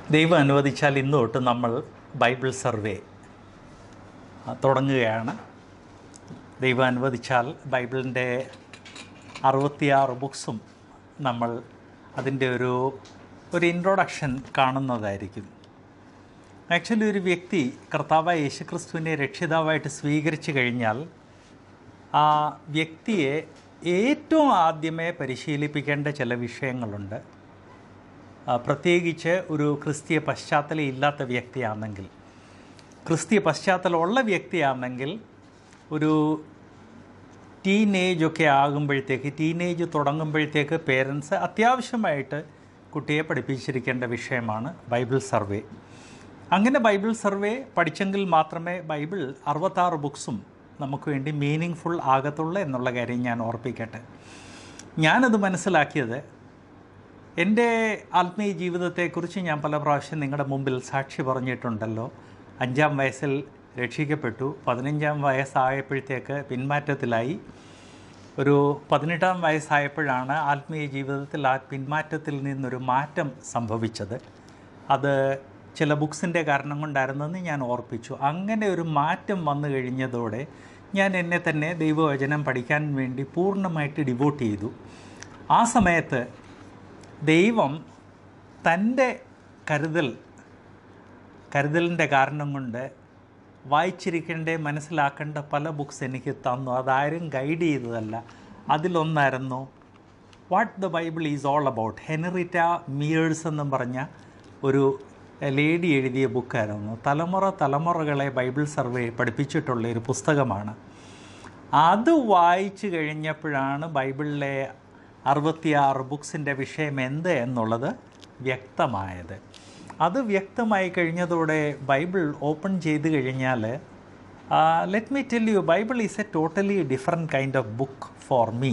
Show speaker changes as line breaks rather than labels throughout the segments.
ദൈവം അനുവദിച്ചാൽ ഇന്ന് തൊട്ട് നമ്മൾ ബൈബിൾ സർവേ ആ, തുടങ്ങുകയാണ് ദൈവം അനുവദിച്ചാൽ ബൈബിളിൻ്റെ അറുപത്തിയാറ് ബുക്സും നമ്മൾ അതിൻ്റെ ഒരു ഒരു ഇൻട്രൊഡക്ഷൻ കാണുന്നതായിരിക്കും ആക്ച്വലി ഒരു വ്യക്തി കർത്താവായ യേശുക്രിസ്തുവിനെ രക്ഷിതാവായിട്ട് സ്വീകരിച്ചു കഴിഞ്ഞാൽ ആ വ്യക്തിയെ ഏറ്റവും ആദ്യമേ പരിശീലിപ്പിക്കേണ്ട ചില വിഷയങ്ങളുണ്ട് ആ, പ്രത്യേകിച്ച് ഒരു ക്രിസ്തീയ പശ്ചാത്തലം ഇല്ലാത്ത വ്യക്തിയാണെങ്കിൽ ക്രിസ്തീയ പശ്ചാത്തലമുള്ള വ്യക്തിയാണെങ്കിൽ ഒരു ടീനേജ് ഒക്കെ ആകുമ്പോഴത്തേക്ക് ടീനേജ് തുടങ്ങുമ്പോഴത്തേക്ക് പേരൻസ് അത്യാവശ്യമായിട്ട് കുട്ടിയെ പഠിപ്പിച്ചിരിക്കേണ്ട വിഷയമാണ് ബൈബിൾ സർവേ അങ്ങനെ ബൈബിൾ സർവേ പഠിച്ചെങ്കിൽ മാത്രമേ ബൈബിൾ അറുപത്താറ് ബുക്സും നമുക്ക് വേണ്ടി മീനിങ് ഫുൾ ആകത്തുള്ളൂ എന്നുള്ള കാര്യം ഞാൻ ഓർപ്പിക്കട്ടെ ഞാനത് മനസ്സിലാക്കിയത് എൻ്റെ ആത്മീയ ജീവിതത്തെക്കുറിച്ച് ഞാൻ പല പ്രാവശ്യം നിങ്ങളുടെ മുമ്പിൽ സാക്ഷി പറഞ്ഞിട്ടുണ്ടല്ലോ അഞ്ചാം വയസ്സിൽ രക്ഷിക്കപ്പെട്ടു പതിനഞ്ചാം വയസ്സായപ്പോഴത്തേക്ക് പിന്മാറ്റത്തിലായി ഒരു പതിനെട്ടാം വയസ്സായപ്പോഴാണ് ആത്മീയ ജീവിതത്തിൽ ആ പിന്മാറ്റത്തിൽ നിന്നൊരു മാറ്റം സംഭവിച്ചത് അത് ചില ബുക്സിൻ്റെ കാരണം കൊണ്ടായിരുന്നെന്ന് ഞാൻ ഓർപ്പിച്ചു അങ്ങനെ ഒരു മാറ്റം വന്നു കഴിഞ്ഞതോടെ ഞാൻ എന്നെ തന്നെ ദൈവവചനം പഠിക്കാൻ വേണ്ടി പൂർണ്ണമായിട്ട് ഡിവോട്ട് ചെയ്തു ആ സമയത്ത് ദൈവം തൻ്റെ കരുതൽ കരുതലിൻ്റെ കാരണം കൊണ്ട് വായിച്ചിരിക്കേണ്ട മനസ്സിലാക്കേണ്ട പല ബുക്സ് എനിക്ക് തന്നു അതാരും ഗൈഡ് ചെയ്തതല്ല അതിലൊന്നായിരുന്നു what the Bible is all about Henrietta Mears എന്നും പറഞ്ഞ ഒരു ലേഡി എഴുതിയ ബുക്കായിരുന്നു തലമുറ തലമുറകളെ ബൈബിൾ സർവേ പഠിപ്പിച്ചിട്ടുള്ള ഒരു പുസ്തകമാണ് അത് വായിച്ചു കഴിഞ്ഞപ്പോഴാണ് ബൈബിളിലെ അറുപത്തിയാറ് ബുക്സിൻ്റെ വിഷയം എന്ത് എന്നുള്ളത് വ്യക്തമായത് അത് വ്യക്തമായി കഴിഞ്ഞതോടെ ബൈബിൾ ഓപ്പൺ ചെയ്ത് കഴിഞ്ഞാൽ let me tell you Bible is a totally different kind of book for me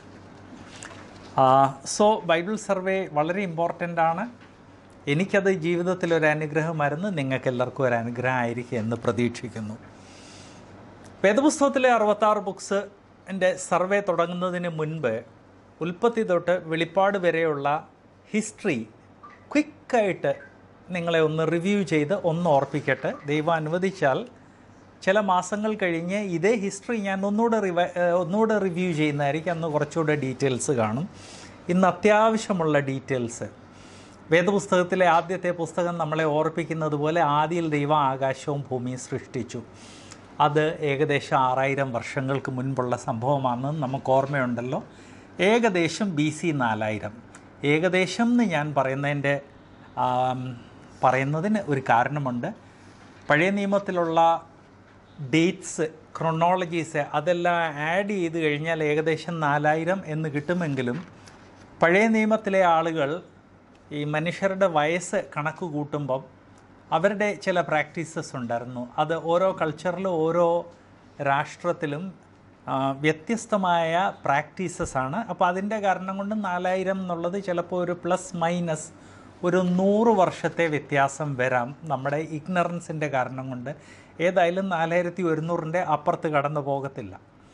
so Bible survey വളരെ ഇമ്പോർട്ടൻ്റ് ആണ് എനിക്കത് ജീവിതത്തിൽ ഒരു അനുഗ്രഹമായിരുന്നു നിങ്ങൾക്ക് എല്ലാവർക്കും ഒരു അനുഗ്രഹം ആയിരിക്കും എന്ന് പ്രതീക്ഷിക്കുന്നു വേദപുസ്തകത്തിലെ അറുപത്താറ് ബുക്സ് എൻ്റെ സർവേ തുടങ്ങുന്നതിന് മുൻപ് ഉൽപ്പത്തി തൊട്ട് വെളിപ്പാട് വരെയുള്ള ഹിസ്റ്ററി ക്വിക്കായിട്ട് നിങ്ങളെ ഒന്ന് റിവ്യൂ ചെയ്ത് ഒന്ന് ഓർപ്പിക്കട്ടെ ദൈവം അനുവദിച്ചാൽ ചില മാസങ്ങൾ കഴിഞ്ഞ് ഇതേ ഹിസ്റ്ററി ഞാൻ ഒന്നുകൂടെ റിവ ഏഹ് ഒന്നുകൂടെ റിവ്യൂ ചെയ്യുന്നതായിരിക്കും അന്ന് കുറച്ചുകൂടെ ഡീറ്റെയിൽസ് കാണും ഇന്ന് അത്യാവശ്യമുള്ള ഡീറ്റെയിൽസ് വേദപുസ്തകത്തിലെ ആദ്യത്തെ പുസ്തകം നമ്മളെ ഓർപ്പിക്കുന്നത് പോലെ ആദിയിൽ ദൈവം ആകാശവും ഭൂമിയും സൃഷ്ടിച്ചു അത് ഏകദേശം ആറായിരം വർഷങ്ങൾക്ക് മുൻപുള്ള സംഭവമാണെന്ന് നമുക്ക് ഓർമ്മയുണ്ടല്ലോ ഏകദേശം ബി സി നാലായിരം ഏകദേശം എന്ന് ഞാൻ പറയുന്നതിൻ്റെ ആം, പറയുന്നതിന് ഒരു കാരണമുണ്ട് പഴയ നിയമത്തിലുള്ള ഡേറ്റ്സ് ക്രൊണോളജീസ് അതെല്ലാം ആഡ് ചെയ്ത് കഴിഞ്ഞാൽ ഏകദേശം നാലായിരം എന്ന് കിട്ടുമെങ്കിലും പഴയ നിയമത്തിലെ ആളുകൾ ഈ മനുഷ്യരുടെ വയസ്സ് കണക്ക് കൂട്ടുമ്പം അവരുടെ ചില പ്രാക്ടീസസ് ഉണ്ടായിരുന്നു അത് ഓരോ കൾച്ചറിലും ഓരോ രാഷ്ട്രത്തിലും ആ, വ്യത്യസ്തമായ പ്രാക്ടീസസ് ആണ് അപ്പോൾ അതിൻ്റെ കാരണം കൊണ്ട് നാലായിരം എന്നുള്ളത് ചിലപ്പോൾ ഒരു പ്ലസ് മൈനസ് ഒരു നൂറ് വർഷത്തെ വ്യത്യാസം വരാം നമ്മുടെ ഇഗ്നറൻസിൻ്റെ കാരണം കൊണ്ട് ഏതായാലും നാലായിരത്തി ഒരുന്നൂറിൻ്റെ അപ്പുറത്ത് കടന്നു പോകത്തില്ല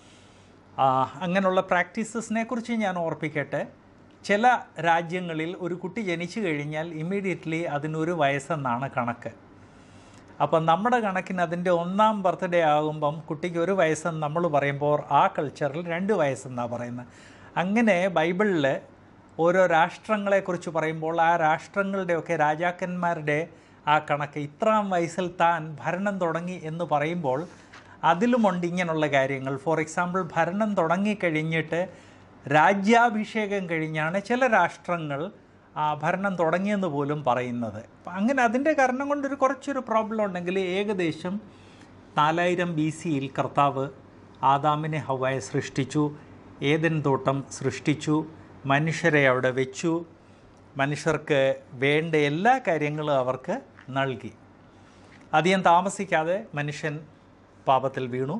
ആ, അങ്ങനെയുള്ള പ്രാക്ടീസസിനെ കുറിച്ച് ഞാൻ ഓർപ്പിക്കട്ടെ ചില രാജ്യങ്ങളിൽ ഒരു കുട്ടി ജനിച്ചു കഴിഞ്ഞാൽ ഇമ്മീഡിയറ്റ്ലി അതിനൊരു വയസ്സെന്നാണ് കണക്ക് അപ്പം നമ്മുടെ കണക്കിന് അതിൻ്റെ ഒന്നാം ബർത്ത്ഡേ ആകുമ്പം കുട്ടിക്ക് ഒരു വയസ്സെന്ന് നമ്മൾ പറയുമ്പോൾ ആ കൾച്ചറിൽ രണ്ട് വയസ്സെന്നാണ് പറയുന്നത് അങ്ങനെ ബൈബിളിൽ ഓരോ രാഷ്ട്രങ്ങളെക്കുറിച്ച് പറയുമ്പോൾ ആ രാഷ്ട്രങ്ങളുടെയൊക്കെ രാജാക്കന്മാരുടെ ആ കണക്ക് ഇത്രാം വയസ്സിൽ താൻ ഭരണം തുടങ്ങി എന്ന് പറയുമ്പോൾ അതിലുമുണ്ട് ഇങ്ങനെയുള്ള കാര്യങ്ങൾ ഫോർ എക്സാമ്പിൾ ഭരണം തുടങ്ങിക്കഴിഞ്ഞിട്ട് രാജ്യാഭിഷേകം കഴിഞ്ഞാണ് ചില രാഷ്ട്രങ്ങൾ ആ ഭരണം തുടങ്ങിയെന്ന് പോലും പറയുന്നത് അപ്പം അങ്ങനെ അതിൻ്റെ കാരണം കൊണ്ടൊരു കുറച്ചൊരു പ്രോബ്ലം ഉണ്ടെങ്കിൽ ഏകദേശം നാലായിരം ബി സിയിൽ കർത്താവ് ആദാമിനെ ഹവായെ സൃഷ്ടിച്ചു ഏതൻ തോട്ടം സൃഷ്ടിച്ചു മനുഷ്യരെ അവിടെ വെച്ചു മനുഷ്യർക്ക് വേണ്ട എല്ലാ കാര്യങ്ങളും അവർക്ക് നൽകി അധികം താമസിക്കാതെ മനുഷ്യൻ പാപത്തിൽ വീണു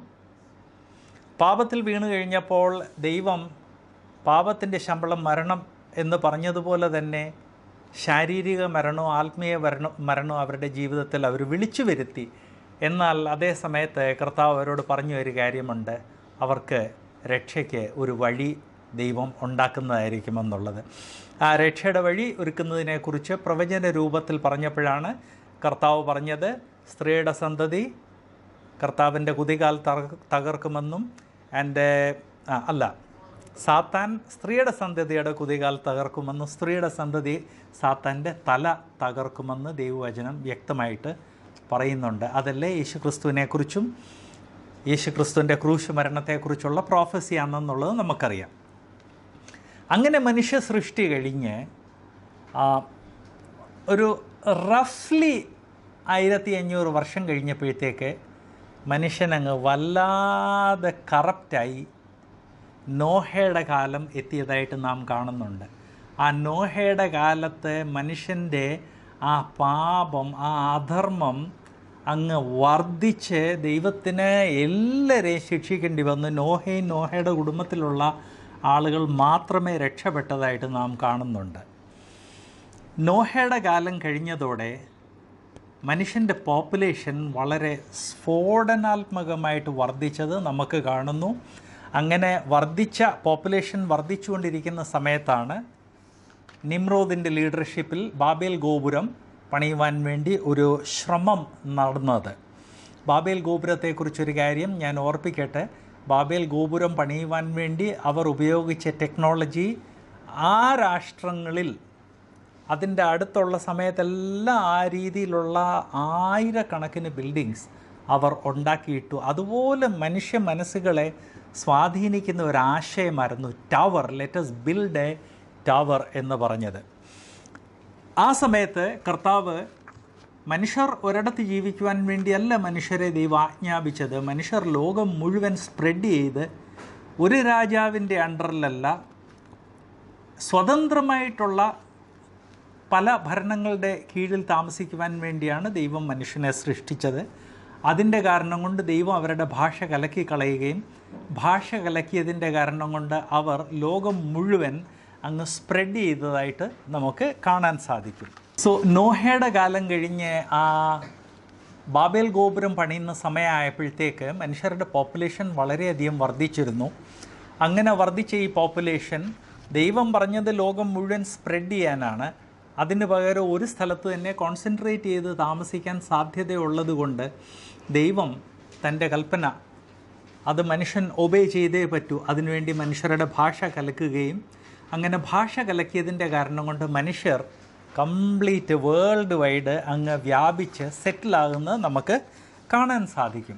പാപത്തിൽ വീണു കഴിഞ്ഞപ്പോൾ ദൈവം പാപത്തിൻ്റെ ശമ്പളം മരണം എന്ന് പറഞ്ഞതുപോലെ തന്നെ ശാരീരിക മരണവും ആത്മീയ മരണ മരണവും അവരുടെ ജീവിതത്തിൽ അവർ വിളിച്ചു വരുത്തി എന്നാൽ അതേ സമയത്ത് കർത്താവ് അവരോട് പറഞ്ഞു ഒരു കാര്യമുണ്ട് അവർക്ക് രക്ഷയ്ക്ക് ഒരു വഴി ദൈവം ഉണ്ടാക്കുന്നതായിരിക്കുമെന്നുള്ളത് ആ രക്ഷയുടെ വഴി ഒരുക്കുന്നതിനെക്കുറിച്ച് പ്രവചന രൂപത്തിൽ പറഞ്ഞപ്പോഴാണ് കർത്താവ് പറഞ്ഞത് സ്ത്രീയുടെ സന്തതി കർത്താവിൻ്റെ കുതികാൽ തകർ- തകർക്കുമെന്നും എൻ്റെ ആ, അല്ല സാത്താൻ സ്ത്രീയുടെ സന്തതിയുടെ കുതികാൽ തകർക്കുമെന്നും സ്ത്രീയുടെ സന്തതി സാത്താൻ്റെ തല തകർക്കുമെന്ന് ദൈവവചനം വ്യക്തമായിട്ട് പറയുന്നുണ്ട് അതല്ലേ യേശുക്രിസ്തുവിനെക്കുറിച്ചും യേശുക്രിസ്തുവിൻ്റെ ക്രൂശ് മരണത്തെക്കുറിച്ചുള്ള പ്രോഫസിയാണെന്നുള്ളത് നമുക്കറിയാം അങ്ങനെ മനുഷ്യ സൃഷ്ടി കഴിഞ്ഞ് ആ, ഒരു റഫ്ലി ആയിരത്തി അഞ്ഞൂറ് വർഷം കഴിഞ്ഞപ്പോഴത്തേക്ക് മനുഷ്യനങ്ങ് വല്ലാതെ കറപ്റ്റായി നോഹയുടെ കാലം എത്തിയതായിട്ട് നാം കാണുന്നുണ്ട് ആ നോഹയുടെ കാലത്ത് മനുഷ്യൻ്റെ ആ പാപം ആ അധർമ്മം അങ്ങ് വർദ്ധിച്ച് ദൈവത്തിന് എല്ലാവരെയും ശിക്ഷിക്കേണ്ടി വന്നു നോഹയും നോഹയുടെ കുടുംബത്തിലുള്ള ആളുകൾ മാത്രമേ രക്ഷപ്പെട്ടതായിട്ട് നാം കാണുന്നുണ്ട് നോഹയുടെ കാലം കഴിഞ്ഞതോടെ മനുഷ്യൻ്റെ പോപ്പുലേഷൻ വളരെ സ്ഫോടനാത്മകമായിട്ട് വർദ്ധിച്ചത് നമുക്ക് കാണുന്നു അങ്ങനെ വർദ്ധിച്ച പോപ്പുലേഷൻ വർദ്ധിച്ചുകൊണ്ടിരിക്കുന്ന സമയത്താണ് നിമ്രോദിൻ്റെ ലീഡർഷിപ്പിൽ ബാബേൽ ഗോപുരം പണിയുവാൻ വേണ്ടി ഒരു ശ്രമം നടന്നത് ബാബേൽ ഗോപുരത്തെക്കുറിച്ചൊരു കാര്യം ഞാൻ ഓർപ്പിക്കട്ടെ ബാബേൽ ഗോപുരം പണിയുവാൻ വേണ്ടി അവർ ഉപയോഗിച്ച ടെക്നോളജി ആ രാഷ്ട്രങ്ങളിൽ അതിൻ്റെ അടുത്തുള്ള സമയത്തെല്ലാം ആ രീതിയിലുള്ള ആയിരക്കണക്കിന് ബിൽഡിങ്സ് അവർ ഉണ്ടാക്കിയിട്ടു അതുപോലെ മനുഷ്യ മനസ്സുകളെ സ്വാധീനിക്കുന്ന ഒരു ആശയമായിരുന്നു tower let's build a tower എന്ന് പറഞ്ഞത് ആ സമയത്ത് കർത്താവ് മനുഷ്യർ ഒരിടത്ത് ജീവിക്കുവാൻ വേണ്ടിയല്ല മനുഷ്യരെ ദൈവം ആജ്ഞാപിച്ചത് മനുഷ്യർ ലോകം മുഴുവൻ സ്പ്രെഡ് ചെയ്ത് ഒരു രാജാവിൻ്റെ അണ്ടറിലല്ല സ്വതന്ത്രമായിട്ടുള്ള പല ഭരണങ്ങളുടെ കീഴിൽ താമസിക്കുവാൻ വേണ്ടിയാണ് ദൈവം മനുഷ്യനെ സൃഷ്ടിച്ചത് അതിൻ്റെ കാരണം കൊണ്ട് ദൈവം അവരുടെ ഭാഷ കലക്കി കളയുകയും ഭാഷ കലക്കിയതിൻ്റെ കാരണം കൊണ്ട് അവർ ലോകം മുഴുവൻ അങ്ങ് സ്പ്രെഡ് ചെയ്തതായിട്ട് നമുക്ക് കാണാൻ സാധിക്കും സോ നോഹയുടെ കാലം കഴിഞ്ഞ് ആ ബാബേൽ ഗോപുരം പണിയുന്ന സമയമായപ്പോഴത്തേക്ക് മനുഷ്യരുടെ പോപ്പുലേഷൻ വളരെയധികം വർദ്ധിച്ചിരുന്നു അങ്ങനെ വർദ്ധിച്ച ഈ പോപ്പുലേഷൻ ദൈവം പറഞ്ഞത് ലോകം മുഴുവൻ സ്പ്രെഡ് ചെയ്യാനാണ് അതിന് പകരം ഒരു സ്ഥലത്ത് തന്നെ കോൺസെൻട്രേറ്റ് ചെയ്ത് താമസിക്കാൻ സാധ്യതയുള്ളത് കൊണ്ട് ദൈവം തൻ്റെ കൽപ്പന അത് മനുഷ്യൻ ഒബേ ചെയ്തേ പറ്റൂ അതിനുവേണ്ടി മനുഷ്യരുടെ ഭാഷ കലക്കുകയും അങ്ങനെ ഭാഷ കലക്കിയതിൻ്റെ കാരണം കൊണ്ട് മനുഷ്യർ കംപ്ലീറ്റ് വേൾഡ് വൈഡ് അങ്ങ് വ്യാപിച്ച് സെറ്റിലാകുന്നത് നമുക്ക് കാണാൻ സാധിക്കും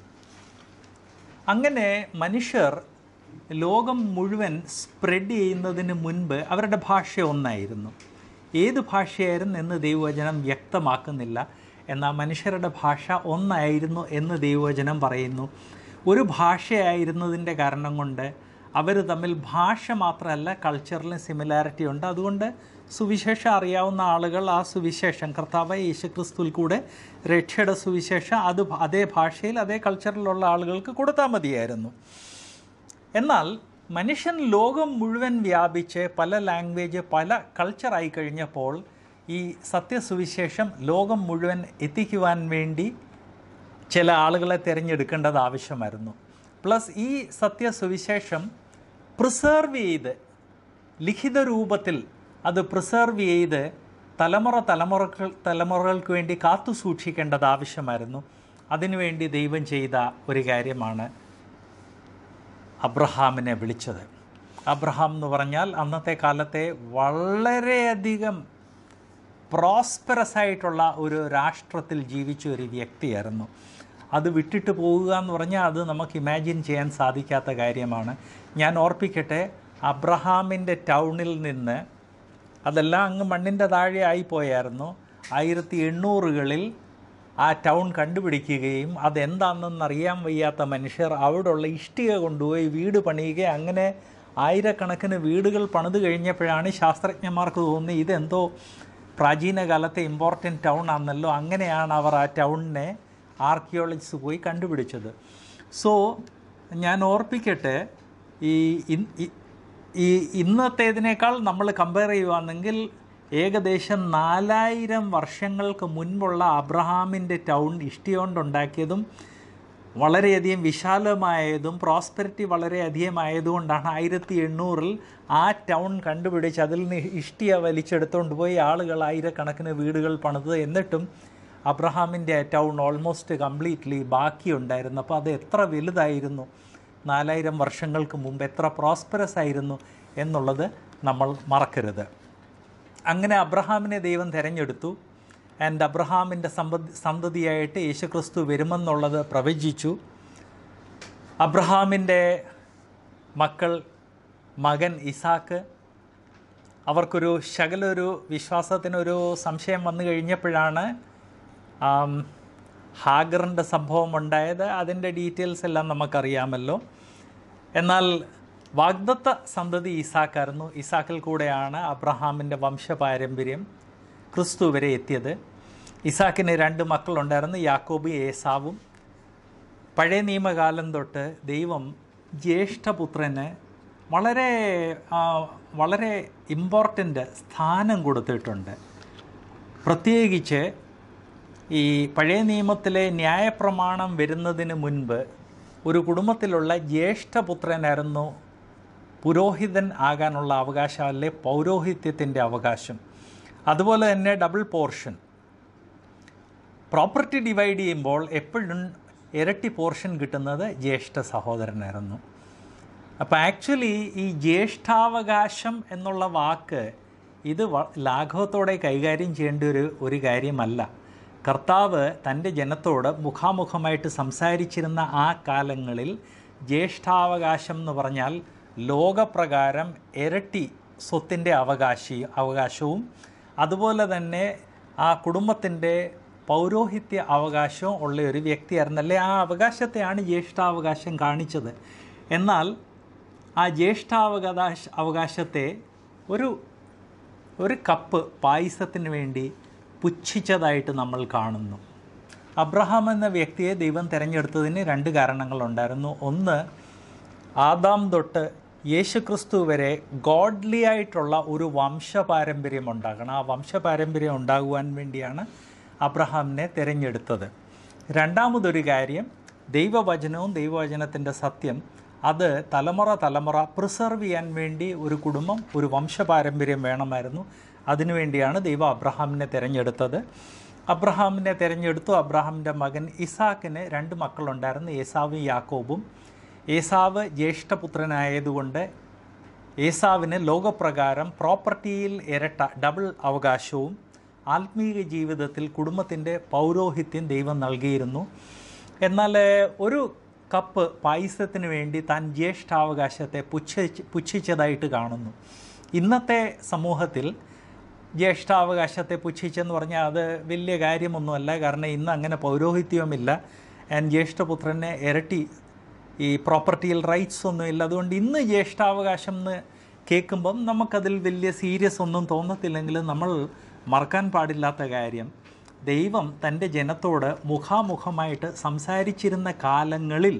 അങ്ങനെ മനുഷ്യർ ലോകം മുഴുവൻ സ്പ്രെഡ് ചെയ്യുന്നതിന് മുൻപ് അവരുടെ ഭാഷ ഒന്നായിരുന്നു ഏത് ഭാഷയായിരുന്നു എന്ന് ദൈവവചനം വ്യക്തമാക്കുന്നില്ല എന്നാൽ മനുഷ്യരുടെ ഭാഷ ഒന്നായിരുന്നു എന്ന് ദൈവവചനം പറയുന്നു ഒരു ഭാഷയായിരുന്നതിൻ്റെ കാരണം കൊണ്ട് അവർ തമ്മിൽ ഭാഷ മാത്രമല്ല കൾച്ചറിലും സിമിലാരിറ്റി ഉണ്ട് അതുകൊണ്ട് സുവിശേഷം അറിയാവുന്ന ആളുകൾ ആ സുവിശേഷം കർത്താവ് യേശുക്രിസ്തുവിൽ കൂടെ രക്ഷയുടെ സുവിശേഷം അത് അതേ ഭാഷയിൽ അതേ കൾച്ചറിലുള്ള ആളുകൾക്ക് കൊടുത്താൽ മതിയായിരുന്നു എന്നാൽ മനുഷ്യൻ ലോകം മുഴുവൻ വ്യാപിച്ച് പല ലാംഗ്വേജ് പല കൾച്ചറായി കഴിഞ്ഞപ്പോൾ ഈ സത്യസുവിശേഷം ലോകം മുഴുവൻ എത്തിക്കുവാൻ വേണ്ടി ചില ആളുകളെ തിരഞ്ഞെടുക്കേണ്ടത് ആവശ്യമായിരുന്നു പ്ലസ് ഈ സത്യസുവിശേഷം പ്രിസർവ് ചെയ്ത് ലിഖിത രൂപത്തിൽ അത് പ്രിസർവ് ചെയ്ത് തലമുറ തലമുറകൾ തലമുറകൾക്ക് വേണ്ടി കാത്തു സൂക്ഷിക്കേണ്ടത് ആവശ്യമായിരുന്നു അതിനുവേണ്ടി ദൈവം ചെയ്ത ഒരു കാര്യമാണ് അബ്രഹാമിനെ വിളിച്ചത് അബ്രഹാം എന്ന് പറഞ്ഞാൽ അന്നത്തെ കാലത്തെ വളരെയധികം പ്രോസ്പെറസ് ആയിട്ടുള്ള ഒരു രാഷ്ട്രത്തിൽ ജീവിച്ച ഒരു വ്യക്തിയായിരുന്നു അത് വിട്ടിട്ട് പോവുക എന്ന് പറഞ്ഞാൽ അത് നമുക്ക് ഇമാജിൻ ചെയ്യാൻ സാധിക്കാത്ത കാര്യമാണ് ഞാൻ ഓർപ്പിക്കട്ടെ അബ്രഹാമിൻ്റെ ടൗണിൽ നിന്ന് അതെല്ലാം അങ്ങ് മണ്ണിൻ്റെ താഴെ ആയിപ്പോയായിരുന്നു ആയിരത്തി എണ്ണൂറുകളിൽ ആ ടൗൺ കണ്ടുപിടിക്കുകയും അതെന്താണെന്ന് അറിയാൻ വയ്യാത്ത മനുഷ്യർ അവിടെയുള്ള ഇഷ്ടിക കൊണ്ടുപോയി വീട് പണിയുകയും അങ്ങനെ ആയിരക്കണക്കിന് വീടുകൾ പണിത് കഴിഞ്ഞപ്പോഴാണ് ശാസ്ത്രജ്ഞന്മാർക്ക് തോന്നി ഇതെന്തോ പ്രാചീന കാലത്തെ ഇമ്പോർട്ടൻറ്റ് ടൗൺ ആണെന്നല്ലോ അങ്ങനെയാണ് അവർ ആ ടൗണിനെ ആർക്കിയോളജിസ്റ്റ് പോയി കണ്ടുപിടിച്ചത് സോ ഞാൻ ഓർപ്പിക്കട്ടെ ഈ ഇൻ- ഈ- ഈ ഇന്നത്തേതിനേക്കാൾ നമ്മൾ കമ്പയർ ചെയ്യുകയാണെങ്കിൽ ഏകദേശം നാലായിരം വർഷങ്ങൾക്ക് മുൻപുള്ള അബ്രഹാമിൻ്റെ ടൗൺ ഇഷ്ടി കൊണ്ടുണ്ടാക്കിയതും വളരെയധികം വിശാലമായതും പ്രോസ്പെരിറ്റി വളരെയധികം ആയതുകൊണ്ടാണ് ആയിരത്തി എണ്ണൂറിൽ ആ ടൗൺ കണ്ടുപിടിച്ച് അതിൽ നിന്ന് ഇഷ്ടിയ വലിച്ചെടുത്തുകൊണ്ട് പോയി ആളുകൾ ആയിരക്കണക്കിന് വീടുകൾ പണിത് എന്നിട്ടും അബ്രഹാമിൻ്റെ ടൗൺ ഓൾമോസ്റ്റ് കംപ്ലീറ്റ്ലി ബാക്കിയുണ്ടായിരുന്നു അപ്പോൾ അത് എത്ര വലുതായിരുന്നു നാലായിരം വർഷങ്ങൾക്ക് മുമ്പ് എത്ര പ്രോസ്പെറസ് ആയിരുന്നു എന്നുള്ളത് നമ്മൾ മറക്കരുത് അങ്ങനെ അബ്രഹാമിനെ ദൈവം തിരഞ്ഞെടുത്തു ആൻഡ് അബ്രഹാമിൻ്റെ സമ്പദ് സന്തതിയായിട്ട് യേശുക്രിസ്തു വരുമെന്നുള്ളത് പ്രവചിച്ചു അബ്രഹാമിൻ്റെ മക്കൾ മകൻ ഇസാക്ക് അവർക്കൊരു ശകലൊരു വിശ്വാസത്തിനൊരു സംശയം വന്നു കഴിഞ്ഞപ്പോഴാണ് ആം, ഹാഗറിൻ്റെ സംഭവം ഉണ്ടായത് അതിൻ്റെ ഡീറ്റെയിൽസ് എല്ലാം നമുക്കറിയാമല്ലോ എന്നാൽ വാഗ്ദത്ത സന്തതി ഇസാക്കായിരുന്നു ഇസാക്കിൽ കൂടെയാണ് അബ്രഹാമിൻ്റെ വംശപാരമ്പര്യം ക്രിസ്തു വരെ എത്തിയത് ഇസാക്കിന് രണ്ട് മക്കളുണ്ടായിരുന്നു യാക്കോബും ഏസാവും പഴയ നിയമകാലം തൊട്ട് ദൈവം ജ്യേഷ്ഠപുത്രന് വളരെ ആ, വളരെ ഇമ്പോർട്ടൻ്റ് സ്ഥാനം കൊടുത്തിട്ടുണ്ട് പ്രത്യേകിച്ച് ഈ പഴയ നിയമത്തിലെ ന്യായപ്രമാണം വരുന്നതിന് മുൻപ് ഒരു കുടുംബത്തിലുള്ള ജ്യേഷ്ഠപുത്രനായിരുന്നു പുരോഹിതൻ ആകാനുള്ള അവകാശം അല്ലെ പൗരോഹിത്യത്തിൻ്റെ അവകാശം അതുപോലെ തന്നെ ഡബിൾ പോർഷൻ പ്രോപ്പർട്ടി ഡിവൈഡ് ചെയ്യുമ്പോൾ എപ്പോഴും ഇരട്ടി പോർഷൻ കിട്ടുന്നത് ജ്യേഷ്ഠ സഹോദരനായിരുന്നു അപ്പോൾ ആക്ച്വലി ഈ ജ്യേഷ്ഠാവകാശം എന്നുള്ള വാക്ക് ഇത് വ- ലാഘവത്തോടെ കൈകാര്യം ചെയ്യേണ്ട ഒരു ഒരു കാര്യമല്ല കർത്താവ് തൻ്റെ ജനത്തോട് മുഖാമുഖമായിട്ട് സംസാരിച്ചിരുന്ന ആ കാലങ്ങളിൽ ജ്യേഷ്ഠാവകാശം എന്ന് പറഞ്ഞാൽ ലോകപ്രകാരം ഇരട്ടി സ്വത്തിൻ്റെ അവകാശി അവകാശവും അതുപോലെ തന്നെ ആ കുടുംബത്തിൻ്റെ പൗരോഹിത്യ അവകാശവും ഉള്ള ഒരു വ്യക്തിയായിരുന്നു അല്ലെ ആ അവകാശത്തെയാണ് ജ്യേഷ്ഠാവകാശം കാണിച്ചത് എന്നാൽ ആ ജ്യേഷ്ഠാവകാശ അവകാശത്തെ ഒരു ഒരു കപ്പ് പായസത്തിന് വേണ്ടി പുച്ഛിച്ചതായിട്ട് നമ്മൾ കാണുന്നു അബ്രഹാം എന്ന വ്യക്തിയെ ദൈവം തിരഞ്ഞെടുത്തതിന് രണ്ട് കാരണങ്ങളുണ്ടായിരുന്നു ഒന്ന് ആദാം തൊട്ട് യേശുക്രിസ്തു വരെ ഗോഡ്ലി ആയിട്ടുള്ള ഒരു വംശപാരമ്പര്യം ഉണ്ടാകണം ആ വംശപാരമ്പര്യം ഉണ്ടാകുവാൻ വേണ്ടിയാണ് അബ്രഹാമിനെ തിരഞ്ഞെടുത്തത് രണ്ടാമതൊരു കാര്യം ദൈവവചനവും ദൈവവചനത്തിൻ്റെ സത്യം അത് തലമുറ തലമുറ പ്രിസർവ് ചെയ്യാൻ വേണ്ടി ഒരു കുടുംബം ഒരു വംശപാരമ്പര്യം വേണമായിരുന്നു അതിനുവേണ്ടിയാണ് ദൈവം അബ്രഹാമിനെ തിരഞ്ഞെടുത്തത് അബ്രഹാമിനെ തിരഞ്ഞെടുത്തു അബ്രഹാമിൻ്റെ മകൻ ഇസാക്കിന് രണ്ട് മക്കളുണ്ടായിരുന്നു ഏസാവും യാക്കോബും ഏസാവ് ജ്യേഷ്ഠപുത്രനായതുകൊണ്ട് ഏസാവിന് ലോകപ്രകാരം പ്രോപ്പർട്ടിയിൽ ഇരട്ട ഡബിൾ അവകാശവും ആത്മീയ ജീവിതത്തിൽ കുടുംബത്തിൻ്റെ പൗരോഹിത്യം ദൈവം നൽകിയിരുന്നു എന്നാൽ ഒരു കപ്പ് പായസത്തിന് വേണ്ടി താൻ ജ്യേഷ്ഠാവകാശത്തെ പുച്ഛിച്ച് പുച്ഛിച്ചതായിട്ട് കാണുന്നു ഇന്നത്തെ സമൂഹത്തിൽ ജ്യേഷ്ഠാവകാശത്തെ പുച്ഛിച്ചെന്ന് പറഞ്ഞാൽ അത് വലിയ കാര്യമൊന്നുമല്ല കാരണം ഇന്ന് അങ്ങനെ പൗരോഹിത്യവുമില്ല ആൻഡ് ജ്യേഷ്ഠപുത്രന് ഇരട്ടി ഈ പ്രോപ്പർട്ടിയിൽ റൈറ്റ്സ് ഒന്നും ഇല്ല അതുകൊണ്ട് ഇന്ന് ജ്യേഷ്ഠാവകാശം എന്ന് കേൾക്കുമ്പം നമുക്കതിൽ വലിയ സീരിയസ് ഒന്നും തോന്നത്തില്ലെങ്കിലും നമ്മൾ മറക്കാൻ പാടില്ലാത്ത കാര്യം ദൈവം തൻ്റെ ജനത്തോട് മുഖാമുഖമായിട്ട് സംസാരിച്ചിരുന്ന കാലങ്ങളിൽ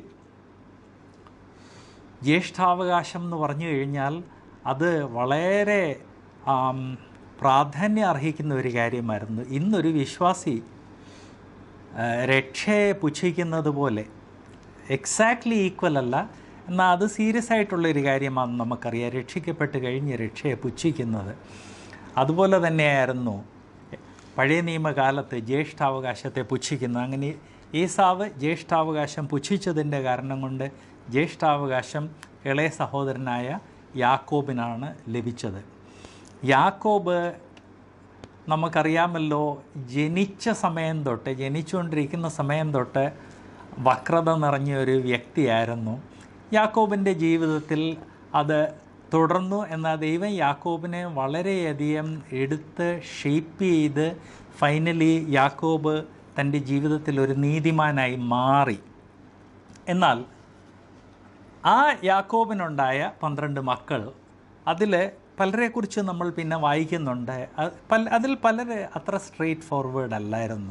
ജ്യേഷ്ഠാവകാശം എന്ന് പറഞ്ഞു കഴിഞ്ഞാൽ അത് വളരെ ആം, പ്രാധാന്യം അർഹിക്കുന്ന ഒരു കാര്യമായിരുന്നു ഇന്നൊരു വിശ്വാസി ആ, രക്ഷയെ പുച്ഛിക്കുന്നത് പോലെ എക്സാക്ട്ലി ഈക്വൽ അല്ല എന്നാൽ അത് സീരിയസ് ആയിട്ടുള്ളൊരു കാര്യമാണെന്ന് നമുക്കറിയാം രക്ഷിക്കപ്പെട്ട് കഴിഞ്ഞ് രക്ഷയെ പുച്ഛിക്കുന്നത് അതുപോലെ തന്നെയായിരുന്നു പഴയ നിയമകാലത്ത് ജ്യേഷ്ഠാവകാശത്തെ പുച്ഛിക്കുന്നത് അങ്ങനെ ഈസാവ് ജ്യേഷ്ഠാവകാശം പുച്ഛിച്ചതിൻ്റെ കാരണം കൊണ്ട് ജ്യേഷ്ഠാവകാശം ഇളയ സഹോദരനായ യാക്കോബിനാണ് ലഭിച്ചത് യാക്കോബ് നമുക്കറിയാമല്ലോ ജനിച്ച സമയം തൊട്ട് ജനിച്ചുകൊണ്ടിരിക്കുന്ന സമയം തൊട്ട് വക്രത നിറഞ്ഞ ഒരു വ്യക്തിയായിരുന്നു യാക്കോബിൻ്റെ ജീവിതത്തിൽ അത് തുടർന്നു എന്നാൽ ദൈവം യാക്കോബിനെ വളരെയധികം എടുത്ത് ഷേപ്പ് ചെയ്ത് ഫൈനലി യാക്കോബ് തൻ്റെ ജീവിതത്തിൽ ഒരു നീതിമാനായി മാറി എന്നാൽ ആ യാക്കോബിനുണ്ടായ പന്ത്രണ്ട് മക്കൾ അതിൽ പലരെക്കുറിച്ച് നമ്മൾ പിന്നെ വായിക്കുന്നുണ്ട് അത് പല അതിൽ പലര് അത്ര സ്ട്രെയിറ്റ് ഫോർവേഡ് അല്ലായിരുന്നു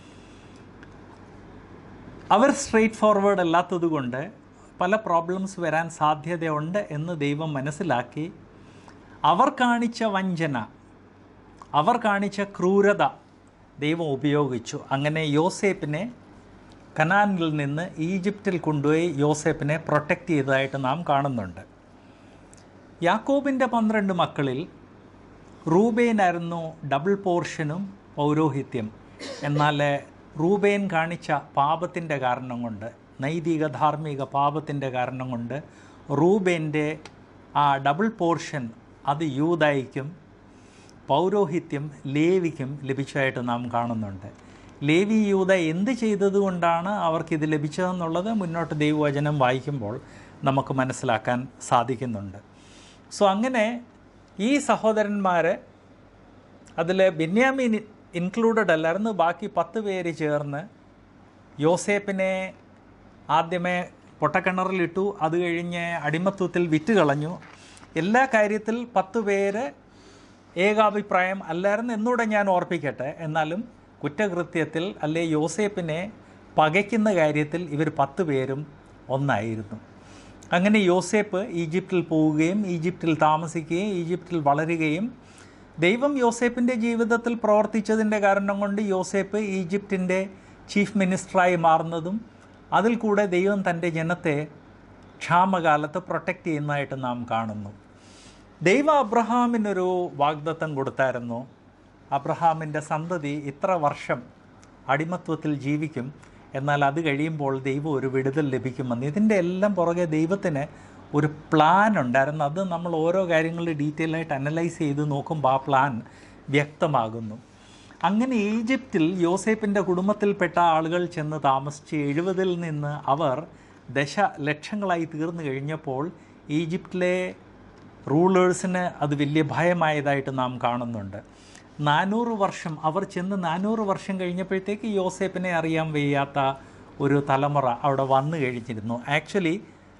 അവർ സ്ട്രെയിറ്റ് ഫോർവേഡ് അല്ലാത്തത് കൊണ്ട് പല പ്രോബ്ലംസ് വരാൻ സാധ്യതയുണ്ട് എന്ന് ദൈവം മനസ്സിലാക്കി അവർ കാണിച്ച വഞ്ചന അവർ കാണിച്ച ക്രൂരത ദൈവം ഉപയോഗിച്ചു അങ്ങനെ യോസേപ്പിനെ കനാനിൽ നിന്ന് ഈജിപ്തിൽ കൊണ്ടുപോയി യോസേപ്പിനെ പ്രൊട്ടക്റ്റ് ചെയ്തതായിട്ട് നാം കാണുന്നുണ്ട് യാക്കോബിൻ്റെ പന്ത്രണ്ട് മക്കളിൽ റൂബേനായിരുന്നു ഡബിൾ പോർഷനും പൗരോഹിത്യം എന്നാൽ റൂബേൻ കാണിച്ച പാപത്തിൻ്റെ കാരണം കൊണ്ട് നൈതിക ധാർമ്മിക പാപത്തിൻ്റെ കാരണം കൊണ്ട് റൂബേൻ്റെ ആ ഡബിൾ പോർഷൻ അത് യൂതായിക്കും പൗരോഹിത്യം ലേവിക്കും ലഭിച്ചതായിട്ട് നാം കാണുന്നുണ്ട് ലേവി യൂത എന്ത് ചെയ്തതുകൊണ്ടാണ് അവർക്കിത് ലഭിച്ചതെന്നുള്ളത് മുന്നോട്ട് ദൈവവചനം വായിക്കുമ്പോൾ നമുക്ക് മനസ്സിലാക്കാൻ സാധിക്കുന്നുണ്ട് സോ അങ്ങനെ ഈ സഹോദരന്മാർ അതിൽ ബെന്യാമീൻ ഇൻക്ലൂഡഡ് അല്ലായിരുന്നു ബാക്കി പത്ത് പേര് ചേർന്ന് യോസേപ്പിനെ ആദ്യമേ പൊട്ടക്കിണറിലിട്ടു അത് കഴിഞ്ഞ് അടിമത്വത്തിൽ വിറ്റ് കളഞ്ഞു എല്ലാ കാര്യത്തിൽ പത്ത് പേര് ഏകാഭിപ്രായം അല്ലായിരുന്നു എന്നൂടെ ഞാൻ ഓർപ്പിക്കട്ടെ എന്നാലും കുറ്റകൃത്യത്തിൽ അല്ലെ യോസേപ്പിനെ പകയ്ക്കുന്ന കാര്യത്തിൽ ഇവർ പത്ത് പേരും ഒന്നായിരുന്നു അങ്ങനെ യോസേപ്പ് ഈജിപ്തിൽ പോവുകയും ഈജിപ്തിൽ താമസിക്കുകയും ഈജിപ്തിൽ വളരുകയും ദൈവം യോസേപ്പിൻ്റെ ജീവിതത്തിൽ പ്രവർത്തിച്ചതിൻ്റെ കാരണം കൊണ്ട് യോസേപ്പ് ഈജിപ്തിൻ്റെ ചീഫ് മിനിസ്റ്ററായി മാറുന്നതും അതിൽ കൂടെ ദൈവം തൻ്റെ ജനത്തെ ക്ഷാമകാലത്ത് പ്രൊട്ടക്റ്റ് ചെയ്യുന്നതായിട്ട് നാം കാണുന്നു ദൈവ അബ്രഹാമിനൊരു വാഗ്ദത്തം കൊടുത്തായിരുന്നു അബ്രഹാമിൻ്റെ സന്തതി ഇത്ര വർഷം അടിമത്വത്തിൽ ജീവിക്കും എന്നാൽ അത് കഴിയുമ്പോൾ ദൈവം ഒരു വിടുതൽ ലഭിക്കുമെന്ന് ഇതിൻ്റെ എല്ലാം പുറകെ ദൈവത്തിന് ഒരു പ്ലാൻ ഉണ്ടായിരുന്നു അത് നമ്മൾ ഓരോ കാര്യങ്ങൾ ഡീറ്റെയിൽ ആയിട്ട് അനലൈസ് ചെയ്ത് നോക്കുമ്പോൾ ആ പ്ലാൻ വ്യക്തമാകുന്നു അങ്ങനെ ഈജിപ്തിൽ യോസേപ്പിൻ്റെ കുടുംബത്തിൽപ്പെട്ട ആളുകൾ ചെന്ന് താമസിച്ച് എഴുപതിൽ നിന്ന് അവർ ദശ ലക്ഷങ്ങളായി തീർന്നു കഴിഞ്ഞപ്പോൾ ഈജിപ്തിലെ റൂളേഴ്സിന് അത് വലിയ ഭയമായതായിട്ട് നാം കാണുന്നുണ്ട് നാനൂറ് വർഷം അവർ ചെന്ന് നാനൂറ് വർഷം കഴിഞ്ഞപ്പോഴത്തേക്ക് യോസേപ്പിനെ അറിയാൻ വയ്യാത്ത ഒരു തലമുറ അവിടെ വന്നു കഴിഞ്ഞിരുന്നു ആക്ച്വലി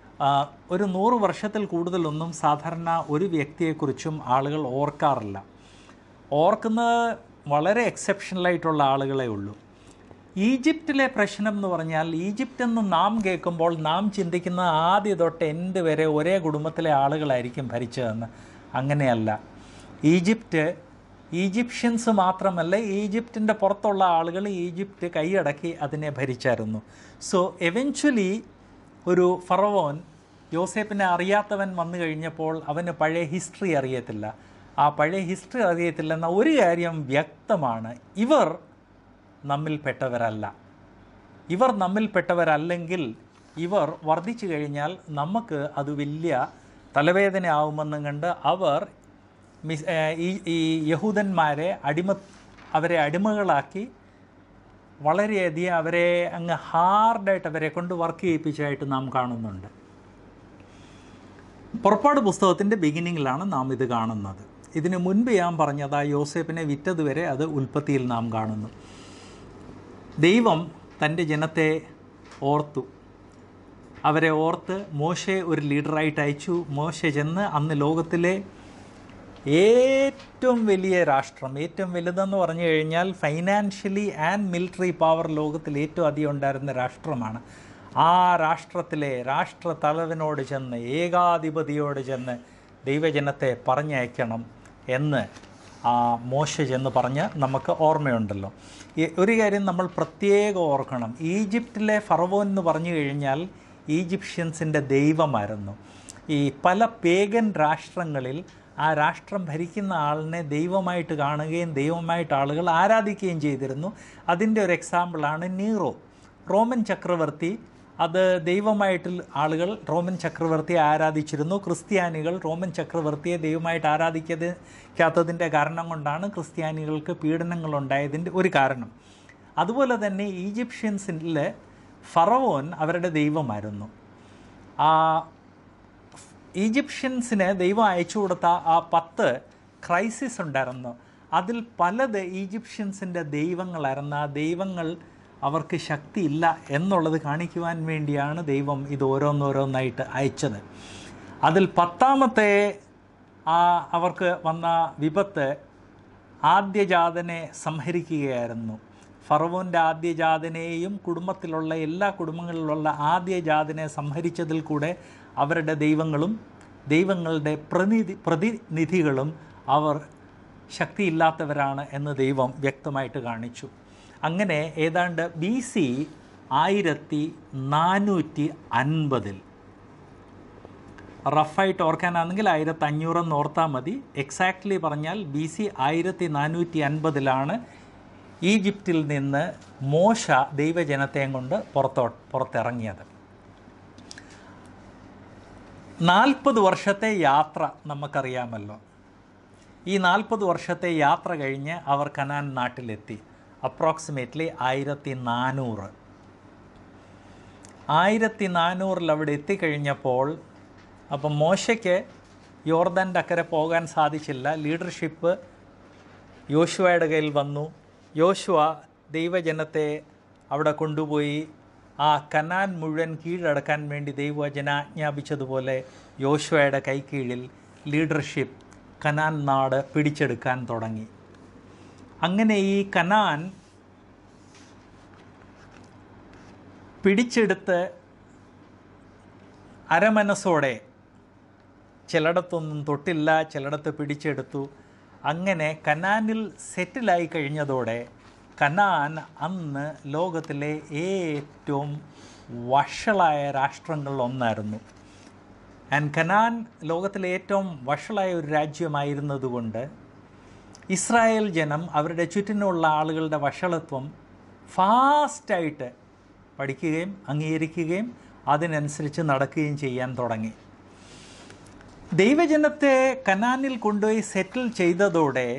ഒരു നൂറ് വർഷത്തിൽ കൂടുതലൊന്നും സാധാരണ ഒരു വ്യക്തിയെക്കുറിച്ചും ആളുകൾ ഓർക്കാറില്ല ഓർക്കുന്നത് വളരെ എക്സെപ്ഷണലായിട്ടുള്ള ആളുകളെ ഉള്ളൂ ഈജിപ്തിലെ പ്രശ്നം എന്ന് പറഞ്ഞാൽ ഈജിപ്റ്റ് എന്ന് നാം കേൾക്കുമ്പോൾ നാം ചിന്തിക്കുന്ന ആദ്യ തൊട്ട് എൻ്റെ വരെ ഒരേ കുടുംബത്തിലെ ആളുകളായിരിക്കും ഭരിച്ചതെന്ന് അങ്ങനെയല്ല ഈജിപ്റ്റ് ഈജിപ്ഷ്യൻസ് മാത്രമല്ല ഈജിപ്തിൻ്റെ പുറത്തുള്ള ആളുകൾ ഈജിപ്റ്റ് കൈയടക്കി അതിനെ ഭരിച്ചായിരുന്നു സോ എവൻച്വലി ഒരു ഫറവോൻ യോസേപ്പിനെ അറിയാത്തവൻ വന്നു കഴിഞ്ഞപ്പോൾ അവന് പഴയ ഹിസ്റ്ററി അറിയത്തില്ല ആ പഴയ ഹിസ്റ്ററി അറിയത്തില്ലെന്ന ഒരു കാര്യം വ്യക്തമാണ് ഇവർ നമ്മിൽപ്പെട്ടവരല്ല ഇവർ നമ്മിൽപ്പെട്ടവരല്ലെങ്കിൽ ഇവർ വർദ്ധിച്ചു കഴിഞ്ഞാൽ നമുക്ക് അത് വലിയ തലവേദന ആവുമെന്നും കണ്ട് അവർ മിസ് ഈ ഈ യഹൂദന്മാരെ അടിമ അവരെ അടിമകളാക്കി വളരെയധികം അവരെ അങ്ങ് ഹാർഡായിട്ട് അവരെ കൊണ്ട് വർക്ക് ചെയ്യിപ്പിച്ചതായിട്ട് നാം കാണുന്നുണ്ട് പുറപ്പാട് പുസ്തകത്തിൻ്റെ ബിഗിനിങ്ങിലാണ് നാം ഇത് കാണുന്നത് ഇതിന് മുൻപ് ഞാൻ പറഞ്ഞത് ആ യോസേപ്പിനെ വിറ്റതുവരെ അത് ഉൽപ്പത്തിയിൽ നാം കാണുന്നു ദൈവം തൻ്റെ ജനത്തെ ഓർത്തു അവരെ ഓർത്ത് മോശെ ഒരു ലീഡറായിട്ട് അയച്ചു മോശ ചെന്ന് അന്ന് ലോകത്തിലെ ഏറ്റവും വലിയ രാഷ്ട്രം ഏറ്റവും വലുതെന്ന് പറഞ്ഞു കഴിഞ്ഞാൽ ഫൈനാൻഷ്യലി ആൻഡ് മിലിറ്ററി പവർ ലോകത്തിൽ ഏറ്റവും അധികം ഉണ്ടായിരുന്ന രാഷ്ട്രമാണ് ആ രാഷ്ട്രത്തിലെ രാഷ്ട്ര തലവനോട് ചെന്ന് ഏകാധിപതിയോട് ചെന്ന് ദൈവജനത്തെ പറഞ്ഞയക്കണം എന്ന് ആ മോശ ചെന്ന് പറഞ്ഞ് നമുക്ക് ഓർമ്മയുണ്ടല്ലോ ഈ ഒരു കാര്യം നമ്മൾ പ്രത്യേകം ഓർക്കണം ഈജിപ്തിലെ ഫറവോൻ എന്ന് പറഞ്ഞു കഴിഞ്ഞാൽ ഈജിപ്ഷ്യൻസിൻ്റെ ദൈവമായിരുന്നു ഈ പല പേഗൻ രാഷ്ട്രങ്ങളിൽ ആ രാഷ്ട്രം ഭരിക്കുന്ന ആളിനെ ദൈവമായിട്ട് കാണുകയും ദൈവമായിട്ട് ആളുകൾ ആരാധിക്കുകയും ചെയ്തിരുന്നു അതിൻ്റെ ഒരു എക്സാമ്പിളാണ് നീറോ റോമൻ ചക്രവർത്തി അത് ദൈവമായിട്ട് ആളുകൾ റോമൻ ചക്രവർത്തിയെ ആരാധിച്ചിരുന്നു ക്രിസ്ത്യാനികൾ റോമൻ ചക്രവർത്തിയെ ദൈവമായിട്ട് ആരാധിക്കാത്തതിൻ്റെ കാരണം കൊണ്ടാണ് ക്രിസ്ത്യാനികൾക്ക് പീഡനങ്ങൾ ഉണ്ടായതിൻ്റെ ഒരു കാരണം അതുപോലെ തന്നെ ഈജിപ്ഷ്യൻസിൽ ഫറവോൻ അവരുടെ ദൈവമായിരുന്നു ആ ഈജിപ്ഷ്യൻസിന് ദൈവം അയച്ചു കൊടുത്ത ആ പത്ത് ക്രൈസിസ് ഉണ്ടായിരുന്നു അതിൽ പലത് ഈജിപ്ഷ്യൻസിൻ്റെ ദൈവങ്ങളായിരുന്നു ആ ദൈവങ്ങൾ അവർക്ക് ശക്തിയില്ല എന്നുള്ളത് കാണിക്കുവാൻ വേണ്ടിയാണ് ദൈവം ഇത് ഓരോന്നോരോന്നായിട്ട് അയച്ചത് അതിൽ പത്താമത്തെ ആ അവർക്ക് വന്ന വിപത്ത് ആദ്യജാതനെ സംഹരിക്കുകയായിരുന്നു ഫറവോൻ്റെ ആദ്യജാതനെയും കുടുംബത്തിലുള്ള എല്ലാ കുടുംബങ്ങളിലുള്ള ആദ്യജാതനെ സംഹരിച്ചതിൽ കൂടെ അവരുടെ ദൈവങ്ങളും ദൈവങ്ങളുടെ പ്രതിനിധി പ്രതിനിധികളും അവർ ശക്തിയില്ലാത്തവരാണ് എന്ന് ദൈവം വ്യക്തമായിട്ട് കാണിച്ചു അങ്ങനെ ഏതാണ്ട് ബി സി ആയിരത്തി നാനൂറ്റി അൻപതിൽ റഫായിട്ട് ഓർക്കാനാണെങ്കിൽ ആയിരത്തി അഞ്ഞൂറെന്ന് ഓർത്താൽ മതി എക്സാക്ട്ലി പറഞ്ഞാൽ ബി സി ആയിരത്തി നാനൂറ്റി അൻപതിലാണ് ഈജിപ്തിൽ നിന്ന് മോശ ദൈവജനത്തെയും കൊണ്ട് പുറത്തോ പുറത്തിറങ്ങിയത് നാൽപ്പത് വർഷത്തെ യാത്ര നമുക്കറിയാമല്ലോ ഈ നാൽപ്പത് വർഷത്തെ യാത്ര കഴിഞ്ഞ് അവർ കനാൻ നാട്ടിലെത്തി അപ്രോക്സിമേറ്റ്ലി ആയിരത്തി നാനൂറ് ആയിരത്തി നാനൂറിൽ അവിടെ എത്തിക്കഴിഞ്ഞപ്പോൾ അപ്പം മോശയ്ക്ക് യോർദാൻ്റെ അക്കരെ പോകാൻ സാധിച്ചില്ല ലീഡർഷിപ്പ് യോശുവയുടെ കയ്യിൽ വന്നു യോശുവ ദൈവജനത്തെ അവിടെ കൊണ്ടുപോയി ആ കനാൻ മുഴുവൻ കീഴടക്കാൻ വേണ്ടി ദൈവജന ആജ്ഞാപിച്ചതുപോലെ യോശുവയുടെ കൈക്കീഴിൽ ലീഡർഷിപ്പ് കനാൻ നാട് പിടിച്ചെടുക്കാൻ തുടങ്ങി അങ്ങനെ ഈ കനാൻ പിടിച്ചെടുത്ത് അരമനസ്സോടെ ചിലയിടത്തൊന്നും തൊട്ടില്ല ചിലയിടത്ത് പിടിച്ചെടുത്തു അങ്ങനെ കനാനിൽ സെറ്റിലായി കഴിഞ്ഞതോടെ കനാൻ അന്ന് ലോകത്തിലെ ഏറ്റവും വഷളായ രാഷ്ട്രങ്ങളിൽ ഒന്നായിരുന്നു ആൻഡ് കനാൻ ലോകത്തിലെ ഏറ്റവും വഷളായ ഒരു രാജ്യമായിരുന്നതുകൊണ്ട് ഇസ്രായേൽ ജനം അവരുടെ ചുറ്റിനുള്ള ആളുകളുടെ വഷളത്വം ഫാസ്റ്റായിട്ട് പഠിക്കുകയും അംഗീകരിക്കുകയും അതിനനുസരിച്ച് നടക്കുകയും ചെയ്യാൻ തുടങ്ങി ദൈവജനത്തെ കനാനിൽ കൊണ്ടുപോയി സെറ്റിൽ ചെയ്തതോടെ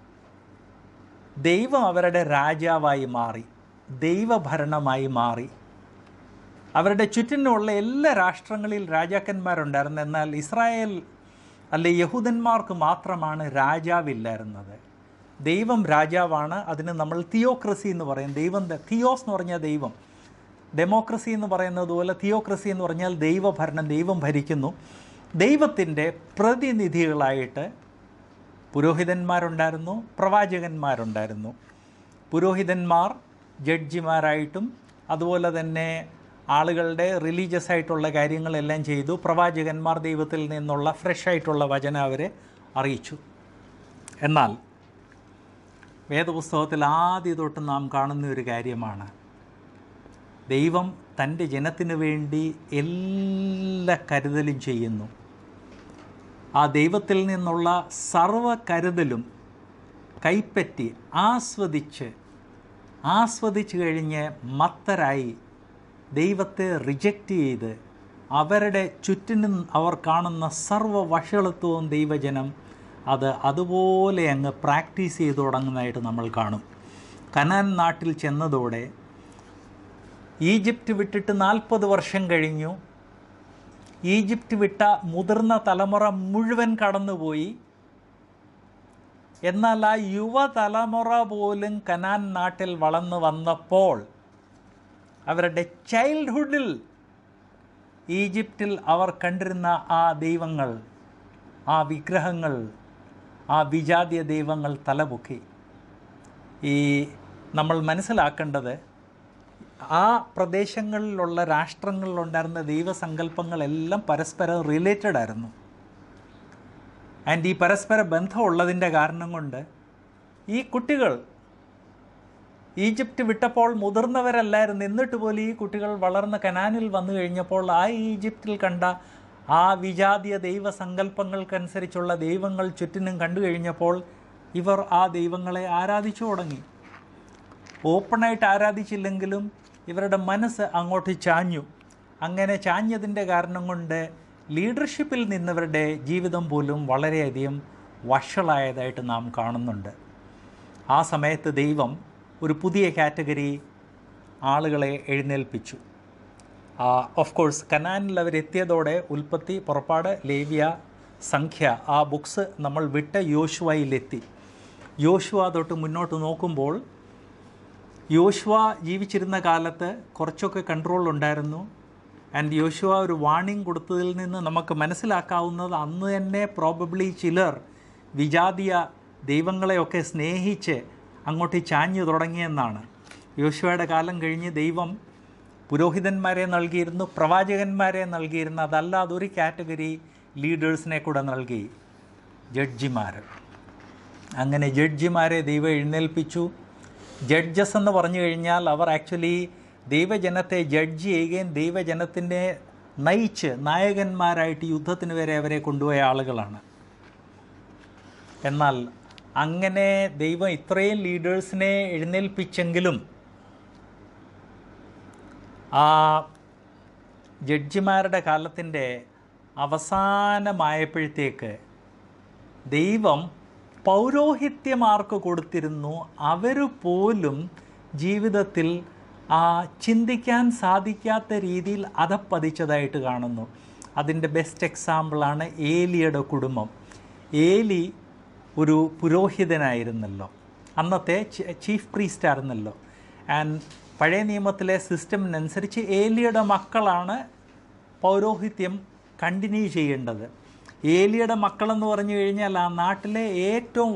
ദൈവം അവരുടെ രാജാവായി മാറി ദൈവഭരണമായി മാറി അവരുടെ ചുറ്റിനുള്ള എല്ലാ രാഷ്ട്രങ്ങളിൽ രാജാക്കന്മാരുണ്ടായിരുന്നു എന്നാൽ ഇസ്രായേൽ അല്ലെ യഹൂദന്മാർക്ക് മാത്രമാണ് രാജാവില്ലായിരുന്നത് ദൈവം രാജാവാണ് അതിന് നമ്മൾ തിയോക്രസി എന്ന് പറയും ദൈവം ത- തിയോസ് എന്ന് പറഞ്ഞാൽ ദൈവം ഡെമോക്രസി എന്ന് പറയുന്നത് പോലെ തിയോക്രസി എന്ന് പറഞ്ഞാൽ ദൈവഭരണം ദൈവം ഭരിക്കുന്നു ദൈവത്തിൻ്റെ പ്രതിനിധികളായിട്ട് പുരോഹിതന്മാരുണ്ടായിരുന്നു പ്രവാചകന്മാരുണ്ടായിരുന്നു പുരോഹിതന്മാർ ജഡ്ജിമാരായിട്ടും അതുപോലെ തന്നെ ആളുകളുടെ റിലീജിയസ് ആയിട്ടുള്ള കാര്യങ്ങളെല്ലാം ചെയ്തു പ്രവാചകന്മാർ ദൈവത്തിൽ നിന്നുള്ള ഫ്രഷ് ആയിട്ടുള്ള വചന അവരെ അറിയിച്ചു എന്നാൽ വേദപുസ്തകത്തിൽ ആദ്യ തൊട്ട് നാം കാണുന്ന ഒരു കാര്യമാണ് ദൈവം തൻ്റെ ജനത്തിന് വേണ്ടി എല്ലാ കരുതലും ചെയ്യുന്നു ആ ദൈവത്തിൽ നിന്നുള്ള സർവ കരുതലും കൈപ്പറ്റി ആസ്വദിച്ച് ആസ്വദിച്ച് കഴിഞ്ഞ് മത്തരായി ദൈവത്തെ റിജക്റ്റ് ചെയ്ത് അവരുടെ ചുറ്റിനും അവർ കാണുന്ന സർവ്വ വഷളത്വവും ദൈവജനം അത് അതുപോലെ അങ്ങ് പ്രാക്ടീസ് ചെയ്തു തുടങ്ങുന്നതായിട്ട് നമ്മൾ കാണും കനാൻ നാട്ടിൽ ചെന്നതോടെ ഈജിപ്റ്റ് വിട്ടിട്ട് നാൽപ്പത് വർഷം കഴിഞ്ഞു ഈജിപ്റ്റ് വിട്ട മുതിർന്ന തലമുറ മുഴുവൻ കടന്നുപോയി എന്നാൽ ആ യുവതലമുറ പോലും കനാൻ നാട്ടിൽ വളർന്നു വന്നപ്പോൾ അവരുടെ ചൈൽഡ്ഹുഡിൽ ഈജിപ്തിൽ അവർ കണ്ടിരുന്ന ആ ദൈവങ്ങൾ ആ വിഗ്രഹങ്ങൾ ആ വിജാതീയ ദൈവങ്ങൾ തലപൊക്കി ഈ നമ്മൾ മനസ്സിലാക്കേണ്ടത് ആ പ്രദേശങ്ങളിലുള്ള രാഷ്ട്രങ്ങളിലുണ്ടായിരുന്ന ദൈവസങ്കല്പങ്ങളെല്ലാം പരസ്പരം റിലേറ്റഡ് ആയിരുന്നു ആൻഡ് ഈ പരസ്പര ബന്ധമുള്ളതിൻ്റെ കാരണം കൊണ്ട് ഈ കുട്ടികൾ ഈജിപ്റ്റ് വിട്ടപ്പോൾ മുതിർന്നവരല്ലായിരുന്നു എന്നിട്ട് പോലും ഈ കുട്ടികൾ വളർന്ന് കനാനിൽ വന്നു കഴിഞ്ഞപ്പോൾ ആ ഈജിപ്തിൽ കണ്ട ആ വിജാതീയ ദൈവസങ്കല്പങ്ങൾക്കനുസരിച്ചുള്ള ദൈവങ്ങൾ ചുറ്റിനും കണ്ടു കഴിഞ്ഞപ്പോൾ ഇവർ ആ ദൈവങ്ങളെ ആരാധിച്ചു തുടങ്ങി ഓപ്പണായിട്ട് ആരാധിച്ചില്ലെങ്കിലും ഇവരുടെ മനസ്സ് അങ്ങോട്ട് ചാഞ്ഞു അങ്ങനെ ചാഞ്ഞതിൻ്റെ കാരണം കൊണ്ട് ലീഡർഷിപ്പിൽ നിന്നവരുടെ ജീവിതം പോലും വളരെയധികം വഷളായതായിട്ട് നാം കാണുന്നുണ്ട് ആ സമയത്ത് ദൈവം ഒരു പുതിയ കാറ്റഗറി ആളുകളെ എഴുന്നേൽപ്പിച്ചു ഓഫ് കോഴ്സ് കനാനിൽ അവരെത്തിയതോടെ ഉൽപ്പത്തി പുറപ്പാട് ലേവ്യ സംഖ്യ ആ ബുക്സ് നമ്മൾ വിട്ട യോശുവയിലെത്തി യോശുവ തൊട്ട് മുന്നോട്ട് നോക്കുമ്പോൾ യോശുവ ജീവിച്ചിരുന്ന കാലത്ത് കുറച്ചൊക്കെ കൺട്രോൾ ഉണ്ടായിരുന്നു ആൻഡ് യോശുവ ഒരു വാണിംഗ് കൊടുത്തതിൽ നിന്ന് നമുക്ക് മനസ്സിലാക്കാവുന്നത് അന്ന് തന്നെ പ്രോബബ്ലി ചിലർ വിജാതീയ ദൈവങ്ങളെയൊക്കെ സ്നേഹിച്ച് അങ്ങോട്ട് ചാഞ്ഞു തുടങ്ങിയെന്നാണ് യോശുവയുടെ കാലം കഴിഞ്ഞ് ദൈവം പുരോഹിതന്മാരെ നൽകിയിരുന്നു പ്രവാചകന്മാരെ നൽകിയിരുന്നു അതല്ലാതെ ഒരു കാറ്റഗറി ലീഡേഴ്സിനെ കൂടെ നൽകി ജഡ്ജിമാർ അങ്ങനെ ജഡ്ജിമാരെ ദൈവം എഴുന്നേൽപ്പിച്ചു ജഡ്ജസ് എന്ന് പറഞ്ഞു കഴിഞ്ഞാൽ അവർ ആക്ച്വലി ദൈവജനത്തെ ജഡ്ജ് ചെയ്യുകയും ദൈവജനത്തിനെ നയിച്ച് നായകന്മാരായിട്ട് യുദ്ധത്തിന് വരെ അവരെ കൊണ്ടുപോയ ആളുകളാണ് എന്നാൽ അങ്ങനെ ദൈവം ഇത്രയും ലീഡേഴ്സിനെ എഴുന്നേൽപ്പിച്ചെങ്കിലും ആ ജഡ്ജിമാരുടെ കാലത്തിൻ്റെ അവസാനമായപ്പോഴത്തേക്ക് ദൈവം പൗരോഹിത്യമാർക്ക് കൊടുത്തിരുന്നു അവർ പോലും ജീവിതത്തിൽ ആ ചിന്തിക്കാൻ സാധിക്കാത്ത രീതിയിൽ അധപ്പതിച്ചതായിട്ട് കാണുന്നു അതിൻ്റെ ബെസ്റ്റ് എക്സാമ്പിളാണ് ഏലിയുടെ കുടുംബം ഏലി ഒരു പുരോഹിതനായിരുന്നല്ലോ അന്നത്തെ ചീഫ് പ്രീസ്റ്റ് ആയിരുന്നല്ലോ ആൻഡ് പഴയ നിയമത്തിലെ സിസ്റ്റമിനനുസരിച്ച് ഏലിയുടെ മക്കളാണ് പൗരോഹിത്യം കണ്ടിന്യൂ ചെയ്യേണ്ടത് ഏലിയുടെ മക്കളെന്ന് പറഞ്ഞു കഴിഞ്ഞാൽ ആ നാട്ടിലെ ഏറ്റവും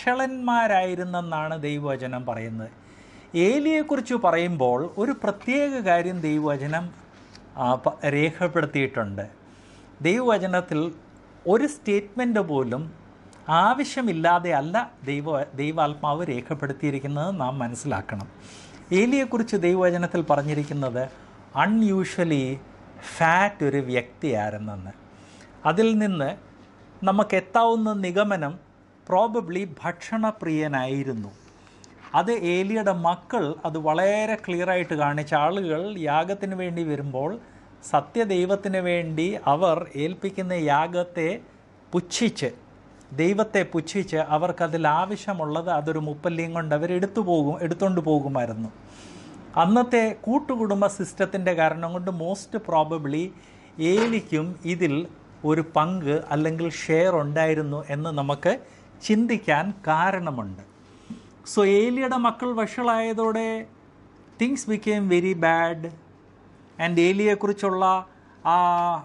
വഷളന്മാരായിരുന്നെന്നാണ് ദൈവവചനം പറയുന്നത് ഏലിയെക്കുറിച്ച് പറയുമ്പോൾ ഒരു പ്രത്യേക കാര്യം ദൈവവചനം ആ, പ- രേഖപ്പെടുത്തിയിട്ടുണ്ട് ദൈവവചനത്തിൽ ഒരു സ്റ്റേറ്റ്മെൻ്റ് പോലും ആവശ്യമില്ലാതെ അല്ല ദൈവ ദൈവാത്മാവ് രേഖപ്പെടുത്തിയിരിക്കുന്നത് നാം മനസ്സിലാക്കണം ഏലിയെക്കുറിച്ച് ദൈവവചനത്തിൽ പറഞ്ഞിരിക്കുന്നത് അൺയൂഷ്വലി ഫാറ്റ് ഒരു വ്യക്തിയായിരുന്നെന്ന് അതിൽ നിന്ന് നമുക്ക് എത്താവുന്ന നിഗമനം പ്രോബബ്ലി ഭക്ഷണപ്രിയനായിരുന്നു അത് ഏലിയുടെ മക്കൾ അത് വളരെ ക്ലിയറായിട്ട് കാണിച്ച ആളുകൾ യാഗത്തിന് വേണ്ടി വരുമ്പോൾ സത്യദൈവത്തിന് വേണ്ടി അവർ ഏൽപ്പിക്കുന്ന യാഗത്തെ പുച്ഛിച്ച് ദൈവത്തെ പുച്ഛിച്ച് അവർക്കതിൽ ആവശ്യമുള്ളത് അതൊരു മുപ്പല്ലിയും കൊണ്ട് അവർ എടുത്തു പോകും എടുത്തുകൊണ്ട് പോകുമായിരുന്നു അന്നത്തെ കൂട്ടുകുടുംബ സിസ്റ്റത്തിൻ്റെ കാരണം കൊണ്ട് മോസ്റ്റ് പ്രോബബ്ലി ഏലിക്കും ഇതിൽ ഒരു പങ്ക് അല്ലെങ്കിൽ ഷെയർ ഉണ്ടായിരുന്നു എന്ന് നമുക്ക് ചിന്തിക്കാൻ കാരണമുണ്ട് സോ ഏലിയുടെ മക്കൾ വഷളായതോടെ things became very bad and ഏലിയെക്കുറിച്ചുള്ള ആ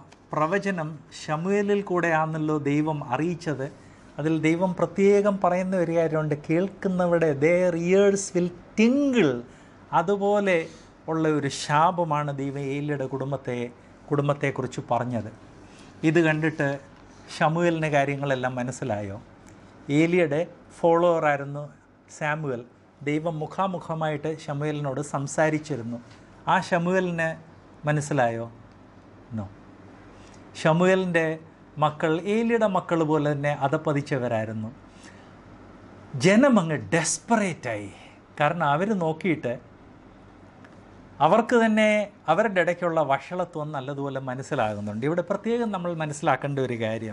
പ്രവചനം ഷമുവേലിൽ കൂടെയാണല്ലോ ദൈവം അറിയിച്ചത് അതിൽ ദൈവം പ്രത്യേകം പറയുന്ന ഒരു കാര്യമുണ്ട് കേൾക്കുന്നവിടെ ദർ ഇയേഴ്സ് വിൽ ടിങ്കിൾ അതുപോലെ ഉള്ള ഒരു ശാപമാണ് ദൈവം ഏലിയുടെ കുടുംബത്തെ കുടുംബത്തെക്കുറിച്ച് പറഞ്ഞത് ഇത് കണ്ടിട്ട് ഷമുവേലിന് കാര്യങ്ങളെല്ലാം മനസ്സിലായോ ഏലിയുടെ ഫോളോവറായിരുന്നു സാമുവൽ ദൈവം മുഖാമുഖമായിട്ട് ഷമുവേലിനോട് സംസാരിച്ചിരുന്നു ആ ഷമുവേലിന് മനസ്സിലായോ നോ ഷമുവേലിൻ്റെ മക്കൾ ഏലിയുടെ മക്കൾ പോലെ തന്നെ അധപ്പതിച്ചവരായിരുന്നു ജനം അങ്ങ് ഡെസ്പറേറ്റായി കാരണം അവർ നോക്കിയിട്ട് അവർക്ക് തന്നെ അവരുടെ ഇടയ്ക്കുള്ള വഷളത്വം നല്ലതുപോലെ മനസ്സിലാകുന്നുണ്ട് ഇവിടെ പ്രത്യേകം നമ്മൾ മനസ്സിലാക്കേണ്ട ഒരു കാര്യം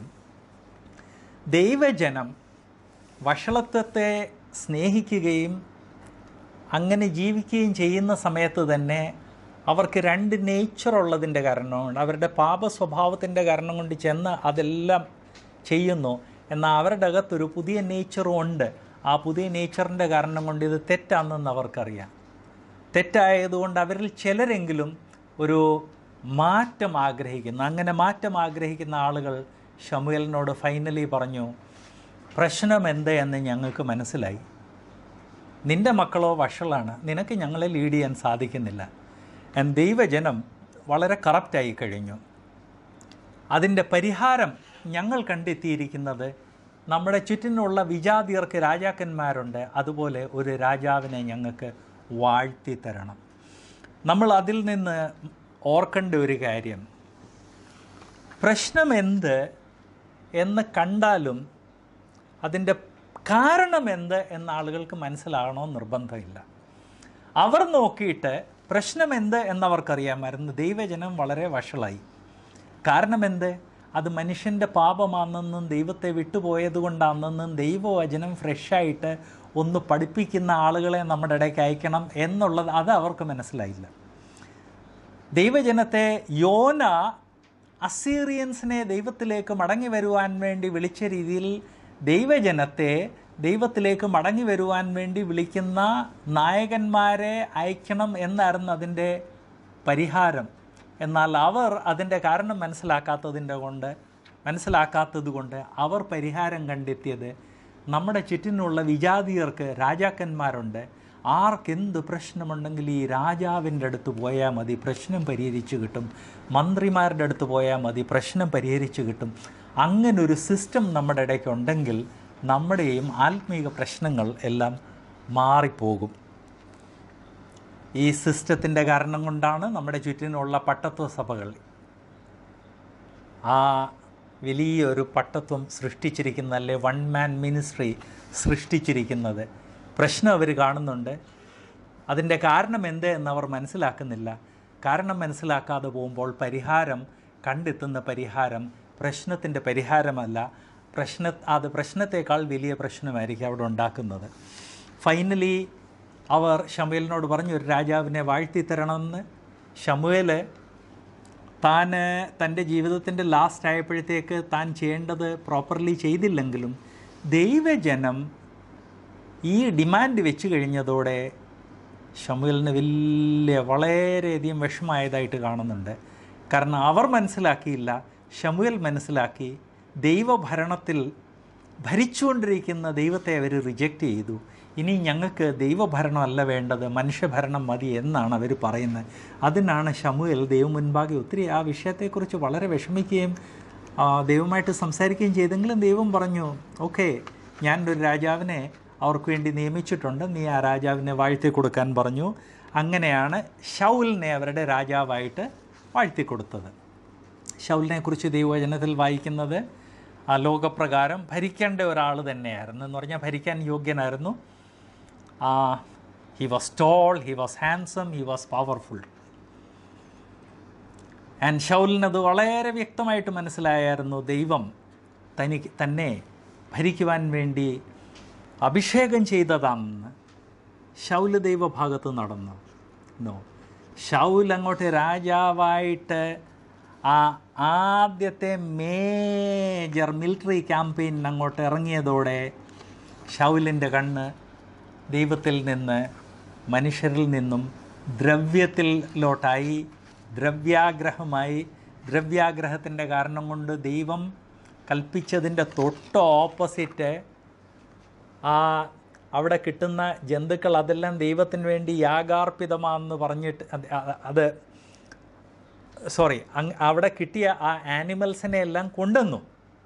ദൈവജനം വഷളത്വത്തെ സ്നേഹിക്കുകയും അങ്ങനെ ജീവിക്കുകയും ചെയ്യുന്ന സമയത്ത് തന്നെ അവർക്ക് രണ്ട് നേച്ചർ ഉള്ളതിൻ്റെ കാരണമുണ്ട് അവരുടെ പാപ സ്വഭാവത്തിൻ്റെ കാരണം കൊണ്ട് ചെന്ന് അതെല്ലാം ചെയ്യുന്നു എന്നാൽ അവരുടെ അകത്തൊരു പുതിയ നേച്ചറും ഉണ്ട് ആ പുതിയ നേച്ചറിൻ്റെ കാരണം കൊണ്ട് ഇത് തെറ്റാണെന്ന് അവർക്കറിയാം തെറ്റായതുകൊണ്ട് അവരിൽ ചിലരെങ്കിലും ഒരു മാറ്റം ആഗ്രഹിക്കുന്നു അങ്ങനെ മാറ്റം ആഗ്രഹിക്കുന്ന ആളുകൾ ഷമുയലിനോട് ഫൈനലി പറഞ്ഞു പ്രശ്നം എന്ത് എന്ന് ഞങ്ങൾക്ക് മനസ്സിലായി നിൻ്റെ മക്കളോ വഷളാണ് നിനക്ക് ഞങ്ങളെ ലീഡ് ചെയ്യാൻ സാധിക്കുന്നില്ല And ദൈവജനം വളരെ കറപ്റ്റായി കഴിഞ്ഞു അതിൻ്റെ പരിഹാരം ഞങ്ങൾ കണ്ടെത്തിയിരിക്കുന്നത് നമ്മുടെ ചുറ്റിനുള്ള വിജാതിയർക്ക് രാജാക്കന്മാരുണ്ട് അതുപോലെ ഒരു രാജാവിനെ ഞങ്ങൾക്ക് വാഴ്ത്തി തരണം നമ്മൾ അതിൽ നിന്ന് ഓർക്കേണ്ട ഒരു കാര്യം പ്രശ്നം എന്ത് എന്ന് കണ്ടാലും അതിൻ്റെ കാരണം എന്ത് എന്ന ആളുകൾക്ക് മനസ്സിലാകണോ നിർബന്ധമില്ല അവർ നോക്കിയിട്ട് പ്രശ്നം എന്ത് എന്നവർക്കറിയാമായിരുന്നു ദൈവജനം വളരെ വഷളായി കാരണം എന്ത് അത് മനുഷ്യൻ്റെ പാപമാണെന്നും ദൈവത്തെ വിട്ടുപോയത് കൊണ്ടാണെന്നും ദൈവവചനം ഫ്രഷായിട്ട് ഒന്ന് പഠിപ്പിക്കുന്ന ആളുകളെ നമ്മുടെ ഇടയ്ക്ക് അയക്കണം എന്നുള്ളത് അത് അവർക്ക് മനസ്സിലായില്ല ദൈവജനത്തെ യോന അസീറിയൻസിനെ ദൈവത്തിലേക്ക് മടങ്ങി വരുവാൻ വേണ്ടി വിളിച്ച രീതിയിൽ ദൈവജനത്തെ ദൈവത്തിലേക്ക് മടങ്ങി വരുവാൻ വേണ്ടി വിളിക്കുന്ന നായകന്മാരെ അയക്കണം എന്നായിരുന്നു അതിൻ്റെ പരിഹാരം എന്നാൽ അവർ അതിൻ്റെ കാരണം മനസ്സിലാക്കാത്തതിൻ്റെ കൊണ്ട് മനസ്സിലാക്കാത്തത് കൊണ്ട് അവർ പരിഹാരം കണ്ടെത്തിയത് നമ്മുടെ ചുറ്റിനുള്ള വിജാതിയർക്ക് രാജാക്കന്മാരുണ്ട് ആർക്കെന്ത് പ്രശ്നമുണ്ടെങ്കിൽ ഈ രാജാവിൻ്റെ അടുത്ത് പോയാൽ മതി പ്രശ്നം പരിഹരിച്ച് കിട്ടും മന്ത്രിമാരുടെ അടുത്ത് പോയാൽ മതി പ്രശ്നം പരിഹരിച്ച് കിട്ടും അങ്ങനൊരു സിസ്റ്റം നമ്മുടെ ഇടയ്ക്കുണ്ടെങ്കിൽ നമ്മുടെയും ആത്മീക പ്രശ്നങ്ങൾ എല്ലാം മാറിപ്പോകും ഈ സിസ്റ്റത്തിൻ്റെ കാരണം കൊണ്ടാണ് നമ്മുടെ ചുറ്റിനുള്ള പട്ടത്വ സഭകൾ ആ വലിയൊരു പട്ടത്വം സൃഷ്ടിച്ചിരിക്കുന്ന അല്ലെ വൺ മാൻ മിനിസ്ട്രി സൃഷ്ടിച്ചിരിക്കുന്നത് പ്രശ്നം അവർ കാണുന്നുണ്ട് അതിൻ്റെ കാരണം എന്ത് എന്ന് അവർ മനസ്സിലാക്കുന്നില്ല കാരണം മനസ്സിലാക്കാതെ പോകുമ്പോൾ പരിഹാരം കണ്ടെത്തുന്ന പരിഹാരം പ്രശ്നത്തിൻ്റെ പരിഹാരമല്ല പ്രശ്ന അത് പ്രശ്നത്തേക്കാൾ വലിയ പ്രശ്നമായിരിക്കും അവിടെ ഉണ്ടാക്കുന്നത് ഫൈനലി അവർ ഷമുവേലിനോട് പറഞ്ഞു ഒരു രാജാവിനെ വാഴ്ത്തിത്തരണമെന്ന് ഷമുവേൽ താൻ തൻ്റെ ജീവിതത്തിൻ്റെ ലാസ്റ്റ് ആയപ്പോഴത്തേക്ക് താൻ ചെയ്യേണ്ടത് പ്രോപ്പർലി ചെയ്തില്ലെങ്കിലും ദൈവജനം ഈ ഡിമാൻഡ് വെച്ച് കഴിഞ്ഞതോടെ ഷമുവേലിന് വലിയ വളരെയധികം വിഷമായതായിട്ട് കാണുന്നുണ്ട് കാരണം അവർ മനസ്സിലാക്കിയില്ല ഷമുവേൽ മനസ്സിലാക്കി ദൈവഭരണത്തിൽ ഭരിച്ചുകൊണ്ടിരിക്കുന്ന ദൈവത്തെ അവർ റിജക്റ്റ് ചെയ്തു ഇനി ഞങ്ങൾക്ക് ദൈവഭരണമല്ല വേണ്ടത് മനുഷ്യഭരണം മതി എന്നാണ് അവർ പറയുന്നത് അതിനാണ് ഷമുവേൽ ദൈവം മുൻപാകെ ഒത്തിരി ആ വിഷയത്തെക്കുറിച്ച് വളരെ വിഷമിക്കുകയും ആ, ദൈവമായിട്ട് സംസാരിക്കുകയും ചെയ്തെങ്കിലും ദൈവം പറഞ്ഞു ഓക്കെ ഞാനൊരു രാജാവിനെ അവർക്ക് വേണ്ടി നിയമിച്ചിട്ടുണ്ട് നീ ആ രാജാവിനെ വാഴ്ത്തി കൊടുക്കാൻ പറഞ്ഞു അങ്ങനെയാണ് ഷൗലിനെ അവരുടെ രാജാവായിട്ട് വാഴ്ത്തി കൊടുത്തത് ഷൗലിനെ കുറിച്ച് ദൈവവചനത്തിൽ വായിക്കുന്നത് ആ ലോകപ്രകാരം ഭരിക്കേണ്ട ഒരാൾ തന്നെയായിരുന്നു എന്ന് പറഞ്ഞാൽ ഭരിക്കാൻ യോഗ്യനായിരുന്നു he was tall he was handsome he was powerful and ഷൗലിനത് വളരെ വ്യക്തമായിട്ട് മനസ്സിലായായിരുന്നു ദൈവം തനിക്ക് തന്നെ ഭരിക്കുവാൻ വേണ്ടി അഭിഷേകം ചെയ്തതാണെന്ന് ഷൗല് ദൈവഭാഗത്ത് നടന്നു നോ ഷൗൽ അങ്ങോട്ട് രാജാവായിട്ട് ആ ആദ്യത്തെ മേജർ മിലിറ്ററി ക്യാമ്പയിൻ അങ്ങോട്ട് ഇറങ്ങിയതോടെ ഷൗലിൻ്റെ കണ്ണ് ദൈവത്തിൽ നിന്ന് മനുഷ്യരിൽ നിന്നും ദ്രവ്യത്തിലോട്ടായി ദ്രവ്യാഗ്രഹമായി ദ്രവ്യാഗ്രഹത്തിൻ്റെ കാരണം കൊണ്ട് ദൈവം കൽപ്പിച്ചതിൻ്റെ തൊട്ട് ഓപ്പോസിറ്റ് ആ അവിടെ കിട്ടുന്ന ജന്തുക്കൾ അതെല്ലാം ദൈവത്തിന് വേണ്ടി യാഗാർപ്പിതമാണെന്ന് പറഞ്ഞിട്ട് അത് അ- അത് സോറി അങ് അവിടെ കിട്ടിയ ആ ആനിമൽസിനെ എല്ലാം കൊണ്ടുവന്നു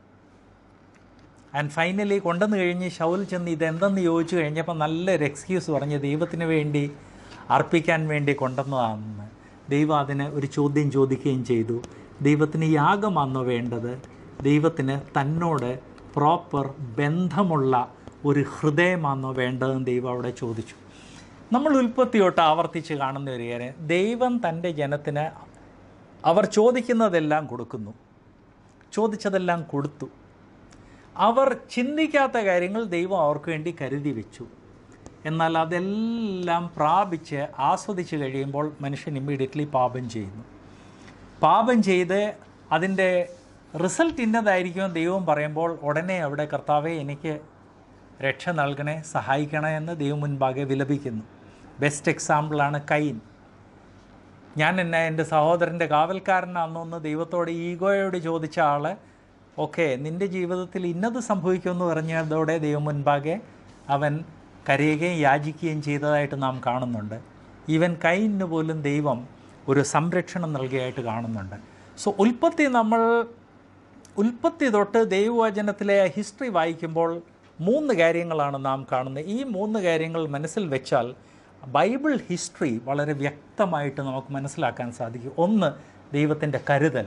ആൻഡ് ഫൈനലി കൊണ്ടുവന്ന് കഴിഞ്ഞ് ഷൗൽ ചെന്ന് ഇതെന്തെന്ന് ചോദിച്ചു കഴിഞ്ഞപ്പോൾ നല്ലൊരു എക്സ്ക്യൂസ് പറഞ്ഞ് ദൈവത്തിന് വേണ്ടി അർപ്പിക്കാൻ വേണ്ടി കൊണ്ടുവന്നതാണെന്ന് ദൈവം അതിന് ഒരു ചോദ്യം ചോദിക്കുകയും ചെയ്തു ദൈവത്തിന് യാഗമാണോ വേണ്ടത് ദൈവത്തിന് തന്നോട് പ്രോപ്പർ ബന്ധമുള്ള ഒരു ഹൃദയമാണോ വേണ്ടതെന്ന് ദൈവം അവിടെ ചോദിച്ചു നമ്മൾ ഉൽപ്പത്തി തൊട്ട് ആവർത്തിച്ച് കാണുന്ന ഒരു കാര്യം ദൈവം തൻ്റെ ജനത്തിന് അവർ ചോദിക്കുന്നതെല്ലാം കൊടുക്കുന്നു ചോദിച്ചതെല്ലാം കൊടുത്തു അവർ ചിന്തിക്കാത്ത കാര്യങ്ങൾ ദൈവം അവർക്ക് വേണ്ടി കരുതി വെച്ചു എന്നാൽ അതെല്ലാം പ്രാപിച്ച് ആസ്വദിച്ച് കഴിയുമ്പോൾ മനുഷ്യൻ ഇമ്മീഡിയറ്റ്ലി പാപം ചെയ്യുന്നു പാപം ചെയ്ത് അതിൻ്റെ റിസൾട്ട് ഇന്നതായിരിക്കും ദൈവം പറയുമ്പോൾ ഉടനെ അവിടെ കർത്താവെ എനിക്ക് രക്ഷ നൽകണേ സഹായിക്കണേ എന്ന് ദൈവം മുൻപാകെ വിലപിക്കുന്നു ബെസ്റ്റ് എക്സാമ്പിളാണ് കൈൻ ഞാൻ എന്നെ എൻ്റെ സഹോദരൻ്റെ കാവൽക്കാരനാണെന്നൊന്ന് ദൈവത്തോട് ഈഗോയോട് ചോദിച്ച ആൾ ഓക്കെ നിൻ്റെ ജീവിതത്തിൽ ഇന്നത് സംഭവിക്കുമെന്ന് പറഞ്ഞതോടെ ദൈവം മുൻപാകെ അവൻ കരയുകയും യാചിക്കുകയും ചെയ്തതായിട്ട് നാം കാണുന്നുണ്ട് ഈവൻ കൈന് പോലും ദൈവം ഒരു സംരക്ഷണം നൽകിയായിട്ട് കാണുന്നുണ്ട് സോ ഉൽപ്പത്തി നമ്മൾ ഉൽപ്പത്തി തൊട്ട് ദൈവവചനത്തിലെ ഹിസ്റ്ററി വായിക്കുമ്പോൾ മൂന്ന് കാര്യങ്ങളാണ് നാം കാണുന്നത് ഈ മൂന്ന് കാര്യങ്ങൾ മനസ്സിൽ വെച്ചാൽ ബൈബിൾ ഹിസ്റ്ററി വളരെ വ്യക്തമായിട്ട് നമുക്ക് മനസ്സിലാക്കാൻ സാധിക്കും ഒന്ന് ദൈവത്തിൻ്റെ കരുതൽ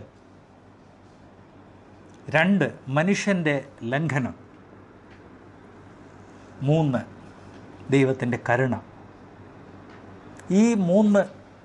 രണ്ട് മനുഷ്യൻ്റെ ലംഘനം മൂന്ന് ദൈവത്തിൻ്റെ കരുണ ഈ മൂന്ന്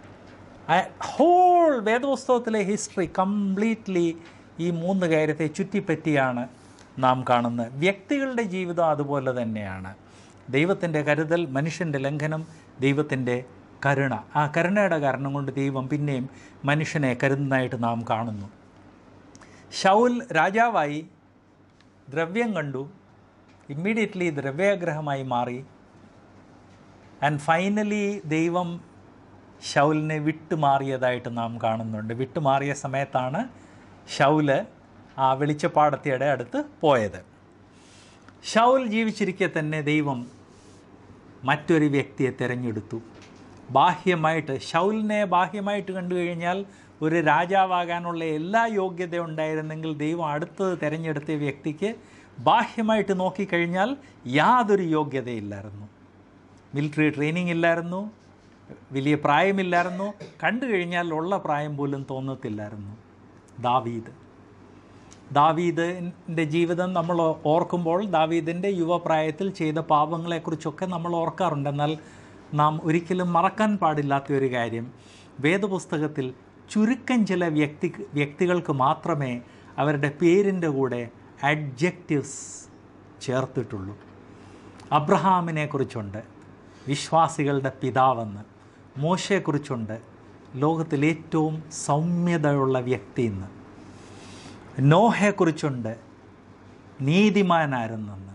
ഹോൾ വേദപുസ്തകത്തിലെ ഹിസ്റ്ററി കംപ്ലീറ്റ്ലി ഈ മൂന്ന് കാര്യത്തെ ചുറ്റിപ്പറ്റിയാണ് നാം കാണുന്നത് വ്യക്തികളുടെ ജീവിതം അതുപോലെ തന്നെയാണ് ദൈവത്തിൻ്റെ കരുതൽ മനുഷ്യൻ്റെ ലംഘനം ദൈവത്തിൻ്റെ കരുണ ആ കരുണയുടെ കാരണം കൊണ്ട് ദൈവം പിന്നെയും മനുഷ്യനെ കരുതുന്നതായിട്ട് നാം കാണുന്നു ഷൗൽ രാജാവായി ദ്രവ്യം കണ്ടു ഇമ്മീഡിയറ്റ്ലി ദ്രവ്യാഗ്രഹമായി മാറി ആൻഡ് ഫൈനലി ദൈവം ഷൗലിനെ വിട്ടുമാറിയതായിട്ട് നാം കാണുന്നുണ്ട് വിട്ടുമാറിയ സമയത്താണ് ഷൗല് ആ വെളിച്ചപ്പാടത്തിയുടെ അടുത്ത് പോയത് ഷൗൽ ജീവിച്ചിരിക്കെ തന്നെ ദൈവം മറ്റൊരു വ്യക്തിയെ തിരഞ്ഞെടുത്തു ബാഹ്യമായിട്ട് ഷൗലിനെ ബാഹ്യമായിട്ട് കണ്ടു കഴിഞ്ഞാൽ ഒരു രാജാവാകാനുള്ള എല്ലാ യോഗ്യത ഉണ്ടായിരുന്നെങ്കിൽ ദൈവം അടുത്തത് തിരഞ്ഞെടുത്ത വ്യക്തിക്ക് ബാഹ്യമായിട്ട് നോക്കിക്കഴിഞ്ഞാൽ യാതൊരു യോഗ്യതയില്ലായിരുന്നു മിലിറ്ററി ട്രെയിനിങ് ഇല്ലായിരുന്നു വലിയ പ്രായമില്ലായിരുന്നു കണ്ടു കഴിഞ്ഞാൽ ഉള്ള പ്രായം പോലും തോന്നത്തില്ലായിരുന്നു ദാവീദ് ദാവീദിൻ്റെ ജീവിതം നമ്മൾ ഓർക്കുമ്പോൾ ദാവീദിൻ്റെ യുവപ്രായത്തിൽ ചെയ്ത പാപങ്ങളെക്കുറിച്ചൊക്കെ നമ്മൾ ഓർക്കാറുണ്ട് എന്നാൽ നാം ഒരിക്കലും മറക്കാൻ പാടില്ലാത്ത ഒരു കാര്യം വേദപുസ്തകത്തിൽ ചുരുക്കം ചില വ്യക്തി വ്യക്തികൾക്ക് മാത്രമേ അവരുടെ പേരിൻ്റെ കൂടെ അഡ്ജക്റ്റീവ്സ് ചേർത്തിട്ടുള്ളൂ അബ്രഹാമിനെ കുറിച്ചുണ്ട് വിശ്വാസികളുടെ പിതാവെന്ന് മോശയെക്കുറിച്ചുണ്ട് ലോകത്തിൽ ഏറ്റവും സൗമ്യതയുള്ള വ്യക്തി എന്ന് നോഹയെക്കുറിച്ചുണ്ട് നീതിമാനായിരുന്നെന്ന്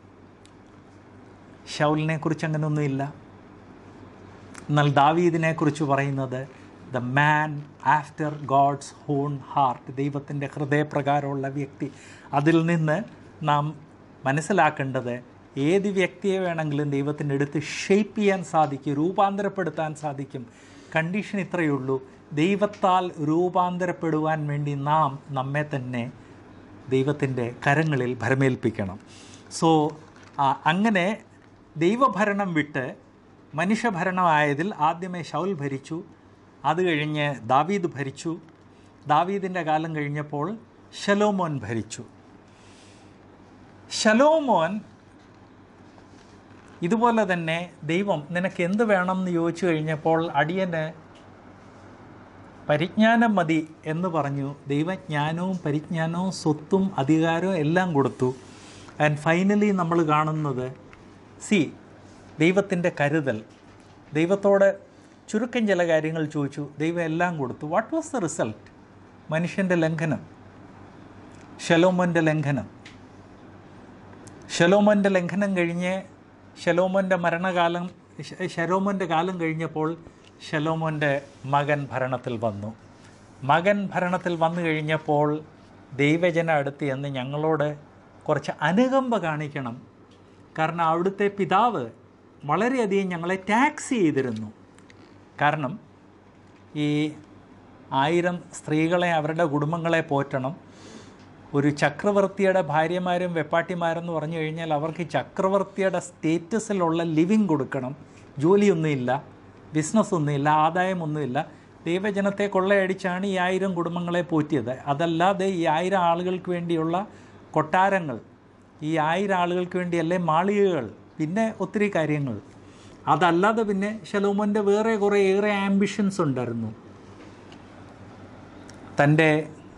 ഷൗലിനെ കുറിച്ച് അങ്ങനെയൊന്നുമില്ല എന്നാൽ ദാവീദിനെക്കുറിച്ച് പറയുന്നത് the man after God's own heart ദൈവത്തിൻ്റെ ഹൃദയപ്രകാരമുള്ള വ്യക്തി അതിൽ നിന്ന് നാം മനസ്സിലാക്കേണ്ടത് ഏത് വ്യക്തിയെ വേണമെങ്കിലും ദൈവത്തിൻ്റെ അടുത്ത് ഷേപ്പ് ചെയ്യാൻ സാധിക്കും രൂപാന്തരപ്പെടുത്താൻ സാധിക്കും കണ്ടീഷൻ ഇത്രയേ ഉള്ളൂ ദൈവത്താൽ രൂപാന്തരപ്പെടുവാൻ വേണ്ടി നാം നമ്മെ തന്നെ ദൈവത്തിൻ്റെ കരങ്ങളിൽ ഭരമേൽപ്പിക്കണം സോ അങ്ങനെ ദൈവഭരണം വിട്ട് മനുഷ്യഭരണമായതിൽ ആദ്യമേ ഷൗൽ ഭരിച്ചു അത് കഴിഞ്ഞ് ദാവീദ് ഭരിച്ചു ദാവീദിൻ്റെ കാലം കഴിഞ്ഞപ്പോൾ ശലോമോൻ ഭരിച്ചു ശലോമോൻ ഇതുപോലെ തന്നെ ദൈവം നിനക്ക് എന്ത് വേണം എന്ന് ചോദിച്ചു കഴിഞ്ഞപ്പോൾ അടിയന് പരിജ്ഞാനം മതി എന്ന് പറഞ്ഞു ദൈവജ്ഞാനവും പരിജ്ഞാനവും സ്വത്തും അധികാരവും എല്ലാം കൊടുത്തു ആൻഡ് ഫൈനലി നമ്മൾ കാണുന്നത് സി ദൈവത്തിൻ്റെ കരുതൽ ദൈവത്തോട് ചുരുക്കം ചില കാര്യങ്ങൾ ചോദിച്ചു ദൈവം എല്ലാം കൊടുത്തു വാട്ട് വാസ് ദ റിസൾട്ട് മനുഷ്യൻ്റെ ലംഘനം ഷലോമോൻ്റെ ലംഘനം ഷലോമോൻ്റെ ലംഘനം കഴിഞ്ഞ് ഷലോമോൻ്റെ മരണകാലം ഷലോമോൻ്റെ കാലം കഴിഞ്ഞപ്പോൾ ഷലോമോൻ്റെ മകൻ ഭരണത്തിൽ വന്നു മകൻ ഭരണത്തിൽ വന്നു കഴിഞ്ഞപ്പോൾ ദൈവജന അടുത്ത് എന്ന് ഞങ്ങളോട് കുറച്ച് അനുകമ്പ കാണിക്കണം കാരണം അവിടുത്തെ പിതാവ് വളരെയധികം ഞങ്ങളെ ടാക്സ് ചെയ്തിരുന്നു കാരണം ഈ ആയിരം സ്ത്രീകളെ അവരുടെ കുടുംബങ്ങളെ പോറ്റണം ഒരു ചക്രവർത്തിയുടെ ഭാര്യമാരും വെപ്പാട്ടിമാരെന്ന് പറഞ്ഞു കഴിഞ്ഞാൽ അവർക്ക് ഈ ചക്രവർത്തിയുടെ സ്റ്റേറ്റസിലുള്ള ലിവിങ് കൊടുക്കണം ജോലിയൊന്നുമില്ല ബിസിനസ്സൊന്നുമില്ല ആദായമൊന്നുമില്ല ദൈവജനത്തെ കൊള്ളയടിച്ചാണ് ഈ ആയിരം കുടുംബങ്ങളെ പോറ്റിയത് അതല്ലാതെ ഈ ആയിരം ആളുകൾക്ക് വേണ്ടിയുള്ള കൊട്ടാരങ്ങൾ ഈ ആയിരം ആളുകൾക്ക് വേണ്ടിയല്ലേ മാളികകൾ പിന്നെ ഒത്തിരി കാര്യങ്ങൾ അതല്ലാതെ പിന്നെ ശലോമോൻ്റെ വേറെ കുറേ ഏറെ ആംബിഷൻസ് ഉണ്ടായിരുന്നു തൻ്റെ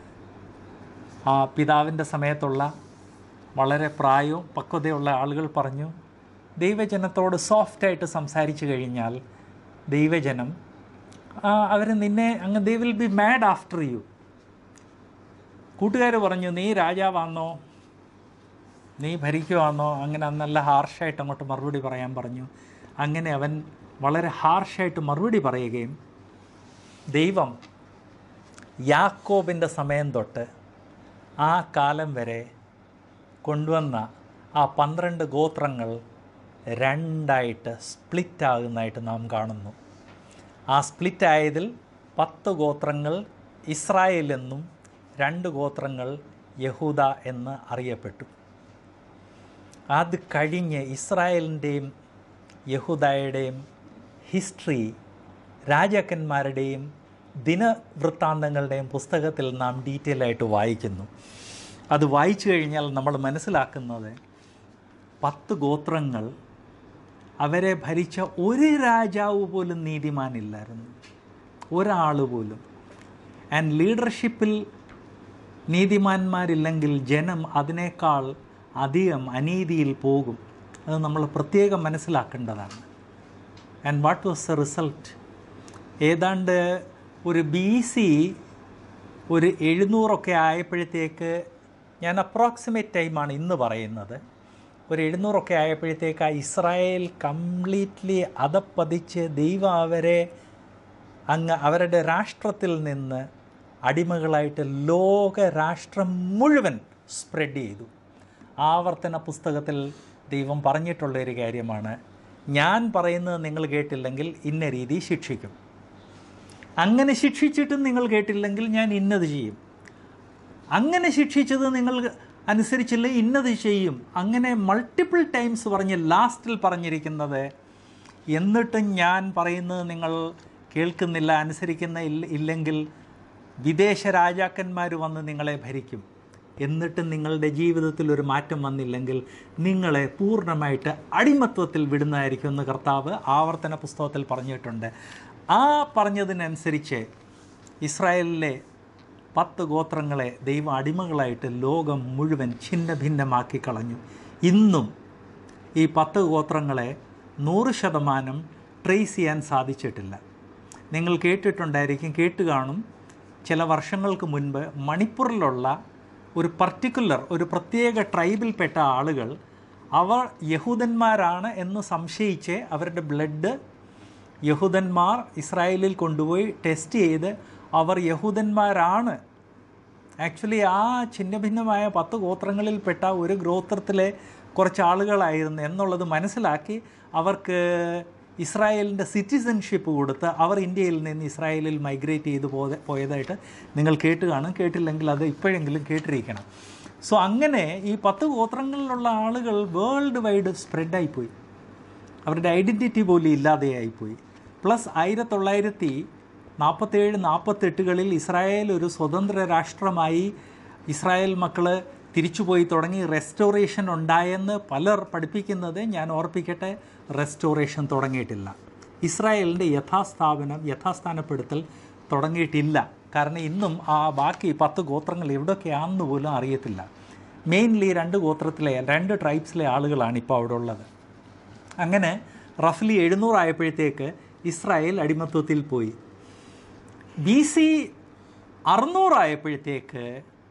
ആ പിതാവിൻ്റെ സമയത്തുള്ള വളരെ പ്രായവും പക്വതയുള്ള ആളുകൾ പറഞ്ഞു ദൈവജനത്തോട് സോഫ്റ്റായിട്ട് സംസാരിച്ചു കഴിഞ്ഞാൽ ദൈവജനം അവർ നിന്നെ അങ്ങ് they will be mad after you കൂട്ടുകാർ പറഞ്ഞു നീ രാജാവാന്നോ നീ ഭരിക്കുവാന്നോ അങ്ങനെ നല്ല ഹാർഷായിട്ട് അങ്ങോട്ട് മറുപടി പറയാൻ പറഞ്ഞു അങ്ങനെ അവൻ വളരെ ഹാർഷായിട്ട് മറുപടി പറയുകയും ദൈവം യാക്കോബിൻ്റെ സമയം തൊട്ട് ആ കാലം വരെ കൊണ്ടുവന്ന ആ പന്ത്രണ്ട് ഗോത്രങ്ങൾ രണ്ടായിട്ട് സ്പ്ലിറ്റ് ആകുന്നതായിട്ട് നാം കാണുന്നു ആ സ്പ്ലിറ്റ് ആയതിൽ പത്ത് ഗോത്രങ്ങൾ ഇസ്രായേൽ എന്നും രണ്ട് ഗോത്രങ്ങൾ യഹൂദ എന്ന് അറിയപ്പെട്ടു അത് കഴിഞ്ഞ് ഇസ്രായേലിൻ്റെയും യഹൂദയുടെയും ഹിസ്റ്ററി രാജാക്കന്മാരുടെയും ദിനവൃത്താന്തങ്ങളുടെയും പുസ്തകത്തിൽ നാം ഡീറ്റെയിൽ ആയിട്ട് വായിക്കുന്നു അത് വായിച്ചു കഴിഞ്ഞാൽ നമ്മൾ മനസ്സിലാക്കുന്നത് പത്ത് ഗോത്രങ്ങൾ അവരെ ഭരിച്ച ഒരു രാജാവ് പോലും നീതിമാനില്ലായിരുന്നു ഒരാൾ പോലും ആൻഡ് ലീഡർഷിപ്പിൽ നീതിമാന്മാരില്ലെങ്കിൽ ജനം അതിനേക്കാൾ അധികം അനീതിയിൽ പോകും അത് നമ്മൾ പ്രത്യേകം മനസ്സിലാക്കേണ്ടതാണ് and what was the result ഏതാണ്ട് ഒരു ബി സി ഒരു എഴുന്നൂറൊക്കെ ആയപ്പോഴത്തേക്ക് ഞാൻ അപ്രോക്സിമേറ്റ് ടൈമാണ് ഇന്ന് പറയുന്നത് ഒരു എഴുന്നൂറൊക്കെ ആയപ്പോഴത്തേക്ക് ആ ഇസ്രായേൽ കംപ്ലീറ്റ്ലി അതപ്പതിച്ച് ദൈവം അവരെ അങ്ങ് അവരുടെ രാഷ്ട്രത്തിൽ നിന്ന് അടിമകളായിട്ട് ലോക രാഷ്ട്രം മുഴുവൻ സ്പ്രെഡ് ചെയ്തു ആവർത്തന പുസ്തകത്തിൽ ദൈവം പറഞ്ഞിട്ടുള്ള ഒരു കാര്യമാണ് ഞാൻ പറയുന്നത് നിങ്ങൾ കേട്ടില്ലെങ്കിൽ ഇന്ന രീതി ശിക്ഷിക്കും അങ്ങനെ ശിക്ഷിച്ചിട്ടും നിങ്ങൾ കേട്ടില്ലെങ്കിൽ ഞാൻ ഇന്നത് ചെയ്യും അങ്ങനെ ശിക്ഷിച്ചത് നിങ്ങൾ അനുസരിച്ചില്ല ഇന്നത് ചെയ്യും അങ്ങനെ മൾട്ടിപ്പിൾ ടൈംസ് പറഞ്ഞ് ലാസ്റ്റിൽ പറഞ്ഞിരിക്കുന്നത് എന്നിട്ടും ഞാൻ പറയുന്നത് നിങ്ങൾ കേൾക്കുന്നില്ല അനുസരിക്കുന്ന ഇല്ല ഇല്ലെങ്കിൽ വിദേശ രാജാക്കന്മാർ വന്ന് നിങ്ങളെ ഭരിക്കും എന്നിട്ടും നിങ്ങളുടെ ജീവിതത്തിൽ ഒരു മാറ്റം വന്നില്ലെങ്കിൽ നിങ്ങളെ പൂർണ്ണമായിട്ട് അടിമത്വത്തിൽ വിടുന്നതായിരിക്കും എന്ന് കർത്താവ് ആവർത്തന പുസ്തകത്തിൽ പറഞ്ഞിട്ടുണ്ട് ആ പറഞ്ഞതിനനുസരിച്ച് ഇസ്രായേലിലെ പത്ത് ഗോത്രങ്ങളെ ദൈവം അടിമകളായിട്ട് ലോകം മുഴുവൻ ഛിന്ന ഭിന്നമാക്കി കളഞ്ഞു ഇന്നും ഈ പത്ത് ഗോത്രങ്ങളെ നൂറ് ശതമാനം ട്രേസ് ചെയ്യാൻ സാധിച്ചിട്ടില്ല നിങ്ങൾ കേട്ടിട്ടുണ്ടായിരിക്കും കേട്ട് കാണും ചില വർഷങ്ങൾക്ക് മുൻപ് മണിപ്പൂരിലുള്ള ഒരു പർട്ടിക്കുലർ ഒരു പ്രത്യേക ട്രൈബിൽപ്പെട്ട ആളുകൾ അവർ യഹൂദന്മാരാണ് എന്ന് സംശയിച്ച് അവരുടെ ബ്ലഡ് യഹൂദന്മാർ ഇസ്രായേലിൽ കൊണ്ടുപോയി ടെസ്റ്റ് ചെയ്ത് അവർ യഹൂദന്മാരാണ് ആക്ച്വലി ആ ഛിന്ന ഭിന്നമായ പത്ത് ഗോത്രങ്ങളിൽപ്പെട്ട ഒരു ഗോത്രത്തിലെ കുറച്ച് ആളുകളായിരുന്നു എന്നുള്ളത് മനസ്സിലാക്കി അവർക്ക് ഇസ്രായേലിൻ്റെ സിറ്റിസൺഷിപ്പ് കൊടുത്ത് അവർ ഇന്ത്യയിൽ നിന്ന് ഇസ്രായേലിൽ മൈഗ്രേറ്റ് ചെയ്ത് പോയ പോയതായിട്ട് നിങ്ങൾ കേട്ട് കാണും കേട്ടില്ലെങ്കിൽ അത് ഇപ്പോഴെങ്കിലും കേട്ടിരിക്കണം സോ അങ്ങനെ ഈ പത്ത് ഗോത്രങ്ങളിലുള്ള ആളുകൾ വേൾഡ് വൈഡ് സ്പ്രെഡായിപ്പോയി അവരുടെ ഐഡൻറ്റിറ്റി പോലും ഇല്ലാതെയായിപ്പോയി പ്ലസ് ആയിരത്തി തൊള്ളായിരത്തി നാൽപ്പത്തേഴ് നാൽപ്പത്തെട്ടുകളിൽ ഇസ്രായേൽ ഒരു സ്വതന്ത്ര രാഷ്ട്രമായി ഇസ്രായേൽ മക്കൾ തിരിച്ചുപോയി തുടങ്ങി റെസ്റ്റോറേഷൻ ഉണ്ടായെന്ന് പലർ പഠിപ്പിക്കുന്നത് ഞാൻ ഓർപ്പിക്കട്ടെ റെസ്റ്റോറേഷൻ തുടങ്ങിയിട്ടില്ല ഇസ്രായേലിൻ്റെ യഥാസ്ഥാപനം യഥാസ്ഥാനപ്പെടുത്തൽ തുടങ്ങിയിട്ടില്ല കാരണം ഇന്നും ആ ബാക്കി പത്ത് ഗോത്രങ്ങൾ എവിടെയൊക്കെയാണെന്ന് പോലും അറിയത്തില്ല മെയിൻലി രണ്ട് ഗോത്രത്തിലെ രണ്ട് ട്രൈബ്സിലെ ആളുകളാണ് ഇപ്പോൾ അവിടെ ഉള്ളത് അങ്ങനെ റഫ്ലി എഴുന്നൂറായപ്പോഴത്തേക്ക് ഇസ്രായേൽ അടിമത്വത്തിൽ പോയി ബി സി അറുന്നൂറായപ്പോഴത്തേക്ക്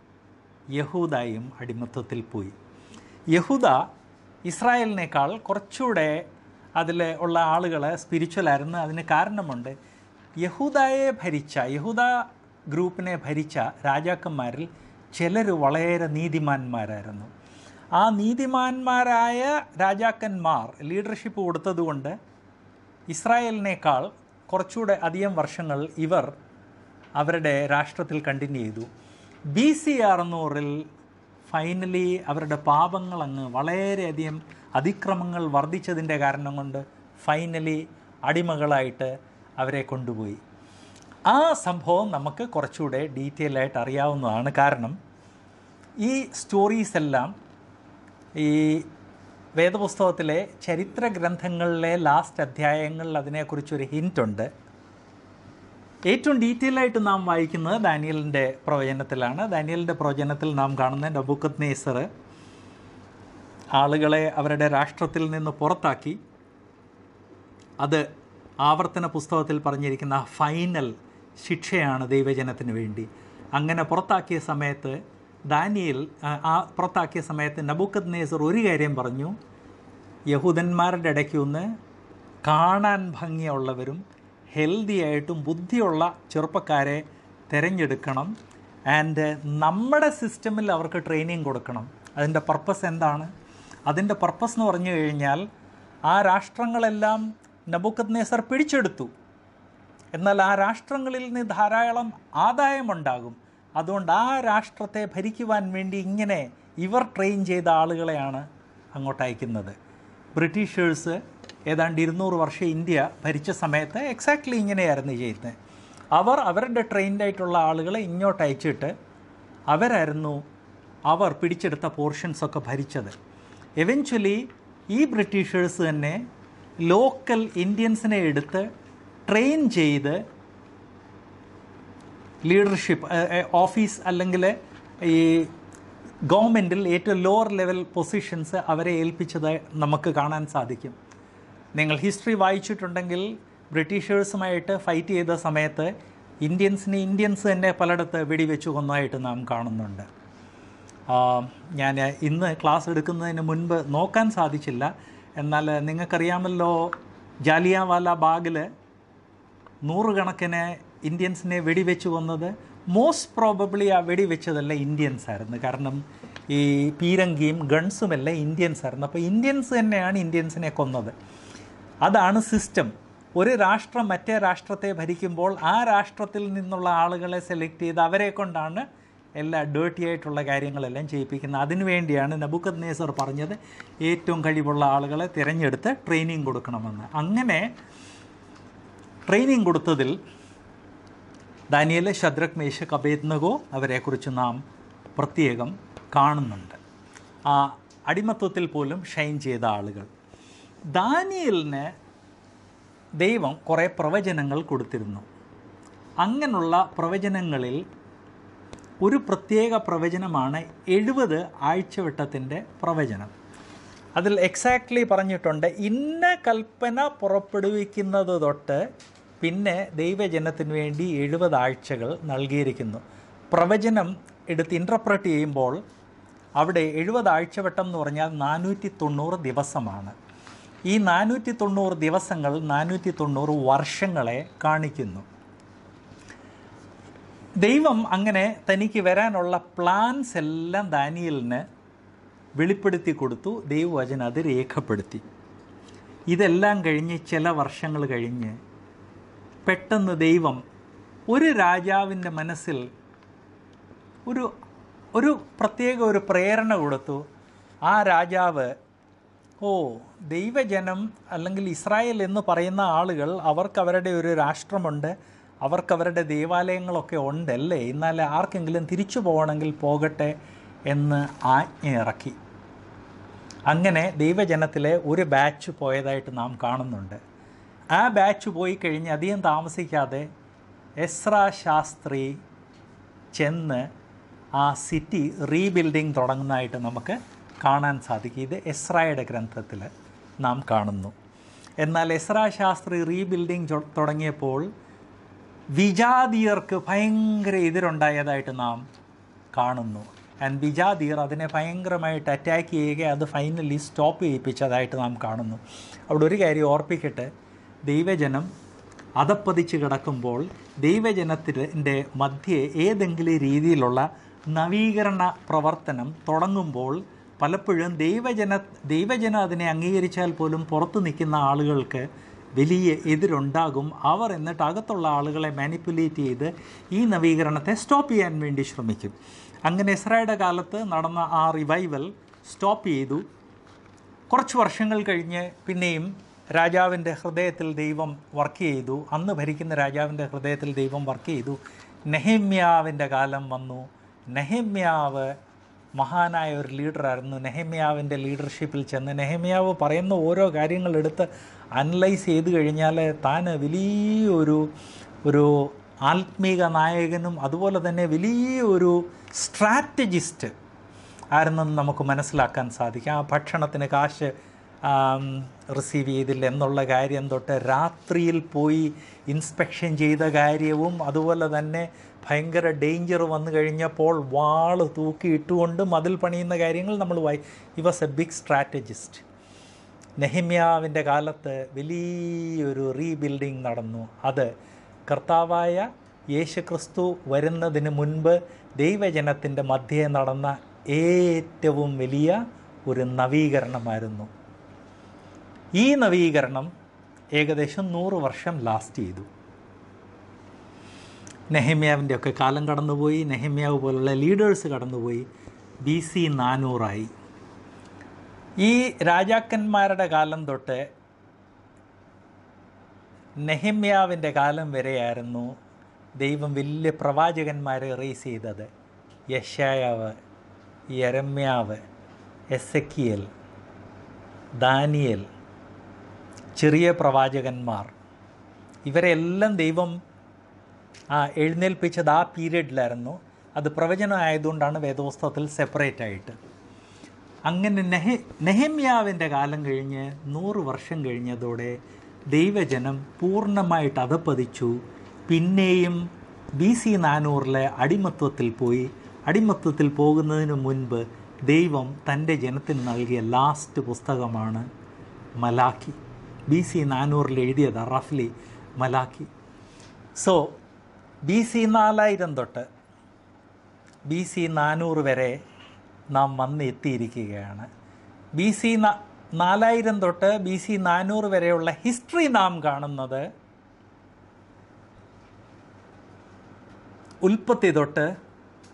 യഹൂദയും അടിമത്വത്തിൽ പോയി യഹൂദ ഇസ്രായേലിനേക്കാൾ കുറച്ചുകൂടെ അതിൽ ഉള്ള ആളുകൾ സ്പിരിച്വലായിരുന്നു അതിന് കാരണമുണ്ട് യഹൂദയെ ഭരിച്ച യഹൂദ ഗ്രൂപ്പിനെ ഭരിച്ച രാജാക്കന്മാരിൽ ചിലർ വളരെ നീതിമാന്മാരായിരുന്നു ആ നീതിമാന്മാരായ രാജാക്കന്മാർ ലീഡർഷിപ്പ് കൊടുത്തതുകൊണ്ട് ഇസ്രായേലിനേക്കാൾ കുറച്ചുകൂടെ അധികം വർഷങ്ങൾ ഇവർ അവരുടെ രാഷ്ട്രത്തിൽ കണ്ടിന്യൂ ചെയ്തു ബി സി അറുന്നൂറിൽ ഫൈനലി അവരുടെ പാപങ്ങൾ അങ്ങ് വളരെയധികം അതിക്രമങ്ങൾ വർദ്ധിച്ചതിൻ്റെ കാരണം കൊണ്ട് ഫൈനലി അടിമകളായിട്ട് അവരെ കൊണ്ടുപോയി ആ സംഭവം നമുക്ക് കുറച്ചുകൂടെ ഡീറ്റെയിൽ ആയിട്ട് അറിയാവുന്നതാണ് കാരണം ഈ സ്റ്റോറീസ് എല്ലാം ഈ വേദപുസ്തകത്തിലെ ചരിത്ര ഗ്രന്ഥങ്ങളിലെ ലാസ്റ്റ് അധ്യായങ്ങളിൽ അതിനെക്കുറിച്ചൊരു ഹിൻറ്റുണ്ട് ഏറ്റവും ഡീറ്റെയിൽ ആയിട്ട് നാം വായിക്കുന്നത് ദാനിയലിൻ്റെ പ്രവചനത്തിലാണ് ദാനിയലിൻ്റെ പ്രവചനത്തിൽ നാം കാണുന്ന നബുക്കത് നേസർ ആളുകളെ അവരുടെ രാഷ്ട്രത്തിൽ നിന്ന് പുറത്താക്കി അത് ആവർത്തന പുസ്തകത്തിൽ പറഞ്ഞിരിക്കുന്ന ഫൈനൽ ശിക്ഷയാണ് ദൈവജനത്തിന് വേണ്ടി അങ്ങനെ പുറത്താക്കിയ സമയത്ത് ദാനിയൽ ആ, ആ പുറത്താക്കിയ സമയത്ത് നബുക്കത് നേസർ ഒരു കാര്യം പറഞ്ഞു യഹൂദന്മാരുടെ ഇടയ്ക്ക് ഒന്ന് കാണാൻ ഭംഗിയുള്ളവരും ഹെൽത്തി ആയിട്ടും ബുദ്ധിയുള്ള ചെറുപ്പക്കാരെ തിരഞ്ഞെടുക്കണം ആൻഡ് നമ്മുടെ സിസ്റ്റമിൽ അവർക്ക് ട്രെയിനിങ് കൊടുക്കണം അതിൻ്റെ പർപ്പസ് എന്താണ് അതിൻ്റെ പർപ്പസ് എന്ന് പറഞ്ഞു കഴിഞ്ഞാൽ ആ രാഷ്ട്രങ്ങളെല്ലാം നബുക്കത് നേസർ പിടിച്ചെടുത്തു എന്നാൽ ആ രാഷ്ട്രങ്ങളിൽ നിന്ന് ധാരാളം ആദായമുണ്ടാകും അതുകൊണ്ട് ആ രാഷ്ട്രത്തെ ഭരിക്കുവാൻ വേണ്ടി ഇങ്ങനെ ഇവർ ട്രെയിൻ ചെയ്ത ആളുകളെയാണ് അങ്ങോട്ട് അയക്കുന്നത് ബ്രിട്ടീഷേഴ്സ് ഏതാണ്ട് ഇരുന്നൂറ് വർഷം ഇന്ത്യ ഭരിച്ച സമയത്ത് എക്സാക്ട്ലി ഇങ്ങനെയായിരുന്നു ചെയ്യുന്നത് അവർ അവരുടെ ട്രെയിൻഡ് ആയിട്ടുള്ള ആളുകളെ ഇങ്ങോട്ട് അയച്ചിട്ട് അവരായിരുന്നു അവർ പിടിച്ചെടുത്ത പോർഷൻസ് ഒക്കെ ഭരിച്ചത് എവൻച്വലി ഈ ബ്രിട്ടീഷേഴ്സ് തന്നെ ലോക്കൽ ഇന്ത്യൻസിനെ എടുത്ത് ട്രെയിൻ ചെയ്ത് ലീഡർഷിപ്പ് ഓഫീസ് അല്ലെങ്കിൽ ഈ ഗവൺമെൻറ്റിൽ ഏറ്റവും ലോവർ ലെവൽ പൊസിഷൻസ് അവരെ ഏൽപ്പിച്ചതായി നമുക്ക് കാണാൻ സാധിക്കും നിങ്ങൾ ഹിസ്റ്ററി വായിച്ചിട്ടുണ്ടെങ്കിൽ ബ്രിട്ടീഷേഴ്സുമായിട്ട് ഫൈറ്റ് ചെയ്ത സമയത്ത് ഇന്ത്യൻസിന് ഇന്ത്യൻസ് തന്നെ പലയിടത്ത് വെടിവെച്ച് കൊന്നതായിട്ട് നാം കാണുന്നുണ്ട് ആ, ഞാൻ ഇന്ന് ക്ലാസ് എടുക്കുന്നതിന് മുൻപ് നോക്കാൻ സാധിച്ചില്ല എന്നാൽ നിങ്ങൾക്കറിയാമല്ലോ ജാലിയാവാല ബാഗിൽ നൂറുകണക്കിന് ഇന്ത്യൻസിനെ വെടിവെച്ച് കൊന്നത് മോസ്റ്റ് പ്രോബബ്ലി ആ വെടിവെച്ചതല്ല ഇന്ത്യൻസ് ആയിരുന്നു കാരണം ഈ പീരങ്കിയും ഗൺസും എല്ലാം ഇന്ത്യൻസ് ആയിരുന്നു അപ്പോൾ ഇന്ത്യൻസ് തന്നെയാണ് ഇന്ത്യൻസിനെ കൊന്നത് അതാണ് സിസ്റ്റം ഒരു രാഷ്ട്രം മറ്റേ രാഷ്ട്രത്തെ ഭരിക്കുമ്പോൾ ആ രാഷ്ട്രത്തിൽ നിന്നുള്ള ആളുകളെ സെലക്ട് ചെയ്ത് അവരെ കൊണ്ടാണ് എല്ലാ ഡേർട്ടി ആയിട്ടുള്ള കാര്യങ്ങളെല്ലാം ചെയ്യിപ്പിക്കുന്ന അതിനു വേണ്ടിയാണ് നബുക്കത് നേസർ പറഞ്ഞത് ഏറ്റവും കഴിവുള്ള ആളുകളെ തിരഞ്ഞെടുത്ത് ട്രെയിനിങ് കൊടുക്കണമെന്ന് അങ്ങനെ ട്രെയിനിങ് കൊടുത്തതിൽ ദാനിയലെ ശദ്രക് മേശക് അബേദ്നഗോ അവരെക്കുറിച്ച് നാം പ്രത്യേകം കാണുന്നുണ്ട് ആ അടിമത്വത്തിൽ പോലും ഷൈൻ ചെയ്ത ആളുകൾ ദാനിയലിന് ദൈവം കുറേ പ്രവചനങ്ങൾ കൊടുത്തിരുന്നു അങ്ങനെയുള്ള പ്രവചനങ്ങളിൽ ഒരു പ്രത്യേക പ്രവചനമാണ് എഴുപത് ആഴ്ചവട്ടത്തിൻ്റെ പ്രവചനം അതിൽ എക്സാക്ട്ലി പറഞ്ഞിട്ടുണ്ട് ഇന്ന കൽപ്പന പുറപ്പെടുവിക്കുന്നത് തൊട്ട് പിന്നെ ദൈവജനത്തിന് വേണ്ടി എഴുപത് ആഴ്ചകൾ നൽകിയിരിക്കുന്നു പ്രവചനം എടുത്ത് ഇൻ്റർപ്രറ്റ് ചെയ്യുമ്പോൾ അവിടെ എഴുപത് ആഴ്ചവട്ടം എന്ന് പറഞ്ഞാൽ നാനൂറ്റി തൊണ്ണൂറ് ദിവസമാണ് ഈ നാനൂറ്റി തൊണ്ണൂറ് ദിവസങ്ങൾ നാനൂറ്റി തൊണ്ണൂറ് വർഷങ്ങളെ കാണിക്കുന്നു ദൈവം അങ്ങനെ തനിക്ക് വരാനുള്ള പ്ലാൻസ് എല്ലാം ദാനിയലിന് വെളിപ്പെടുത്തി കൊടുത്തു ദൈവവചനം അത് രേഖപ്പെടുത്തി ഇതെല്ലാം കഴിഞ്ഞ് ചില വർഷങ്ങൾ കഴിഞ്ഞ് പെട്ടെന്ന് ദൈവം ഒരു രാജാവിൻ്റെ മനസ്സിൽ ഒരു ഒരു പ്രത്യേക ഒരു പ്രേരണ കൊടുത്തു ആ രാജാവ് ഓ ദൈവജനം അല്ലെങ്കിൽ ഇസ്രായേൽ എന്ന് പറയുന്ന ആളുകൾ അവർക്ക് അവരുടെ ഒരു രാഷ്ട്രമുണ്ട് അവർക്ക് അവരുടെ ദേവാലയങ്ങളൊക്കെ ഉണ്ടല്ലേ എന്നാൽ ആർക്കെങ്കിലും തിരിച്ചു പോകണമെങ്കിൽ പോകട്ടെ എന്ന് ആജ്ഞ ഇറക്കി അങ്ങനെ ദൈവജനത്തിലെ ഒരു ബാച്ച് പോയതായിട്ട് നാം കാണുന്നുണ്ട് ആ ബാച്ച് പോയി കഴിഞ്ഞ് അധികം താമസിക്കാതെ എസ്ര ശാസ്ത്രി ചെന്ന് ആ സിറ്റി റീബിൽഡിംഗ് തുടങ്ങുന്നതായിട്ട് നമുക്ക് കാണാൻ സാധിക്കും ഇത് എസ്രായുടെ ഗ്രന്ഥത്തിൽ നാം കാണുന്നു എന്നാൽ എസ്ര ശാസ്ത്രി റീബിൽഡിംഗ് ചൊ- തുടങ്ങിയപ്പോൾ വിജാതീയർക്ക് ഭയങ്കര എതിരുണ്ടായതായിട്ട് നാം കാണുന്നു ആൻഡ് വിജാതീയർ അതിനെ ഭയങ്കരമായിട്ട് അറ്റാക്ക് ചെയ്യുക അത് ഫൈനലി സ്റ്റോപ്പ് ചെയ്യിപ്പിച്ചതായിട്ട് നാം കാണുന്നു അവിടെ ഒരു കാര്യം ഓർപ്പിക്കട്ടെ ദൈവജനം അതപ്പതിച്ച് കിടക്കുമ്പോൾ ദൈവജനത്തിൻ്റെ മധ്യേ ഏതെങ്കിലും രീതിയിലുള്ള നവീകരണ പ്രവർത്തനം തുടങ്ങുമ്പോൾ പലപ്പോഴും ദൈവജന ദൈവജനം അതിനെ അംഗീകരിച്ചാൽ പോലും പുറത്തു നിൽക്കുന്ന ആളുകൾക്ക് വലിയ എതിരുണ്ടാകും അവർ എന്നിട്ട് അകത്തുള്ള ആളുകളെ മാനിപ്പുലേറ്റ് ചെയ്ത് ഈ നവീകരണത്തെ സ്റ്റോപ്പ് ചെയ്യാൻ വേണ്ടി ശ്രമിക്കും അങ്ങനെ ഇസ്രായേലിൻ്റെ കാലത്ത് നടന്ന ആ റിവൈവൽ സ്റ്റോപ്പ് ചെയ്തു കുറച്ച് വർഷങ്ങൾ കഴിഞ്ഞ് പിന്നെയും രാജാവിൻ്റെ ഹൃദയത്തിൽ ദൈവം വർക്ക് ചെയ്തു അന്ന് ഭരിക്കുന്ന രാജാവിൻ്റെ ഹൃദയത്തിൽ ദൈവം വർക്ക് ചെയ്തു നെഹമ്യാവിൻ്റെ കാലം വന്നു നെഹമ്യാവ് മഹാനായ ഒരു ലീഡറായിരുന്നു നെഹമ്യാവിൻ്റെ ലീഡർഷിപ്പിൽ ചെന്ന് നെഹമ്യാവ് പറയുന്ന ഓരോ കാര്യങ്ങൾ എടുത്ത് അനലൈസ് ചെയ്ത് കഴിഞ്ഞാൽ താൻ വലിയൊരു ഒരു ആത്മീക നായകനും അതുപോലെ തന്നെ വലിയൊരു സ്ട്രാറ്റജിസ്റ്റ് ആരെന്നും നമുക്ക് മനസ്സിലാക്കാൻ സാധിക്കും ആ ഭക്ഷണത്തിന് കാശ് റിസീവ് ചെയ്തില്ല എന്നുള്ള കാര്യം തൊട്ട് രാത്രിയിൽ പോയി ഇൻസ്പെക്ഷൻ ചെയ്ത കാര്യവും അതുപോലെ തന്നെ ഭയങ്കര ഡേഞ്ചർ വന്നു കഴിഞ്ഞപ്പോൾ വാള് തൂക്കിയിട്ടുകൊണ്ട് മതിൽ പണിയുന്ന കാര്യങ്ങൾ നമ്മൾ വായി ഈ വാസ് എ ബിഗ് സ്ട്രാറ്റജിസ്റ്റ് നെഹിമ്യാവിൻ്റെ കാലത്ത് വലിയൊരു റീബിൽഡിംഗ് നടന്നു അത് കർത്താവായ യേശുക്രിസ്തു വരുന്നതിന് മുൻപ് ദൈവജനത്തിൻ്റെ മധ്യേ നടന്ന ഏറ്റവും വലിയ ഒരു നവീകരണമായിരുന്നു ഈ നവീകരണം ഏകദേശം നൂറ് വർഷം ലാസ്റ്റ് ചെയ്തു നെഹമ്യാവിൻ്റെ ഒക്കെ കാലം കടന്നുപോയി നെഹമ്യാവ് പോലുള്ള ലീഡേഴ്സ് കടന്നുപോയി ബി സി നാനൂറായി ഈ രാജാക്കന്മാരുടെ കാലം തൊട്ട് നെഹമ്യാവിൻ്റെ കാലം വരെയായിരുന്നു ദൈവം വലിയ പ്രവാചകന്മാരെ റേസ് ചെയ്തത് യശായാവ് യരമ്യാവ് എസക്കിയൽ ദാനിയൽ ചെറിയ പ്രവാചകന്മാർ ഇവരെല്ലാം ദൈവം ആ എഴുന്നേൽപ്പിച്ചത് ആ പീരീഡിലായിരുന്നു അത് പ്രവചനം ആയതുകൊണ്ടാണ് വേദോസ്തവത്തിൽ സെപ്പറേറ്റ് ആയിട്ട് അങ്ങനെ നെഹെ നെഹമ്യാവിൻ്റെ കാലം കഴിഞ്ഞ് നൂറ് വർഷം കഴിഞ്ഞതോടെ ദൈവജനം പൂർണ്ണമായിട്ട് അധപ്പതിച്ചു പിന്നെയും ബി സി നാനൂറിലെ അടിമത്വത്തിൽ പോയി അടിമത്വത്തിൽ പോകുന്നതിന് മുൻപ് ദൈവം തൻ്റെ ജനത്തിന് നൽകിയ ലാസ്റ്റ് പുസ്തകമാണ് മലാഖി ബി സി നാനൂറിൽ എഴുതിയത് റഫ്ലി മലാഖി സോ ബി സി നാലായിരം തൊട്ട് ബി സി നാനൂറ് വരെ നാം വന്ന് എത്തിയിരിക്കുകയാണ് ബി സി നാലായിരം തൊട്ട് ബി സി നാനൂറ് വരെയുള്ള ഹിസ്റ്ററി നാം കാണുന്നത് ഉൽപ്പത്തി തൊട്ട്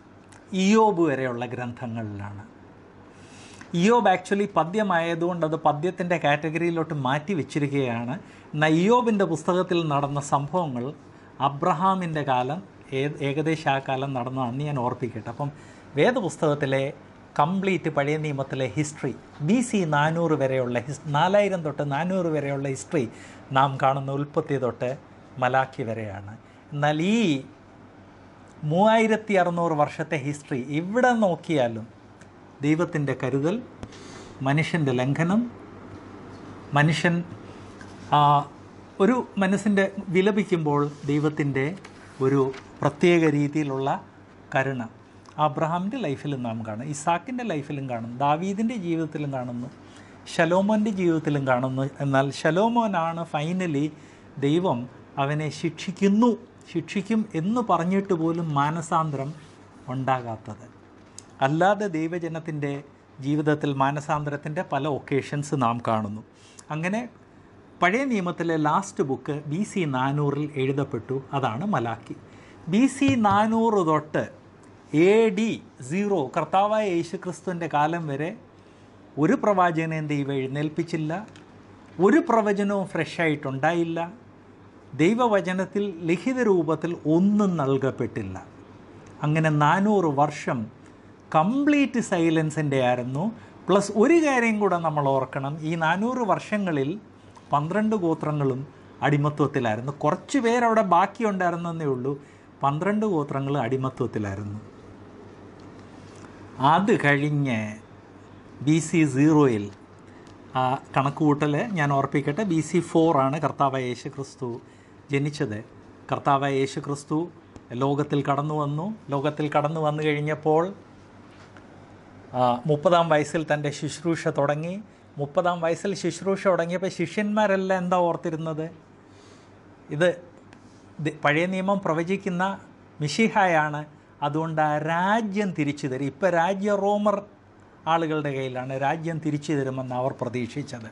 ഇയോബ് വരെയുള്ള ഗ്രന്ഥങ്ങളിലാണ് ഇയോബ് ആക്ച്വലി പദ്യമായതുകൊണ്ട് അത് പദ്യത്തിൻ്റെ കാറ്റഗറിയിലോട്ട് മാറ്റി വെച്ചിരിക്കുകയാണ് എന്നാൽ ഇയോബിൻ്റെ പുസ്തകത്തിൽ നടന്ന സംഭവങ്ങൾ അബ്രഹാമിൻ്റെ കാലം ഏ- ഏകദേശം ആ കാലം നടന്നതാണെന്ന് ഞാൻ ഓർപ്പിക്കട്ടെ അപ്പം വേദപുസ്തകത്തിലെ കംപ്ലീറ്റ് പഴയ നിയമത്തിലെ ഹിസ്റ്ററി ബി സി നാനൂറ് വരെയുള്ള ഹിസ് നാലായിരം തൊട്ട് നാനൂറ് വരെയുള്ള ഹിസ്റ്ററി നാം കാണുന്ന ഉൽപ്പത്തി തൊട്ട് മലാക്കി വരെയാണ് എന്നാൽ ഈ മൂവായിരത്തി അറുന്നൂറ് വർഷത്തെ ഹിസ്റ്ററി ഇവിടെ നോക്കിയാലും ദൈവത്തിൻ്റെ കരുതൽ മനുഷ്യൻ്റെ ലംഘനം മനുഷ്യൻ ആ, ഒരു മനസ്സിൻ്റെ വിലപിക്കുമ്പോൾ ദൈവത്തിൻ്റെ ഒരു പ്രത്യേക രീതിയിലുള്ള കരുണ അബ്രഹാമിൻ്റെ ലൈഫിലും നാം കാണും ഇസാക്കിൻ്റെ ലൈഫിലും കാണുന്നു ദാവീദിൻ്റെ ജീവിതത്തിലും കാണുന്നു ശലോമോൻ്റെ ജീവിതത്തിലും കാണുന്നു എന്നാൽ ശലോമോനാണ് ഫൈനലി ദൈവം അവനെ ശിക്ഷിക്കുന്നു ശിക്ഷിക്കും എന്ന് പറഞ്ഞിട്ട് പോലും മാനസാന്തരം ഉണ്ടാകാത്തത് അല്ലാതെ ദൈവജനത്തിൻ്റെ ജീവിതത്തിൽ മാനസാന്തരത്തിൻ്റെ പല ഒക്കേഷൻസ് നാം കാണുന്നു അങ്ങനെ പഴയ നിയമത്തിലെ ലാസ്റ്റ് ബുക്ക് ബി സി നാനൂറിൽ എഴുതപ്പെട്ടു അതാണ് മലാക്കി ബി സി നാനൂറ് തൊട്ട് എ ഡി സീറോ കർത്താവായ യേശുക്രിസ്തുവിൻ്റെ കാലം വരെ ഒരു പ്രവാചകനെയും ദൈവം എഴുന്നേൽപ്പിച്ചില്ല ഒരു പ്രവചനവും ഫ്രഷായിട്ടുണ്ടായില്ല ദൈവവചനത്തിൽ ലിഖിത രൂപത്തിൽ ഒന്നും നൽകപ്പെട്ടില്ല അങ്ങനെ നാനൂറ് വർഷം കംപ്ലീറ്റ് സൈലൻസിൻ്റെ ആയിരുന്നു പ്ലസ് ഒരു കാര്യം കൂടെ നമ്മൾ ഓർക്കണം ഈ നാനൂറ് വർഷങ്ങളിൽ പന്ത്രണ്ട് ഗോത്രങ്ങളും അടിമത്വത്തിലായിരുന്നു കുറച്ച് പേരവിടെ ബാക്കിയുണ്ടായിരുന്നേ ഉള്ളൂ പന്ത്രണ്ട് ഗോത്രങ്ങൾ അടിമത്വത്തിലായിരുന്നു അത് കഴിഞ്ഞ് ബി സി സീറോയിൽ ആ കണക്കുകൂട്ടൽ ഞാൻ ഓർപ്പിക്കട്ടെ ബി സി ഫോറാണ് കർത്താവായ യേശു ക്രിസ്തു ജനിച്ചത് കർത്താവായ യേശു ക്രിസ്തു ലോകത്തിൽ കടന്നു വന്നു ലോകത്തിൽ കടന്നു വന്നു കഴിഞ്ഞപ്പോൾ ആ, മുപ്പതാം വയസ്സിൽ തൻ്റെ ശുശ്രൂഷ തുടങ്ങി മുപ്പതാം വയസ്സിൽ ശുശ്രൂഷ തുടങ്ങിയപ്പോൾ ശിഷ്യന്മാരെല്ലാം എന്താ ഓർത്തിരുന്നത് ഇത് ദ- പഴയ നിയമം പ്രവചിക്കുന്ന മിഷിഹായാണ് അതുകൊണ്ട് ആ രാജ്യം തിരിച്ചു തരും ഇപ്പം രാജ്യ റോമർ ആളുകളുടെ കയ്യിലാണ് രാജ്യം തിരിച്ചു തരുമെന്ന് അവർ പ്രതീക്ഷിച്ചത്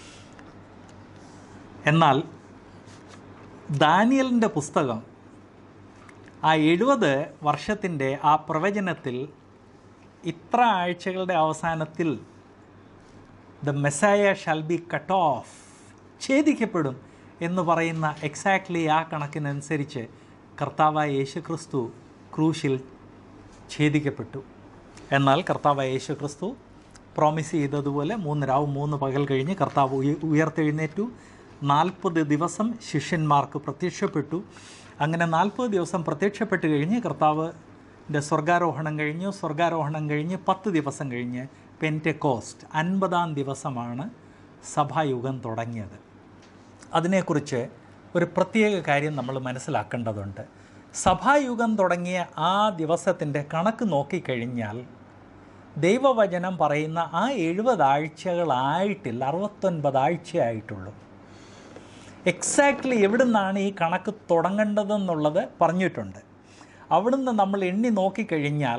എന്നാൽ ദാനിയലിൻ്റെ പുസ്തകം ആ എഴുപത് വർഷത്തിൻ്റെ ആ പ്രവചനത്തിൽ ഇത്ര ആഴ്ചകളുടെ അവസാനത്തിൽ the messiah shall be cut off ഛേദിക്കപ്പെടും എന്ന് പറയുന്ന എക്സാക്ട്ലി ആ കണക്കിനനുസരിച്ച് കർത്താവായ യേശു ക്രിസ്തു ക്രൂശിൽ ഛേദിക്കപ്പെട്ടു എന്നാൽ കർത്താവായ യേശു ക്രിസ്തു പ്രോമിസ് ചെയ്തതുപോലെ മൂന്ന് രാവും മൂന്ന് പകൽ കഴിഞ്ഞ് കർത്താവ് ഉയ- ഉയർത്തെഴുന്നേറ്റു നാൽപ്പത് ദിവസം ശിഷ്യന്മാർക്ക് പ്രത്യക്ഷപ്പെട്ടു അങ്ങനെ നാൽപ്പത് ദിവസം പ്രത്യക്ഷപ്പെട്ട് കഴിഞ്ഞ് കർത്താവിൻ്റെ സ്വർഗാരോഹണം കഴിഞ്ഞു സ്വർഗാരോഹണം കഴിഞ്ഞ് പത്ത് ദിവസം കഴിഞ്ഞ് പെൻറ്റെക്കോസ്റ്റ് അൻപതാം ദിവസമാണ് സഭായുഗം തുടങ്ങിയത് അതിനെക്കുറിച്ച് ഒരു പ്രത്യേക കാര്യം നമ്മൾ മനസ്സിലാക്കേണ്ടതുണ്ട് സഭായുഗം തുടങ്ങിയ ആ ദിവസത്തിൻ്റെ കണക്ക് നോക്കിക്കഴിഞ്ഞാൽ ദൈവവചനം പറയുന്ന ആ എഴുപത് ആഴ്ചകളായിട്ടില്ല അറുപത്തൊൻപത് ആഴ്ചയായിട്ടുള്ളൂ എക്സാക്ട്ലി എവിടുന്നാണ് ഈ കണക്ക് തുടങ്ങേണ്ടതെന്നുള്ളത് പറഞ്ഞിട്ടുണ്ട് അവിടുന്ന് നമ്മൾ എണ്ണി നോക്കിക്കഴിഞ്ഞാൽ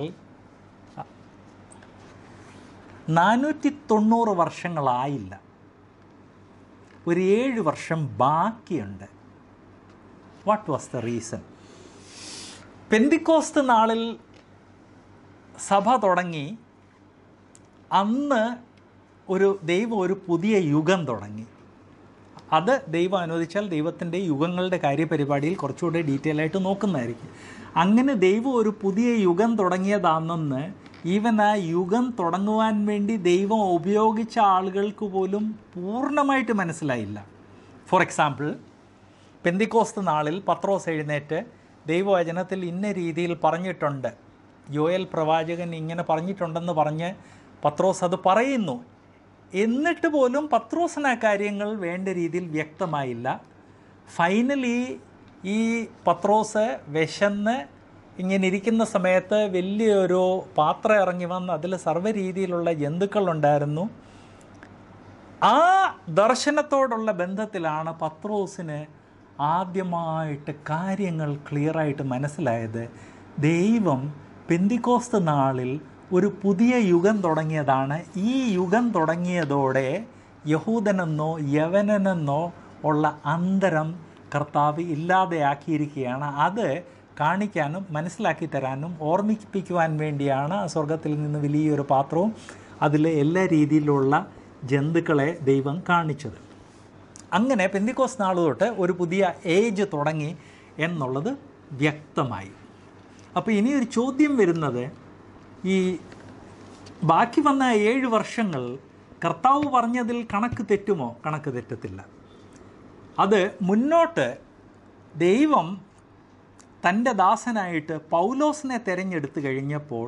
നാനൂറ്റി തൊണ്ണൂറ് വർഷങ്ങളായില്ല ഒരു ഏഴ് വർഷം ബാക്കിയുണ്ട് what was the reason Pentecost നാളിൽ സഭ തുടങ്ങി അന്ന് ഒരു ദൈവം ഒരു പുതിയ യുഗം തുടങ്ങി അത് ദൈവം അനുവദിച്ചാൽ ദൈവത്തിൻ്റെ യുഗങ്ങളുടെ കാര്യപരിപാടിയിൽ കുറച്ചുകൂടെ ഡീറ്റെയിൽ ആയിട്ട് നോക്കുന്നതായിരിക്കും അങ്ങനെ ദൈവം ഒരു പുതിയ യുഗം തുടങ്ങിയതാണെന്ന് ഈവൻ ആ യുഗം തുടങ്ങുവാൻ വേണ്ടി ദൈവം ഉപയോഗിച്ച ആളുകൾക്ക് പോലും പൂർണ്ണമായിട്ട് മനസ്സിലായില്ല ഫോർ എക്സാമ്പിൾ പെന്തിക്കോസ്ത് നാളിൽ പത്രോസ് എഴുന്നേറ്റ് ദൈവവചനത്തിൽ ഇന്ന രീതിയിൽ പറഞ്ഞിട്ടുണ്ട് യോയൽ പ്രവാചകൻ ഇങ്ങനെ പറഞ്ഞിട്ടുണ്ടെന്ന് പറഞ്ഞ് പത്രോസ് അത് പറയുന്നു എന്നിട്ട് പോലും പത്രോസിന് ആ കാര്യങ്ങൾ വേണ്ട രീതിയിൽ വ്യക്തമായില്ല ഫൈനലി ഈ പത്രോസ് വിശന്ന് ഇങ്ങനെ ഇരിക്കുന്ന സമയത്ത് വലിയൊരു പാത്രം ഇറങ്ങി വന്ന് അതിൽ സർവ്വ രീതിയിലുള്ള ജന്തുക്കളുണ്ടായിരുന്നു ആ ദർശനത്തോടുള്ള ബന്ധത്തിലാണ് പത്രോസിന് ആദ്യമായിട്ട് കാര്യങ്ങൾ ക്ലിയറായിട്ട് മനസ്സിലായത് ദൈവം പെന്തിക്കോസ്ത് നാളിൽ ഒരു പുതിയ യുഗം തുടങ്ങിയതാണ് ഈ യുഗം തുടങ്ങിയതോടെ യഹൂദനെന്നോ യവനനെന്നോ ഉള്ള അന്തരം കർത്താവ് ഇല്ലാതെയാക്കിയിരിക്കുകയാണ് അത് കാണിക്കാനും മനസ്സിലാക്കി തരാനും ഓർമ്മിപ്പിക്കുവാൻ വേണ്ടിയാണ് ആ സ്വർഗത്തിൽ നിന്ന് വലിയൊരു പാത്രവും അതിൽ എല്ലാ രീതിയിലുള്ള ജന്തുക്കളെ ദൈവം കാണിച്ചത് അങ്ങനെ പെന്തിക്കോസ് നാൾ തൊട്ട് ഒരു പുതിയ ഏജ് തുടങ്ങി എന്നുള്ളത് വ്യക്തമായി അപ്പോൾ ഇനി ഒരു ചോദ്യം വരുന്നത് ഈ ബാക്കി വന്ന ഏഴ് വർഷങ്ങൾ കർത്താവ് പറഞ്ഞതിൽ കണക്ക് തെറ്റുമോ കണക്ക് തെറ്റത്തില്ല അത് മുന്നോട്ട് ദൈവം തൻ്റെ ദാസനായിട്ട് പൗലോസിനെ തിരഞ്ഞെടുത്ത് കഴിഞ്ഞപ്പോൾ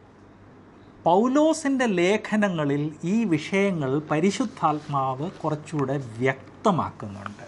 പൗലോസിൻ്റെ ലേഖനങ്ങളിൽ ഈ വിഷയങ്ങൾ പരിശുദ്ധാത്മാവ് കുറച്ചുകൂടെ വ്യക്തമാക്കുന്നുണ്ട്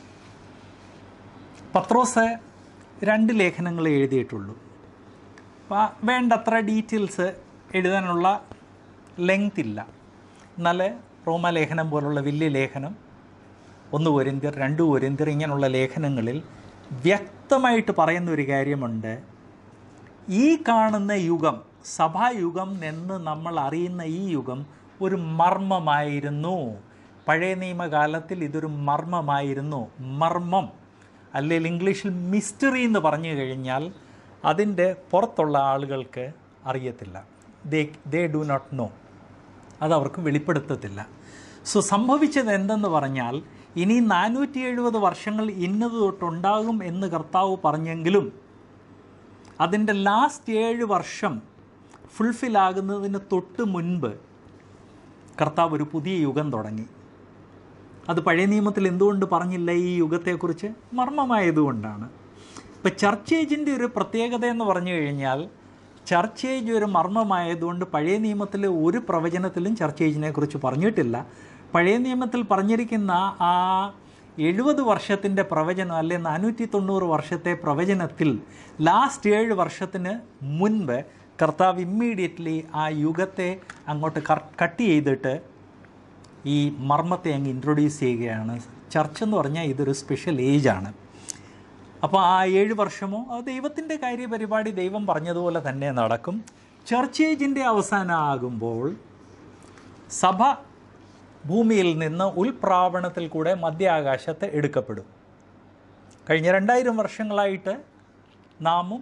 പത്രോസ് രണ്ട് ലേഖനങ്ങൾ എഴുതിയിട്ടുള്ളൂ അപ്പോൾ വേണ്ടത്ര ഡീറ്റെയിൽസ് എഴുതാനുള്ള ലെങ്ത് ഇല്ല എന്നാൽ റോമാലേഖനം പോലുള്ള വലിയ ലേഖനം ഒന്ന് ഒരിന്തിയർ രണ്ട് ഒരിന്തിയർ ഇങ്ങനെയുള്ള ലേഖനങ്ങളിൽ വ്യക്തമായിട്ട് പറയുന്ന ഒരു കാര്യമുണ്ട് ഈ കാണുന്ന യുഗം സഭായുഗം എന്ന് നമ്മൾ അറിയുന്ന ഈ യുഗം ഒരു മർമ്മമായിരുന്നു പഴയ നിയമകാലത്തിൽ ഇതൊരു മർമ്മമായിരുന്നു മർമ്മം അല്ലെങ്കിൽ ഇംഗ്ലീഷിൽ മിസ്റ്ററി എന്ന് പറഞ്ഞു കഴിഞ്ഞാൽ അതിൻ്റെ പുറത്തുള്ള ആളുകൾക്ക് അറിയത്തില്ല they they do not know അത് അവർക്ക് വെളിപ്പെടുത്തത്തില്ല സോ സംഭവിച്ചത് എന്തെന്ന് പറഞ്ഞാൽ ഇനി നാനൂറ്റി എഴുപത് വർഷങ്ങൾ ഇന്നത് തൊട്ടുണ്ടാകും എന്ന് കർത്താവ് പറഞ്ഞെങ്കിലും അതിൻ്റെ ലാസ്റ്റ് ഏഴ് വർഷം ഫുൾഫിൽ ആകുന്നതിന് തൊട്ട് മുൻപ് കർത്താവ് ഒരു പുതിയ യുഗം തുടങ്ങി അത് പഴയ നിയമത്തിൽ എന്തുകൊണ്ട് പറഞ്ഞില്ല ഈ യുഗത്തെക്കുറിച്ച് മർമ്മമായതുകൊണ്ടാണ് ഇപ്പം ചർച്ച് ഏജിൻ്റെ ഒരു പ്രത്യേകത എന്ന് പറഞ്ഞു കഴിഞ്ഞാൽ ചർച്ച് ഏജ് ഒരു മർമ്മമായതുകൊണ്ട് പഴയ നിയമത്തിലെ ഒരു പ്രവചനത്തിലും ചർച്ച് ഏജിനെ കുറിച്ച് പറഞ്ഞിട്ടില്ല പഴയ നിയമത്തിൽ പറഞ്ഞിരിക്കുന്ന ആ എഴുപത് വർഷത്തിൻ്റെ പ്രവചനം അല്ലെ നാനൂറ്റി തൊണ്ണൂറ് വർഷത്തെ പ്രവചനത്തിൽ ലാസ്റ്റ് ഏഴ് വർഷത്തിന് മുൻപ് കർത്താവ് ഇമ്മീഡിയറ്റ്ലി ആ യുഗത്തെ അങ്ങോട്ട് കട്ട് ചെയ്തിട്ട് ഈ മർമ്മത്തെ അങ്ങ് ഇൻട്രൊഡ്യൂസ് ചെയ്യുകയാണ് ചർച്ച് എന്ന് പറഞ്ഞാൽ ഇതൊരു സ്പെഷ്യൽ ഏജാണ് അപ്പോൾ ആ ഏഴ് വർഷമോ ആ ദൈവത്തിൻ്റെ കാര്യപരിപാടി ദൈവം പറഞ്ഞതുപോലെ തന്നെ നടക്കും ചർച്ച് ഏജിൻ്റെ അവസാനമാകുമ്പോൾ സഭ ഭൂമിയിൽ നിന്ന് ഉൽപ്രാവണത്തിൽ കൂടെ മധ്യാകാശത്ത് എടുക്കപ്പെടും കഴിഞ്ഞ രണ്ടായിരം വർഷങ്ങളായിട്ട് നാമും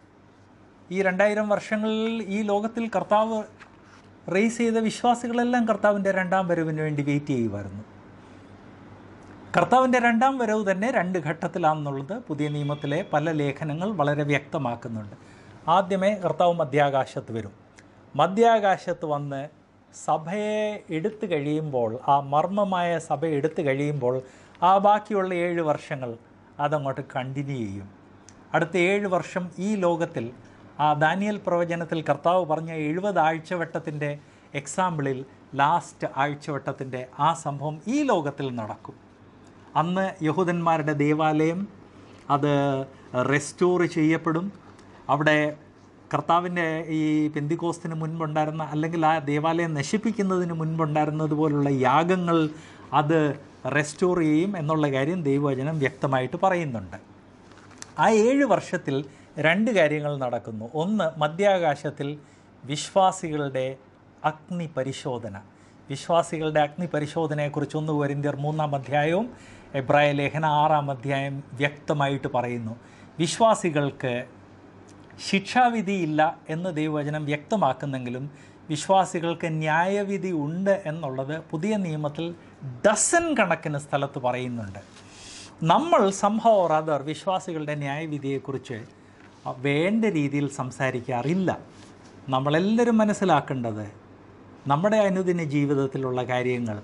ഈ രണ്ടായിരം വർഷങ്ങളിൽ ഈ ലോകത്തിൽ കർത്താവ് റേസ് ചെയ്ത വിശ്വാസികളെല്ലാം കർത്താവിൻ്റെ രണ്ടാം വരവിന് വേണ്ടി വെയിറ്റ് ചെയ്യുമായിരുന്നു കർത്താവിൻ്റെ രണ്ടാം വരവ് തന്നെ രണ്ട് ഘട്ടത്തിലാണെന്നുള്ളത് പുതിയ നിയമത്തിലെ പല ലേഖനങ്ങൾ വളരെ വ്യക്തമാക്കുന്നുണ്ട് ആദ്യമേ കർത്താവ് മധ്യാകാശത്ത് വരും മധ്യാകാശത്ത് വന്ന് സഭയെ എടുത്തു കഴിയുമ്പോൾ ആ മർമ്മമായ സഭ എടുത്തു കഴിയുമ്പോൾ ആ ബാക്കിയുള്ള ഏഴ് വർഷങ്ങൾ അതങ്ങോട്ട് കണ്ടിന്യൂ ചെയ്യും അടുത്ത ഏഴ് വർഷം ഈ ലോകത്തിൽ ആ ദാനിയൽ പ്രവചനത്തിൽ കർത്താവ് പറഞ്ഞ എഴുപത് ആഴ്ചവട്ടത്തിൻ്റെ എക്സാമ്പിളിൽ ലാസ്റ്റ് ആഴ്ചവട്ടത്തിൻ്റെ ആ സംഭവം ഈ ലോകത്തിൽ നടക്കും അന്ന് യഹൂദന്മാരുടെ ദേവാലയം അത് റെസ്റ്റോർ ചെയ്യപ്പെടും അവിടെ കർത്താവിൻ്റെ ഈ പെന്തിക്കോസ്തിന് മുൻപുണ്ടായിരുന്ന അല്ലെങ്കിൽ ആ ദേവാലയം നശിപ്പിക്കുന്നതിന് മുൻപുണ്ടായിരുന്നത് പോലുള്ള യാഗങ്ങൾ അത് റെസ്റ്റോർ ചെയ്യും എന്നുള്ള കാര്യം ദൈവവചനം വ്യക്തമായിട്ട് പറയുന്നുണ്ട് ആ ഏഴ് വർഷത്തിൽ രണ്ട് കാര്യങ്ങൾ നടക്കുന്നു ഒന്ന് മധ്യാകാശത്തിൽ വിശ്വാസികളുടെ അഗ്നി പരിശോധന വിശ്വാസികളുടെ അഗ്നി പരിശോധനയെക്കുറിച്ച് ഒന്ന് വരിന്തിയർ മൂന്നാം അധ്യായവും എബ്രായ ലേഖന ആറാം അധ്യായം വ്യക്തമായിട്ട് പറയുന്നു വിശ്വാസികൾക്ക് ശിക്ഷാവിധിയില്ല എന്ന് ദൈവവചനം വ്യക്തമാക്കുന്നെങ്കിലും വിശ്വാസികൾക്ക് ന്യായവിധി ഉണ്ട് എന്നുള്ളത് പുതിയ നിയമത്തിൽ ഡസൻ കണക്കിന് സ്ഥലത്ത് പറയുന്നുണ്ട് നമ്മൾ സംഭവ ഓർ അതർ വിശ്വാസികളുടെ ന്യായവിധിയെക്കുറിച്ച് വേണ്ട രീതിയിൽ സംസാരിക്കാറില്ല നമ്മളെല്ലാവരും മനസ്സിലാക്കേണ്ടത് നമ്മുടെ അനുദിന ജീവിതത്തിലുള്ള കാര്യങ്ങൾ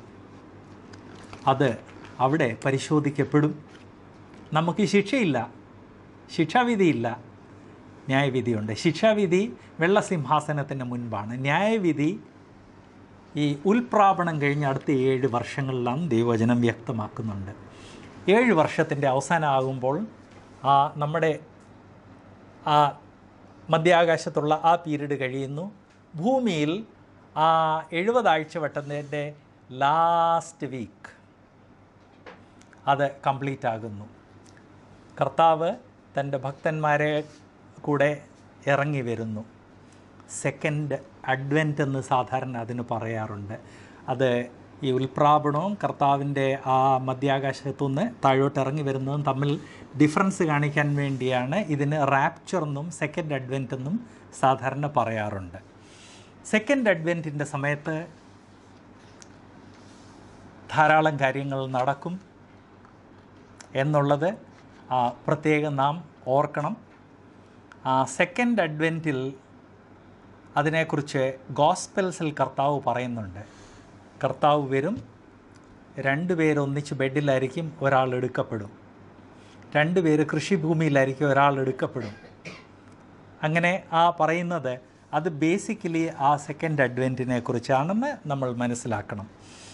അത് അവിടെ പരിശോധിക്കപ്പെടും നമുക്ക് ശിക്ഷയില്ല ശിക്ഷാവിധിയില്ല ന്യായവിധിയുണ്ട് ശിക്ഷാവിധി വെള്ളസിംഹാസനത്തിന് മുൻപാണ് ന്യായവിധി ഈ ഉൽപ്രാപണം കഴിഞ്ഞ അടുത്ത ഏഴ് വർഷങ്ങളിലാണ് ദൈവവചനം വ്യക്തമാക്കുന്നുണ്ട് ഏഴ് വർഷത്തിൻ്റെ അവസാനമാകുമ്പോൾ ആ നമ്മുടെ ആ മധ്യാകാശത്തുള്ള ആ പീരീഡ് കഴിയുന്നു ഭൂമിയിൽ ആ എഴുപതാഴ്ച വട്ടത്തിൻ്റെ ലാസ്റ്റ് വീക്ക് അത് കംപ്ലീറ്റ് ആകുന്നു കർത്താവ് തൻ്റെ ഭക്തന്മാരെ കൂടെ ഇറങ്ങി വരുന്നു സെക്കൻഡ് അഡ്വെൻറ്റ് എന്ന് സാധാരണ അതിന് പറയാറുണ്ട് അത് ഈ ഉൽപ്രാപണവും കർത്താവിൻ്റെ ആ മധ്യാകാശത്തുനിന്ന് താഴോട്ട് ഇറങ്ങി വരുന്നതും തമ്മിൽ ഡിഫറൻസ് കാണിക്കാൻ വേണ്ടിയാണ് ഇതിന് റാപ്ചർ എന്നും സെക്കൻഡ് അഡ്വെൻ്റ് എന്നും സാധാരണ പറയാറുണ്ട് സെക്കൻഡ് അഡ്വെൻറ്റിൻ്റെ സമയത്ത് ധാരാളം കാര്യങ്ങൾ നടക്കും എന്നുള്ളത് ആ, പ്രത്യേകം നാം ഓർക്കണം സെക്കൻഡ് അഡ്വെൻറ്റിൽ അതിനെക്കുറിച്ച് ഗോസ്പെൽസിൽ കർത്താവ് പറയുന്നുണ്ട് കർത്താവ് വരും രണ്ടുപേര് ഒന്നിച്ച് ബെഡിലായിരിക്കും ഒരാൾ എടുക്കപ്പെടും രണ്ടുപേര് കൃഷിഭൂമിയിലായിരിക്കും ഒരാൾ എടുക്കപ്പെടും അങ്ങനെ ആ പറയുന്നത് അത് ബേസിക്കലി ആ സെക്കൻഡ് അഡ്വെൻറ്റിനെ കുറിച്ചാണെന്ന് നമ്മൾ മനസ്സിലാക്കണം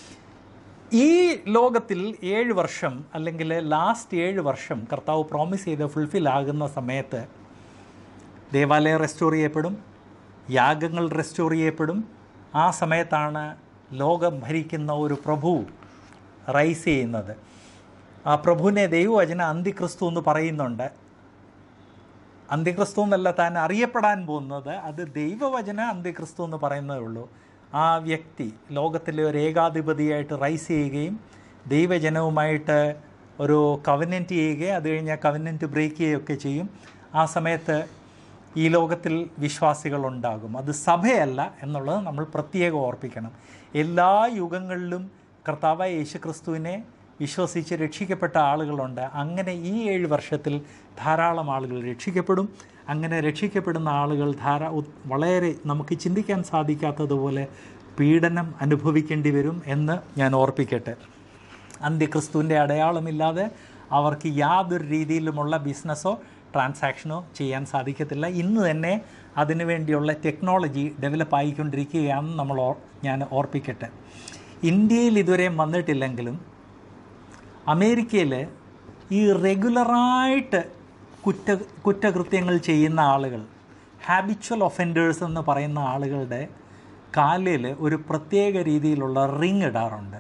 ഈ ലോകത്തിൽ ഏഴ് വർഷം അല്ലെങ്കിൽ ലാസ്റ്റ് ഏഴ് വർഷം കർത്താവ് പ്രോമിസ് ചെയ്ത് ഫുൾഫിൽ ആകുന്ന സമയത്ത് ദേവാലയം റെസ്റ്റോർ ചെയ്യപ്പെടും യാഗങ്ങൾ റെസ്റ്റോർ ചെയ്യപ്പെടും ആ സമയത്താണ് ലോകം ഭരിക്കുന്ന ഒരു പ്രഭു റൈസ് ചെയ്യുന്നത് ആ പ്രഭുവിനെ ദൈവവചന അന്തിക്രിസ്തു എന്ന് പറയുന്നുണ്ട് അന്ത്യക്രിസ്തു എന്നല്ല താൻ അറിയപ്പെടാൻ പോകുന്നത് അത് ദൈവവചന അന്ത്യക്രിസ്തു എന്ന് പറയുന്നതേ ഉള്ളൂ ആ വ്യക്തി ലോകത്തിലെ ഒരു ഏകാധിപതിയായിട്ട് റൈസ് ചെയ്യുകയും ദൈവജനവുമായിട്ട് ഒരു കവനൻറ്റ് ചെയ്യുകയും അത് കഴിഞ്ഞാൽ കവനൻറ്റ് ബ്രേക്ക് ചെയ്യുകയൊക്കെ ചെയ്യും ആ സമയത്ത് ഈ ലോകത്തിൽ വിശ്വാസികളുണ്ടാകും അത് സഭയല്ല എന്നുള്ളത് നമ്മൾ പ്രത്യേകം ഓർപ്പിക്കണം എല്ലാ യുഗങ്ങളിലും കർത്താവായ യേശുക്രിസ്തുവിനെ വിശ്വസിച്ച് രക്ഷിക്കപ്പെട്ട ആളുകളുണ്ട് അങ്ങനെ ഈ ഏഴ് വർഷത്തിൽ ധാരാളം ആളുകൾ രക്ഷിക്കപ്പെടും അങ്ങനെ രക്ഷിക്കപ്പെടുന്ന ആളുകൾ ധാരാ ഉ- വളരെ നമുക്ക് ചിന്തിക്കാൻ സാധിക്കാത്തതുപോലെ പീഡനം അനുഭവിക്കേണ്ടി വരും എന്ന് ഞാൻ ഓർപ്പിക്കട്ടെ അന്ത്യക്രിസ്തുവിൻ്റെ അടയാളമില്ലാതെ അവർക്ക് യാതൊരു രീതിയിലുമുള്ള ബിസിനസ്സോ ട്രാൻസാക്ഷനോ ചെയ്യാൻ സാധിക്കത്തില്ല ഇന്ന് തന്നെ അതിനുവേണ്ടിയുള്ള ടെക്നോളജി ഡെവലപ്പ് ആയിക്കൊണ്ടിരിക്കുകയാണെന്ന് നമ്മൾ ഓർ ഞാൻ ഓർപ്പിക്കട്ടെ ഇന്ത്യയിൽ ഇതുവരെ വന്നിട്ടില്ലെങ്കിലും അമേരിക്കയിൽ ഈ റെഗുലറായിട്ട് കുറ്റ കുറ്റകൃത്യങ്ങൾ ചെയ്യുന്ന ആളുകൾ ഹാബിച്വൽ ഒഫൻഡേഴ്സ് എന്ന് പറയുന്ന ആളുകളുടെ കാലിൽ ഒരു പ്രത്യേക രീതിയിലുള്ള റിങ് ഇടാറുണ്ട്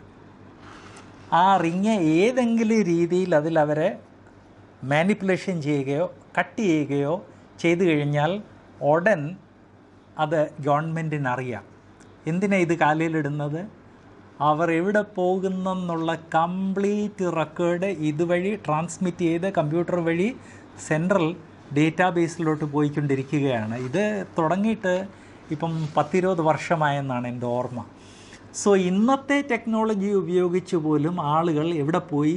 ആ റിങ് ഏതെങ്കിലും രീതിയിൽ അതിൽ അവരെ മാനിപ്പുലേഷൻ ചെയ്യുകയോ കട്ട് ചെയ്യുകയോ ചെയ്തു കഴിഞ്ഞാൽ ഉടൻ അത് ഗവൺമെൻറ്റിന് അറിയാം എന്തിനാണ് ഇത് കാലിലിടുന്നത് അവർ എവിടെ പോകുന്നെന്നുള്ള കംപ്ലീറ്റ് റെക്കോർഡ് ഇതുവഴി ട്രാൻസ്മിറ്റ് ചെയ്ത് കമ്പ്യൂട്ടർ വഴി സെൻട്രൽ ഡേറ്റാബേസിലോട്ട് പോയിക്കൊണ്ടിരിക്കുകയാണ് ഇത് തുടങ്ങിയിട്ട് ഇപ്പം പത്തിരുപത് വർഷമായെന്നാണ് എൻ്റെ ഓർമ്മ സോ ഇന്നത്തെ ടെക്നോളജി ഉപയോഗിച്ച് പോലും ആളുകൾ എവിടെ പോയി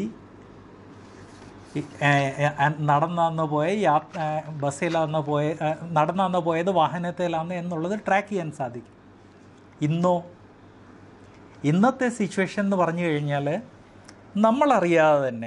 ഈ, ഏ, ഏ, നടന്നാന്ന് പോയ യാ ഏ, ബസ്സിലാന്ന് പോയ ഏ, നടന്നാന്ന് പോയത് വാഹനത്തിലാന്ന് എന്നുള്ളത് ട്രാക്ക് ചെയ്യാൻ സാധിക്കും ഇന്നോ ഇന്നത്തെ സിറ്റുവേഷൻ എന്ന് പറഞ്ഞു കഴിഞ്ഞാൽ നമ്മളറിയാതെ തന്നെ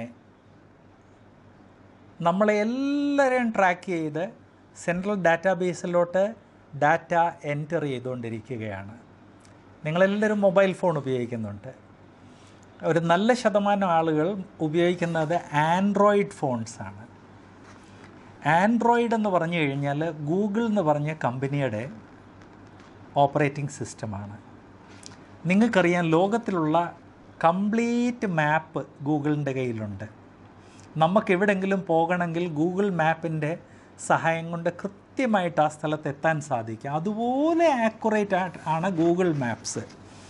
നമ്മളെ എല്ലാവരെയും ട്രാക്ക് ചെയ്ത് സെൻട്രൽ ഡാറ്റാബേസിലോട്ട് ഡാറ്റ എൻറ്റർ ചെയ്തുകൊണ്ടിരിക്കുകയാണ് നിങ്ങളെല്ലാവരും മൊബൈൽ ഫോൺ ഉപയോഗിക്കുന്നുണ്ട് ഒരു നല്ല ശതമാനം ആളുകൾ ഉപയോഗിക്കുന്നത് ആൻഡ്രോയിഡ് ഫോൺസാണ് ആൻഡ്രോയിഡ് എന്ന് പറഞ്ഞു കഴിഞ്ഞാൽ ഗൂഗിൾ എന്ന് പറഞ്ഞ കമ്പനിയുടെ ഓപ്പറേറ്റിംഗ് സിസ്റ്റമാണ് നിങ്ങൾക്കറിയാം ലോകത്തിലുള്ള കംപ്ലീറ്റ് മാപ്പ് ഗൂഗിളിൻ്റെ കയ്യിലുണ്ട് നമുക്ക് എവിടെങ്കിലും പോകണമെങ്കിൽ ഗൂഗിൾ മാപ്പിൻ്റെ സഹായം കൊണ്ട് കൃത്യമായിട്ട് ആ സ്ഥലത്ത് എത്താൻ സാധിക്കും അതുപോലെ ആക്യുറേറ്റ് ആണ് ഗൂഗിൾ മാപ്സ്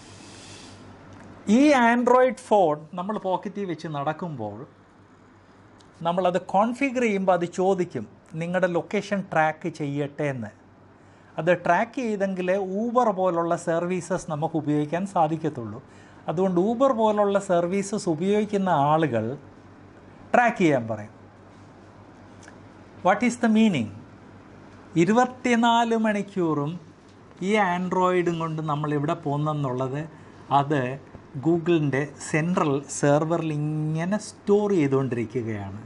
ഈ ആൻഡ്രോയിഡ് ഫോൺ നമ്മൾ പോക്കറ്റിൽ വെച്ച് നടക്കുമ്പോൾ നമ്മളത് കോൺഫിഗർ ചെയ്യുമ്പോൾ അത് ചോദിക്കും നിങ്ങളുടെ ലൊക്കേഷൻ ട്രാക്ക് ചെയ്യട്ടെ എന്ന് അത് ട്രാക്ക് ചെയ്തെങ്കിലേ ഊബർ പോലുള്ള സർവീസസ് നമുക്ക് ഉപയോഗിക്കാൻ സാധിക്കത്തുള്ളൂ അതുകൊണ്ട് ഊബർ പോലുള്ള സർവീസസ് ഉപയോഗിക്കുന്ന ആളുകൾ ട്രാക്ക് ചെയ്യാൻ പറയും വാട്ട് ഈസ് ദ മീനിങ് ഇരുപത്തിനാല് മണിക്കൂറും ഈ ആൻഡ്രോയിഡും കൊണ്ട് നമ്മൾ എവിടെ പോകുന്നെന്നുള്ളത് അത് ഗൂഗിളിൻ്റെ സെൻട്രൽ സെർവറിൽ ഇങ്ങനെ സ്റ്റോർ ചെയ്തുകൊണ്ടിരിക്കുകയാണ്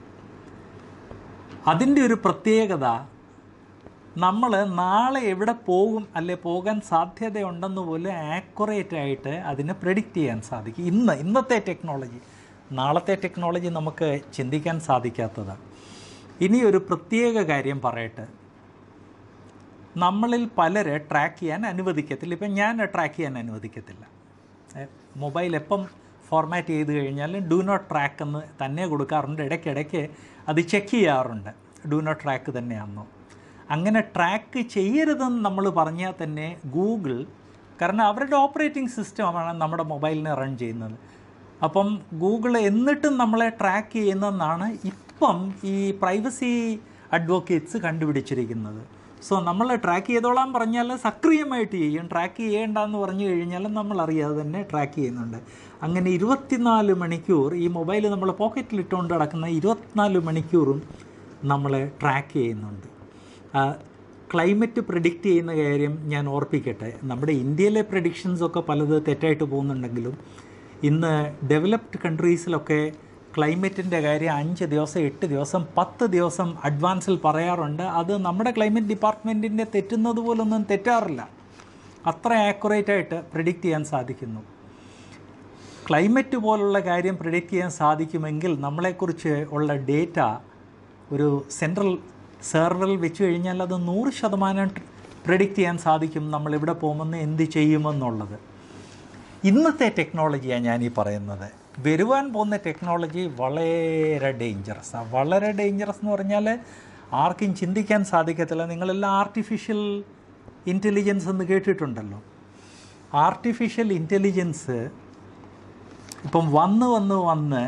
അതിൻ്റെ ഒരു പ്രത്യേകത നമ്മൾ നാളെ എവിടെ പോകും അല്ലെ പോകാൻ സാധ്യതയുണ്ടെന്ന് പോലും ആക്യുറേറ്റ് ആയിട്ട് അതിനെ പ്രെഡിക്റ്റ് ചെയ്യാൻ സാധിക്കും ഇന്ന് ഇന്നത്തെ ടെക്നോളജി നാളത്തെ ടെക്നോളജി നമുക്ക് ചിന്തിക്കാൻ സാധിക്കാത്തതാണ് ഇനി ഒരു പ്രത്യേക കാര്യം പറയട്ടെ നമ്മളിൽ പലരെ ട്രാക്ക് ചെയ്യാൻ അനുവദിക്കത്തില്ല ഇപ്പം ഞാൻ ട്രാക്ക് ചെയ്യാൻ അനുവദിക്കത്തില്ല ഏ, മൊബൈൽ എപ്പം ഫോർമാറ്റ് ചെയ്ത് കഴിഞ്ഞാൽ ഡു നോട്ട് ട്രാക്ക് എന്ന് തന്നെ കൊടുക്കാറുണ്ട് ഇടയ്ക്കിടയ്ക്ക് അത് ചെക്ക് ചെയ്യാറുണ്ട് ഡു നോട്ട് ട്രാക്ക് തന്നെയാണെന്നോ അങ്ങനെ ട്രാക്ക് ചെയ്യരുതെന്ന് നമ്മൾ പറഞ്ഞാൽ തന്നെ ഗൂഗിൾ കാരണം അവരുടെ ഓപ്പറേറ്റിംഗ് സിസ്റ്റമാണ് നമ്മുടെ മൊബൈലിനെ റൺ ചെയ്യുന്നത് അപ്പം ഗൂഗിൾ എന്നിട്ടും നമ്മളെ ട്രാക്ക് ചെയ്യുന്നതെന്നാണ് ഇപ്പം ഈ പ്രൈവസി അഡ്വക്കേറ്റ്സ് കണ്ടുപിടിച്ചിരിക്കുന്നത് സോ നമ്മൾ ട്രാക്ക് ചെയ്തോളാൻ പറഞ്ഞാൽ സക്രിയമായിട്ട് ചെയ്യും ട്രാക്ക് ചെയ്യേണ്ടെന്ന് പറഞ്ഞു കഴിഞ്ഞാൽ നമ്മൾ അറിയാതെ തന്നെ ട്രാക്ക് ചെയ്യുന്നുണ്ട് അങ്ങനെ ഇരുപത്തിനാല് മണിക്കൂർ ഈ മൊബൈൽ നമ്മൾ പോക്കറ്റിൽ ഇട്ടുകൊണ്ട് നടക്കുന്ന ഇരുപത്തിനാല് മണിക്കൂറും നമ്മളെ ട്രാക്ക് ചെയ്യുന്നുണ്ട് ആ, ക്ലൈമറ്റ് പ്രിഡിക്റ്റ് ചെയ്യുന്ന കാര്യം ഞാൻ ഓർപ്പിക്കട്ടെ നമ്മുടെ ഇന്ത്യയിലെ പ്രഡിക്ഷൻസ് ഒക്കെ പലത് തെറ്റായിട്ട് പോകുന്നുണ്ടെങ്കിലും ഇന്ന് ഡെവലപ്ഡ് കൺട്രീസിലൊക്കെ ക്ലൈമറ്റിൻ്റെ കാര്യം അഞ്ച് ദിവസം എട്ട് ദിവസം പത്ത് ദിവസം അഡ്വാൻസിൽ പറയാറുണ്ട് അത് നമ്മുടെ ക്ലൈമറ്റ് ഡിപ്പാർട്ട്മെൻറ്റിൻ്റെ തെറ്റുന്നത് പോലൊന്നും തെറ്റാറില്ല അത്ര ആക്യുറേറ്റ് ആയിട്ട് പ്രിഡിക്റ്റ് ചെയ്യാൻ സാധിക്കുന്നു ക്ലൈമറ്റ് പോലുള്ള കാര്യം പ്രിഡിക്റ്റ് ചെയ്യാൻ സാധിക്കുമെങ്കിൽ നമ്മളെക്കുറിച്ച് ഉള്ള ഡേറ്റ ഒരു സെൻട്രൽ സെർവറിൽ വെച്ച് കഴിഞ്ഞാൽ അത് നൂറ് ശതമാനം പ്രിഡിക്റ്റ് ചെയ്യാൻ സാധിക്കും നമ്മൾ എവിടെ പോകുമെന്ന് എന്ത് ചെയ്യുമെന്നുള്ളത് ഇന്നത്തെ ടെക്നോളജിയാണ് ഞാൻ ഈ പറയുന്നത് വരുവാൻ പോകുന്ന ടെക്നോളജി വളരെ ഡേഞ്ചറസാണ് വളരെ ഡേഞ്ചറസ് എന്ന് പറഞ്ഞാൽ ആർക്കും ചിന്തിക്കാൻ സാധിക്കത്തില്ല നിങ്ങളെല്ലാം ആർട്ടിഫിഷ്യൽ ഇൻ്റലിജൻസ് എന്ന് കേട്ടിട്ടുണ്ടല്ലോ ആർട്ടിഫിഷ്യൽ ഇൻ്റലിജൻസ് ഇപ്പം വന്ന് വന്ന് വന്ന്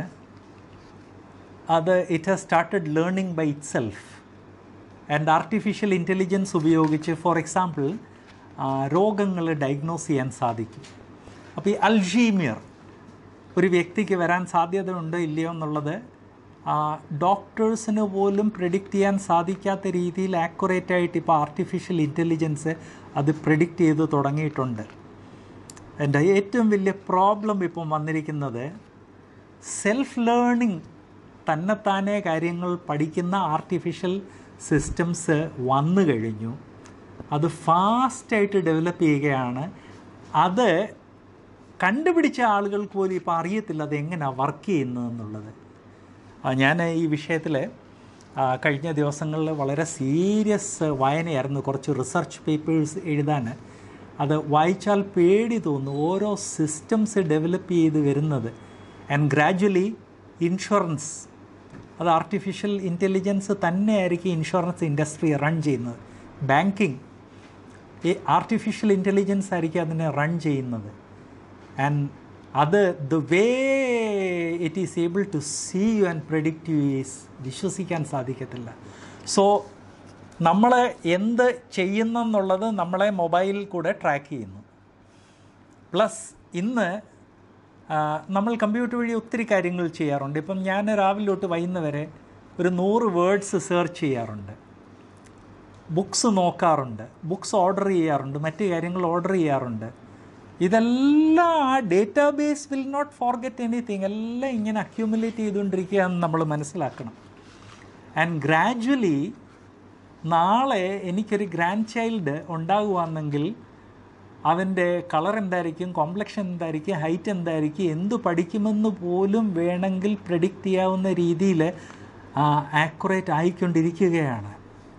അത് it has started learning by itself and artificial intelligence ഉപയോഗിച്ച് ഫോർ എക്സാമ്പിൾ രോഗങ്ങൾ ഡയഗ്നോസ് ചെയ്യാൻ സാധിക്കും അപ്പോൾ ഈ അൽഷീമിയർ ഒരു വ്യക്തിക്ക് വരാൻ സാധ്യതയുണ്ടോ ഇല്ലയോ എന്നുള്ളത് ഡോക്ടേഴ്സിന് പോലും പ്രിഡിക്റ്റ് ചെയ്യാൻ സാധിക്കാത്ത രീതിയിൽ ആക്യുറേറ്റ് ആയിട്ട് ഇപ്പോൾ ആർട്ടിഫിഷ്യൽ ഇൻ്റലിജൻസ് അത് പ്രിഡിക്റ്റ് ചെയ്ത് തുടങ്ങിയിട്ടുണ്ട് എൻ്റെ ഏറ്റവും വലിയ പ്രോബ്ലം ഇപ്പം വന്നിരിക്കുന്നത് സെൽഫ് ലേണിംഗ് തന്നെത്താനെ കാര്യങ്ങൾ പഠിക്കുന്ന ആർട്ടിഫിഷ്യൽ സിസ്റ്റംസ് വന്നു കഴിഞ്ഞു അത് ഫാസ്റ്റായിട്ട് ഡെവലപ്പ് ചെയ്യുകയാണ് അത് കണ്ടുപിടിച്ച ആളുകൾക്ക് പോലും ഇപ്പോൾ അറിയത്തില്ല അത് എങ്ങനെയാണ് വർക്ക് ചെയ്യുന്നതെന്നുള്ളത് ആ, ഞാൻ ഈ വിഷയത്തിൽ കഴിഞ്ഞ ദിവസങ്ങളിൽ വളരെ സീരിയസ് വായനയായിരുന്നു കുറച്ച് റിസർച്ച് പേപ്പേഴ്സ് എഴുതാൻ അത് വായിച്ചാൽ പേടി തോന്നും ഓരോ സിസ്റ്റംസ് ഡെവലപ്പ് ചെയ്ത് വരുന്നത് ആൻഡ് ഗ്രാജ്വലി ഇൻഷുറൻസ് അത് ആർട്ടിഫിഷ്യൽ ഇൻ്റലിജൻസ് തന്നെയായിരിക്കും ഇൻഷുറൻസ് ഇൻഡസ്ട്രി റൺ ചെയ്യുന്നത് ബാങ്കിങ് ഈ ആർട്ടിഫിഷ്യൽ ഇൻ്റലിജൻസ് ആയിരിക്കും അതിനെ റൺ ചെയ്യുന്നത് ആൻഡ് അത് the way it is able to see you and predict you is വിശ്വസിക്കാൻ സാധിക്കത്തില്ല സോ നമ്മൾ എന്ത് ചെയ്യുന്നെന്നുള്ളത് നമ്മളെ മൊബൈലിൽ കൂടെ ട്രാക്ക് ചെയ്യുന്നു പ്ലസ് ഇന്ന് ആ, നമ്മൾ കമ്പ്യൂട്ടർ വഴി ഒത്തിരി കാര്യങ്ങൾ ചെയ്യാറുണ്ട് ഇപ്പം ഞാൻ രാവിലെ തൊട്ട് വൈകുന്നേരം വരെ ഒരു നൂറ് വേർഡ്സ് സെർച്ച് ചെയ്യാറുണ്ട് ബുക്സ് നോക്കാറുണ്ട് ബുക്സ് ഓർഡർ ചെയ്യാറുണ്ട് മറ്റ് കാര്യങ്ങൾ ഓർഡർ ചെയ്യാറുണ്ട് ഇതെല്ലാം ആ database will not forget anything എല്ലാം ഇങ്ങനെ അക്യൂമുലേറ്റ് ചെയ്തുകൊണ്ടിരിക്കുകയെന്ന് നമ്മൾ മനസ്സിലാക്കണം ആൻഡ് ഗ്രാജ്വലി നാളെ എനിക്കൊരു ഗ്രാൻഡ് ചൈൽഡ് ഉണ്ടാകുവാണെങ്കിൽ അവൻ്റെ കളർ എന്തായിരിക്കും കോംപ്ലക്ഷൻ എന്തായിരിക്കും ഹൈറ്റ് എന്തായിരിക്കും എന്തു പഠിക്കുമെന്ന് പോലും വേണമെങ്കിൽ പ്രഡിക്റ്റ് ചെയ്യാവുന്ന രീതിയിൽ ആക്യുറേറ്റ് ആയിക്കൊണ്ടിരിക്കുകയാണ്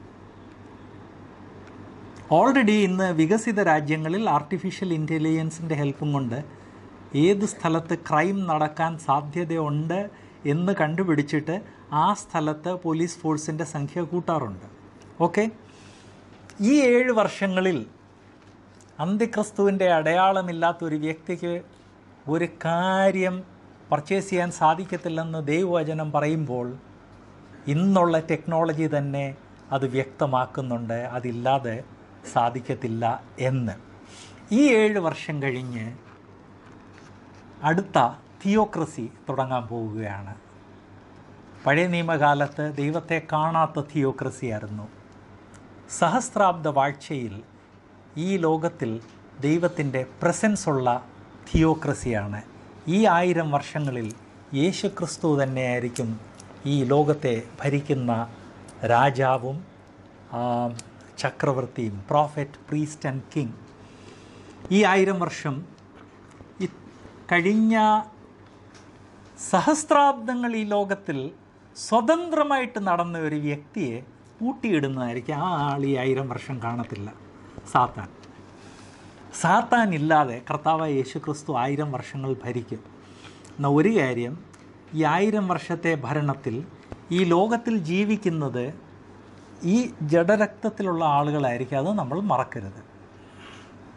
ഓൾറെഡി ഇന്ന് വികസിത രാജ്യങ്ങളിൽ ആർട്ടിഫിഷ്യൽ ഇൻ്റലിജൻസിൻ്റെ ഹെൽപ്പും കൊണ്ട് ഏത് സ്ഥലത്ത് ക്രൈം നടക്കാൻ സാധ്യതയുണ്ട് എന്ന് കണ്ടുപിടിച്ചിട്ട് ആ സ്ഥലത്ത് പോലീസ് ഫോഴ്സിൻ്റെ സംഖ്യ കൂട്ടാറുണ്ട് ഓക്കെ ഈ ഏഴ് വർഷങ്ങളിൽ അന്ത്യക്രിസ്തുവിൻ്റെ അടയാളമില്ലാത്ത ഒരു വ്യക്തിക്ക് ഒരു കാര്യം പർച്ചേസ് ചെയ്യാൻ സാധിക്കത്തില്ലെന്ന് ദൈവവചനം പറയുമ്പോൾ ഇന്നുള്ള ടെക്നോളജി തന്നെ അത് വ്യക്തമാക്കുന്നുണ്ട് അതില്ലാതെ സാധിക്കത്തില്ല എന്ന് ഈ ഏഴ് വർഷം കഴിഞ്ഞ് അടുത്ത തിയോക്രസി തുടങ്ങാൻ പോവുകയാണ് പഴയ നിയമകാലത്ത് ദൈവത്തെ കാണാത്ത തിയോക്രസിയായിരുന്നു സഹസ്രാബ്ദ വാഴ്ചയിൽ ഈ ലോകത്തിൽ ദൈവത്തിൻ്റെ പ്രസൻസ് ഉള്ള തിയോക്രസിയാണ് ഈ ആയിരം വർഷങ്ങളിൽ യേശു ക്രിസ്തു തന്നെയായിരിക്കും ഈ ലോകത്തെ ഭരിക്കുന്ന രാജാവും ആ, ചക്രവർത്തിയും പ്രോഫറ്റ് പ്രീസ്റ്റ് ആൻഡ് കിങ് ഈ ആയിരം വർഷം ഈ കഴിഞ്ഞ സഹസ്രാബ്ദങ്ങൾ ഈ ലോകത്തിൽ സ്വതന്ത്രമായിട്ട് നടന്ന ഒരു വ്യക്തിയെ പൂട്ടിയിടുന്നതായിരിക്കും ആ ആൾ ഈ ആയിരം വർഷം കാണത്തില്ല സാത്താൻ സാത്താൻ ഇല്ലാതെ കർത്താവായ യേശു ക്രിസ്തു ആയിരം വർഷങ്ങൾ ഭരിക്കും എന്ന ഒരു കാര്യം ഈ ആയിരം വർഷത്തെ ഭരണത്തിൽ ഈ ലോകത്തിൽ ജീവിക്കുന്നത് ഈ ജഡരക്തത്തിലുള്ള ആളുകളായിരിക്കും അത് നമ്മൾ മറക്കരുത്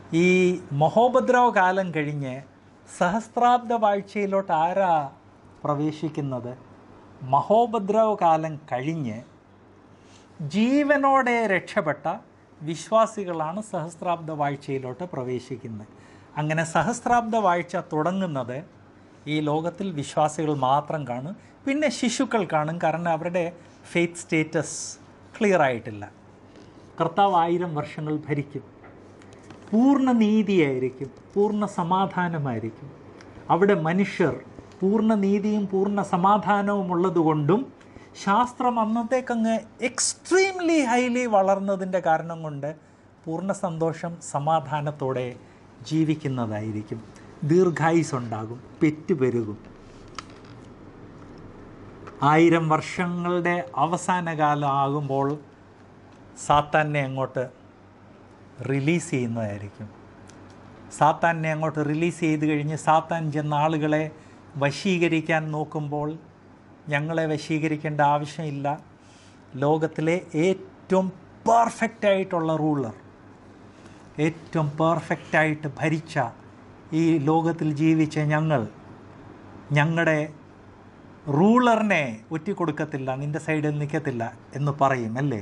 ഈ മഹോപദ്രവ കാലം കഴിഞ്ഞ് സഹസ്രാബ്ദ വാഴ്ചയിലോട്ട് ആരാ പ്രവേശിക്കുന്നത് മഹോപദ്രവ കാലം കഴിഞ്ഞ് ജീവനോടെ രക്ഷപ്പെട്ട വിശ്വാസികളാണ് സഹസ്രാബ്ദ വാഴ്ചയിലോട്ട് പ്രവേശിക്കുന്നത് അങ്ങനെ സഹസ്രാബ്ദ വാഴ്ച തുടങ്ങുന്നത് ഈ ലോകത്തിൽ വിശ്വാസികൾ മാത്രം കാണും പിന്നെ ശിശുക്കൾ കാണും കാരണം അവരുടെ ഫെയ്ത്ത് സ്റ്റേറ്റസ് ക്ലിയർ ആയിട്ടില്ല കർത്താവ് ആയിരം വർഷങ്ങൾ ഭരിക്കും പൂർണ്ണ നീതിയായിരിക്കും പൂർണ്ണ സമാധാനമായിരിക്കും അവിടെ മനുഷ്യർ പൂർണ്ണ നീതിയും പൂർണ്ണ സമാധാനവും ഉള്ളതുകൊണ്ടും ശാസ്ത്രം അന്നത്തേക്കങ്ങ് എക്സ്ട്രീംലി ഹൈലി വളർന്നതിൻ്റെ കാരണം കൊണ്ട് പൂർണ്ണ സന്തോഷം സമാധാനത്തോടെ ജീവിക്കുന്നതായിരിക്കും ദീർഘായുസ് ഉണ്ടാകും പെറ്റുപെരുകും ആയിരം വർഷങ്ങളുടെ അവസാന കാലം ആകുമ്പോൾ സാത്താനെ അങ്ങോട്ട് റിലീസ് ചെയ്യുന്നതായിരിക്കും സാത്താനെ അങ്ങോട്ട് റിലീസ് ചെയ്ത് കഴിഞ്ഞ് സാത്താൻ ചെന്ന ആളുകളെ വശീകരിക്കാൻ നോക്കുമ്പോൾ ഞങ്ങളെ വശീകരിക്കേണ്ട ആവശ്യമില്ല ലോകത്തിലെ ഏറ്റവും പെർഫെക്റ്റ് ആയിട്ടുള്ള റൂളർ ഏറ്റവും പെർഫെക്റ്റായിട്ട് ഭരിച്ച ഈ ലോകത്തിൽ ജീവിച്ച ഞങ്ങൾ ഞങ്ങളുടെ റൂളറിനെ ഒറ്റിക്കൊടുക്കത്തില്ല നിൻ്റെ സൈഡിൽ നിൽക്കത്തില്ല എന്ന് പറയും അല്ലേ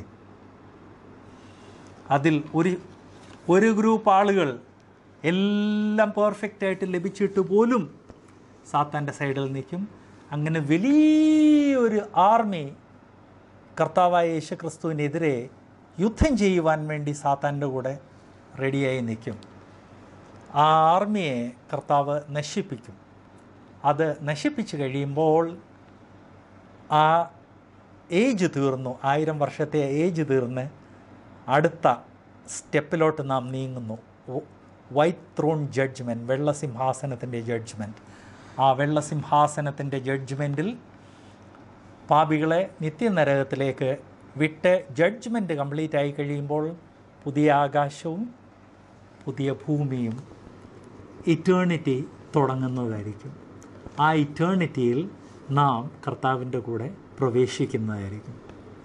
അതിൽ ഒരു ഒരു ഗ്രൂപ്പ് ആളുകൾ എല്ലാം പെർഫെക്റ്റ് ആയിട്ട് ലഭിച്ചിട്ട് പോലും സാത്താൻ്റെ സൈഡിൽ നിൽക്കും അങ്ങനെ വലിയൊരു ആർമി കർത്താവായ യേശു ക്രിസ്തുവിനെതിരെ യുദ്ധം ചെയ്യുവാൻ വേണ്ടി സാത്താൻ്റെ കൂടെ റെഡിയായി നിൽക്കും ആ ആർമിയെ കർത്താവ് നശിപ്പിക്കും അത് നശിപ്പിച്ച് കഴിയുമ്പോൾ ആ ഏജ് തീർന്നു ആയിരം വർഷത്തെ ഏജ് തീർന്ന് അടുത്ത സ്റ്റെപ്പിലോട്ട് നാം നീങ്ങുന്നു വൈറ്റ് ത്രോൺ ജഡ്ജ്മെൻറ്റ് വെള്ളസിംഹാസനത്തിൻ്റെ ജഡ്ജ്മെൻറ്റ് ആ വെള്ളസിംഹാസനത്തിൻ്റെ ജഡ്ജ്മെൻറ്റിൽ പാപികളെ നിത്യനരകത്തിലേക്ക് വിട്ട് ജഡ്ജ്മെൻറ്റ് കംപ്ലീറ്റ് ആയി കഴിയുമ്പോൾ പുതിയ ആകാശവും പുതിയ ഭൂമിയും ഇറ്റേണിറ്റി തുടങ്ങുന്നതായിരിക്കും ആ ഇറ്റേണിറ്റിയിൽ നാം കർത്താവിൻ്റെ കൂടെ പ്രവേശിക്കുന്നതായിരിക്കും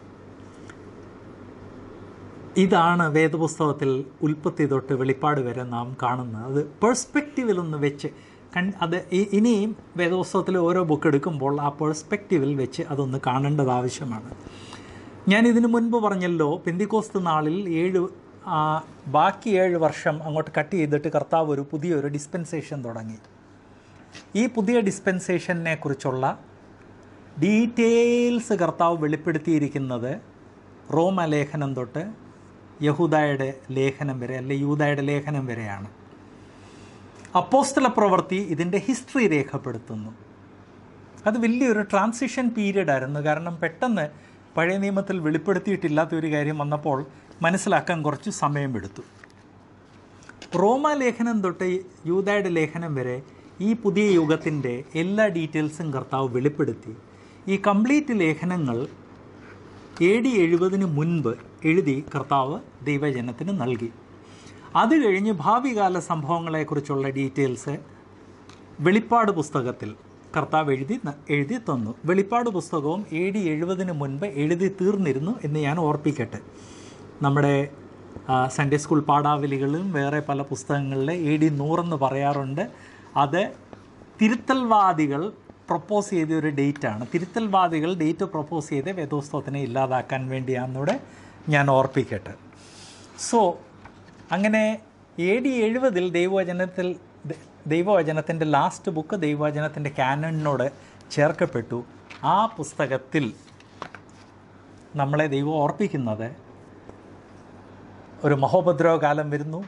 ഇതാണ് വേദപുസ്തകത്തിൽ ഉൽപ്പത്തി തൊട്ട് വെളിപ്പാട് വരെ നാം കാണുന്നത് അത് പേഴ്സ്പെക്റ്റീവിലൊന്ന് വെച്ച് കൺ അത് ഇ- ഇനിയും വേദപുസ്തകത്തിൽ ഓരോ ബുക്ക് എടുക്കുമ്പോൾ ആ പേഴ്സ്പെക്റ്റീവിൽ വെച്ച് അതൊന്ന് കാണേണ്ടത് ആവശ്യമാണ് ഞാൻ ഇതിനു മുൻപ് പറഞ്ഞല്ലോ പെന്തിക്കോസ്ത് നാളിൽ ഏഴ് ആ, ബാക്കി ഏഴ് വർഷം അങ്ങോട്ട് കട്ട് ചെയ്തിട്ട് കർത്താവ് ഒരു പുതിയൊരു ഡിസ്പെൻസേഷൻ തുടങ്ങി ഈ പുതിയ ഡിസ്പെൻസേഷനെ കുറിച്ചുള്ള ഡീറ്റെയിൽസ് കർത്താവ് വെളിപ്പെടുത്തിയിരിക്കുന്നത് റോമ ലേഖനം തൊട്ട് യഹൂദായുടെ ലേഖനം വരെ അല്ലെ യൂദായുടെ ലേഖനം വരെയാണ് അപ്പോസ്തല പ്രവൃത്തി ഇതിൻ്റെ ഹിസ്റ്ററി രേഖപ്പെടുത്തുന്നു അത് വലിയൊരു ട്രാൻസിഷൻ പീരീഡ് ആയിരുന്നു കാരണം പെട്ടെന്ന് പഴയ നിയമത്തിൽ വെളിപ്പെടുത്തിയിട്ടില്ലാത്ത ഒരു കാര്യം വന്നപ്പോൾ മനസ്സിലാക്കാൻ കുറച്ച് സമയമെടുത്തു റോമ ലേഖനം തൊട്ട് യൂതായുടെ ലേഖനം വരെ ഈ പുതിയ യുഗത്തിൻ്റെ എല്ലാ ഡീറ്റെയിൽസും കർത്താവ് വെളിപ്പെടുത്തി ഈ കംപ്ലീറ്റ് ലേഖനങ്ങൾ എ ഡി എഴുപതിന് മുൻപ് എഴുതി കർത്താവ് ദൈവജനത്തിന് നൽകി അത് കഴിഞ്ഞ് ഭാവികാല സംഭവങ്ങളെക്കുറിച്ചുള്ള ഡീറ്റെയിൽസ് വെളിപ്പാട് പുസ്തകത്തിൽ കർത്താവ് എഴുതി ന- എഴുതി തന്നു വെളിപ്പാട് പുസ്തകവും എ ഡി എഴുപതിന് മുൻപ് എഴുതി തീർന്നിരുന്നു എന്ന് ഞാൻ ഓർപ്പിക്കട്ടെ നമ്മുടെ ആ, സൺഡേ സ്കൂൾ പാഠാവലികളിലും വേറെ പല പുസ്തകങ്ങളിൽ എ ഡി നൂറെന്ന് പറയാറുണ്ട് അത് തിരുത്തൽവാദികൾ പ്രപ്പോസ് ചെയ്ത ഒരു ഡേറ്റാണ് തിരുത്തൽവാദികൾ ഡേറ്റ് പ്രപ്പോസ് ചെയ്ത് വേദോസ്തവത്തിനെ ഇല്ലാതാക്കാൻ വേണ്ടിയാണെന്നൂടെ ഞാൻ ഓർപ്പിക്കട്ടെ സോ അങ്ങനെ എ ഡി എഴുപതിൽ ദൈവവചനത്തിൽ ദ- ദൈവവചനത്തിൻ്റെ ലാസ്റ്റ് ബുക്ക് ദൈവവചനത്തിൻ്റെ കാനണിനോട് ചേർക്കപ്പെട്ടു ആ പുസ്തകത്തിൽ നമ്മളെ ദൈവം ഓർപ്പിക്കുന്നത് ഒരു മഹോപദ്രവ കാലം വരുന്നു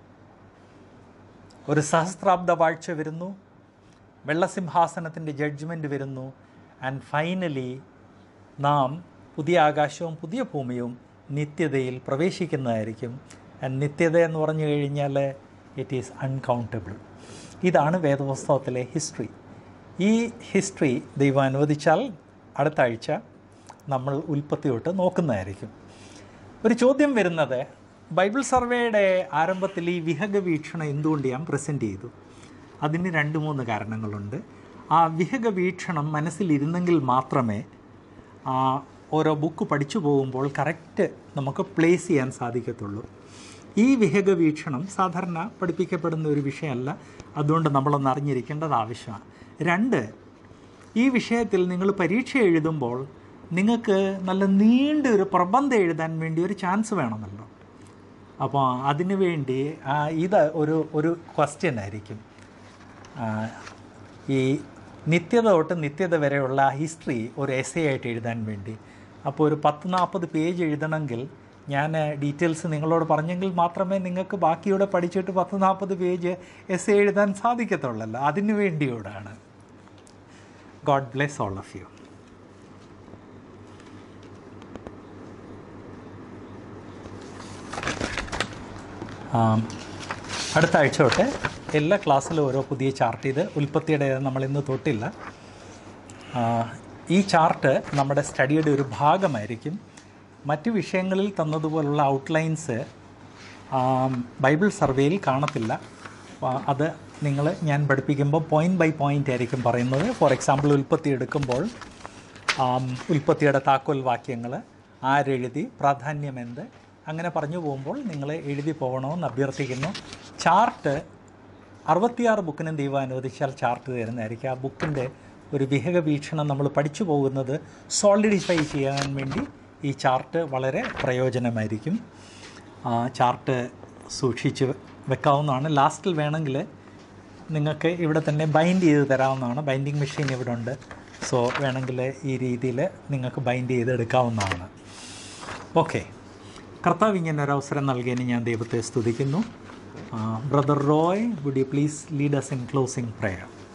ഒരു സഹസ്രാബ്ദ വാഴ്ച വരുന്നു വെള്ളസിംഹാസനത്തിൻ്റെ ജഡ്ജ്മെൻറ്റ് വരുന്നു ആൻഡ് ഫൈനലി നാം പുതിയ ആകാശവും പുതിയ ഭൂമിയും നിത്യതയിൽ പ്രവേശിക്കുന്നതായിരിക്കും ആൻഡ് നിത്യത എന്ന് പറഞ്ഞു കഴിഞ്ഞാൽ ഇറ്റ് ഈസ് അൺകൗണ്ടബിൾ ഇതാണ് വേദപുസ്തകത്തിലെ ഹിസ്റ്ററി ഈ ഹിസ്റ്ററി ദൈവം അനുവദിച്ചാൽ അടുത്ത ആഴ്ച നമ്മൾ ഉൽപ്പത്തി തൊട്ട് നോക്കുന്നതായിരിക്കും ഒരു ചോദ്യം വരുന്നത് ബൈബിൾ സർവേയുടെ ആരംഭത്തിൽ ഈ വിഹഗ വീക്ഷണം എന്തുകൊണ്ട് ഞാൻ പ്രസൻറ്റ് ചെയ്തു അതിന് രണ്ട് മൂന്ന് കാരണങ്ങളുണ്ട് ആ വിഹഗ വീക്ഷണം മനസ്സിലിരുന്നെങ്കിൽ മാത്രമേ ആ ഓരോ ബുക്ക് പഠിച്ചു പോകുമ്പോൾ കറക്റ്റ് നമുക്ക് പ്ലേസ് ചെയ്യാൻ സാധിക്കത്തുള്ളൂ ഈ വിഹക വീക്ഷണം സാധാരണ പഠിപ്പിക്കപ്പെടുന്ന ഒരു വിഷയമല്ല അതുകൊണ്ട് നമ്മളൊന്ന് അറിഞ്ഞിരിക്കേണ്ടത് ആവശ്യമാണ് രണ്ട് ഈ വിഷയത്തിൽ നിങ്ങൾ പരീക്ഷ എഴുതുമ്പോൾ നിങ്ങൾക്ക് നല്ല നീണ്ട ഒരു പ്രബന്ധം എഴുതാൻ വേണ്ടി ഒരു ചാൻസ് വേണമല്ലോ അപ്പോൾ അതിനു വേണ്ടി ആ, ഇത് ഒരു ഒരു ക്വസ്റ്റ്യൻ ആയിരിക്കും ആ, ഈ നിത്യത തൊട്ട് നിത്യത വരെയുള്ള ഹിസ്റ്ററി ഒരു എസ് ആയിട്ട് എഴുതാൻ വേണ്ടി അപ്പോൾ ഒരു പത്ത് നാൽപ്പത് പേജ് എഴുതണമെങ്കിൽ ഞാൻ ഡീറ്റെയിൽസ് നിങ്ങളോട് പറഞ്ഞെങ്കിൽ മാത്രമേ നിങ്ങൾക്ക് ബാക്കിയൂടെ പഠിച്ചിട്ട് പത്ത് നാൽപ്പത് പേജ് എസ് എഴുതാൻ സാധിക്കത്തുള്ളല്ലോ അതിനു വേണ്ടിയോടാണ് God bless all of you ആം, അടുത്ത ആഴ്ച തൊട്ട് എല്ലാ ക്ലാസ്സിലും ഓരോ പുതിയ ചാർട്ട് ചെയ്ത് ഉൽപ്പത്തിയുടെ നമ്മൾ ഇന്ന് തൊട്ടില്ല ആ, ഈ ചാർട്ട് നമ്മുടെ സ്റ്റഡിയുടെ ഒരു ഭാഗമായിരിക്കും മറ്റ് വിഷയങ്ങളിൽ തന്നതുപോലുള്ള ഔട്ട്ലൈൻസ് ബൈബിൾ സർവേയിൽ കാണത്തില്ല ആ, അത് നിങ്ങൾ ഞാൻ പഠിപ്പിക്കുമ്പോൾ പോയിൻ്റ് ബൈ പോയിൻ്റ് ആയിരിക്കും പറയുന്നത് ഫോർ എക്സാമ്പിൾ ഉൽപ്പത്തി എടുക്കുമ്പോൾ ആം, ഉൽപ്പത്തിയുടെ താക്കോൽ വാക്യങ്ങൾ ആരെഴുതി പ്രാധാന്യം എന്ത് അങ്ങനെ പറഞ്ഞു പോകുമ്പോൾ നിങ്ങൾ എഴുതി പോകണമെന്ന് അഭ്യർത്ഥിക്കുന്നു ചാർട്ട് അറുപത്തിയാറ് ബുക്കിനും ദൈവം അനുവദിച്ചാൽ ചാർട്ട് തരുന്നതായിരിക്കും ആ ബുക്കിൻ്റെ ഒരു വിഹക വീക്ഷണം നമ്മൾ പഠിച്ചു പോകുന്നത് സോളിഡിഫൈ ചെയ്യാൻ വേണ്ടി ഈ ചാർട്ട് വളരെ പ്രയോജനമായിരിക്കും ആ ചാർട്ട് സൂക്ഷിച്ച് വെക്കാവുന്നതാണ് ലാസ്റ്റിൽ വേണമെങ്കിൽ നിങ്ങൾക്ക് ഇവിടെ തന്നെ ബൈൻഡ് ചെയ്ത് തരാവുന്നതാണ് ബൈൻഡിങ് മെഷീൻ ഇവിടെ ഉണ്ട് സോ വേണമെങ്കിൽ ഈ രീതിയിൽ നിങ്ങൾക്ക് ബൈൻഡ് ചെയ്ത് എടുക്കാവുന്നതാണ് ഓക്കെ കർത്താവ് ഇങ്ങനെ ഒരു അവസരം നൽകിയതിന് ഞാൻ ദൈവത്തെ സ്തുതിക്കുന്നു brother Roy would you please lead us in closing prayer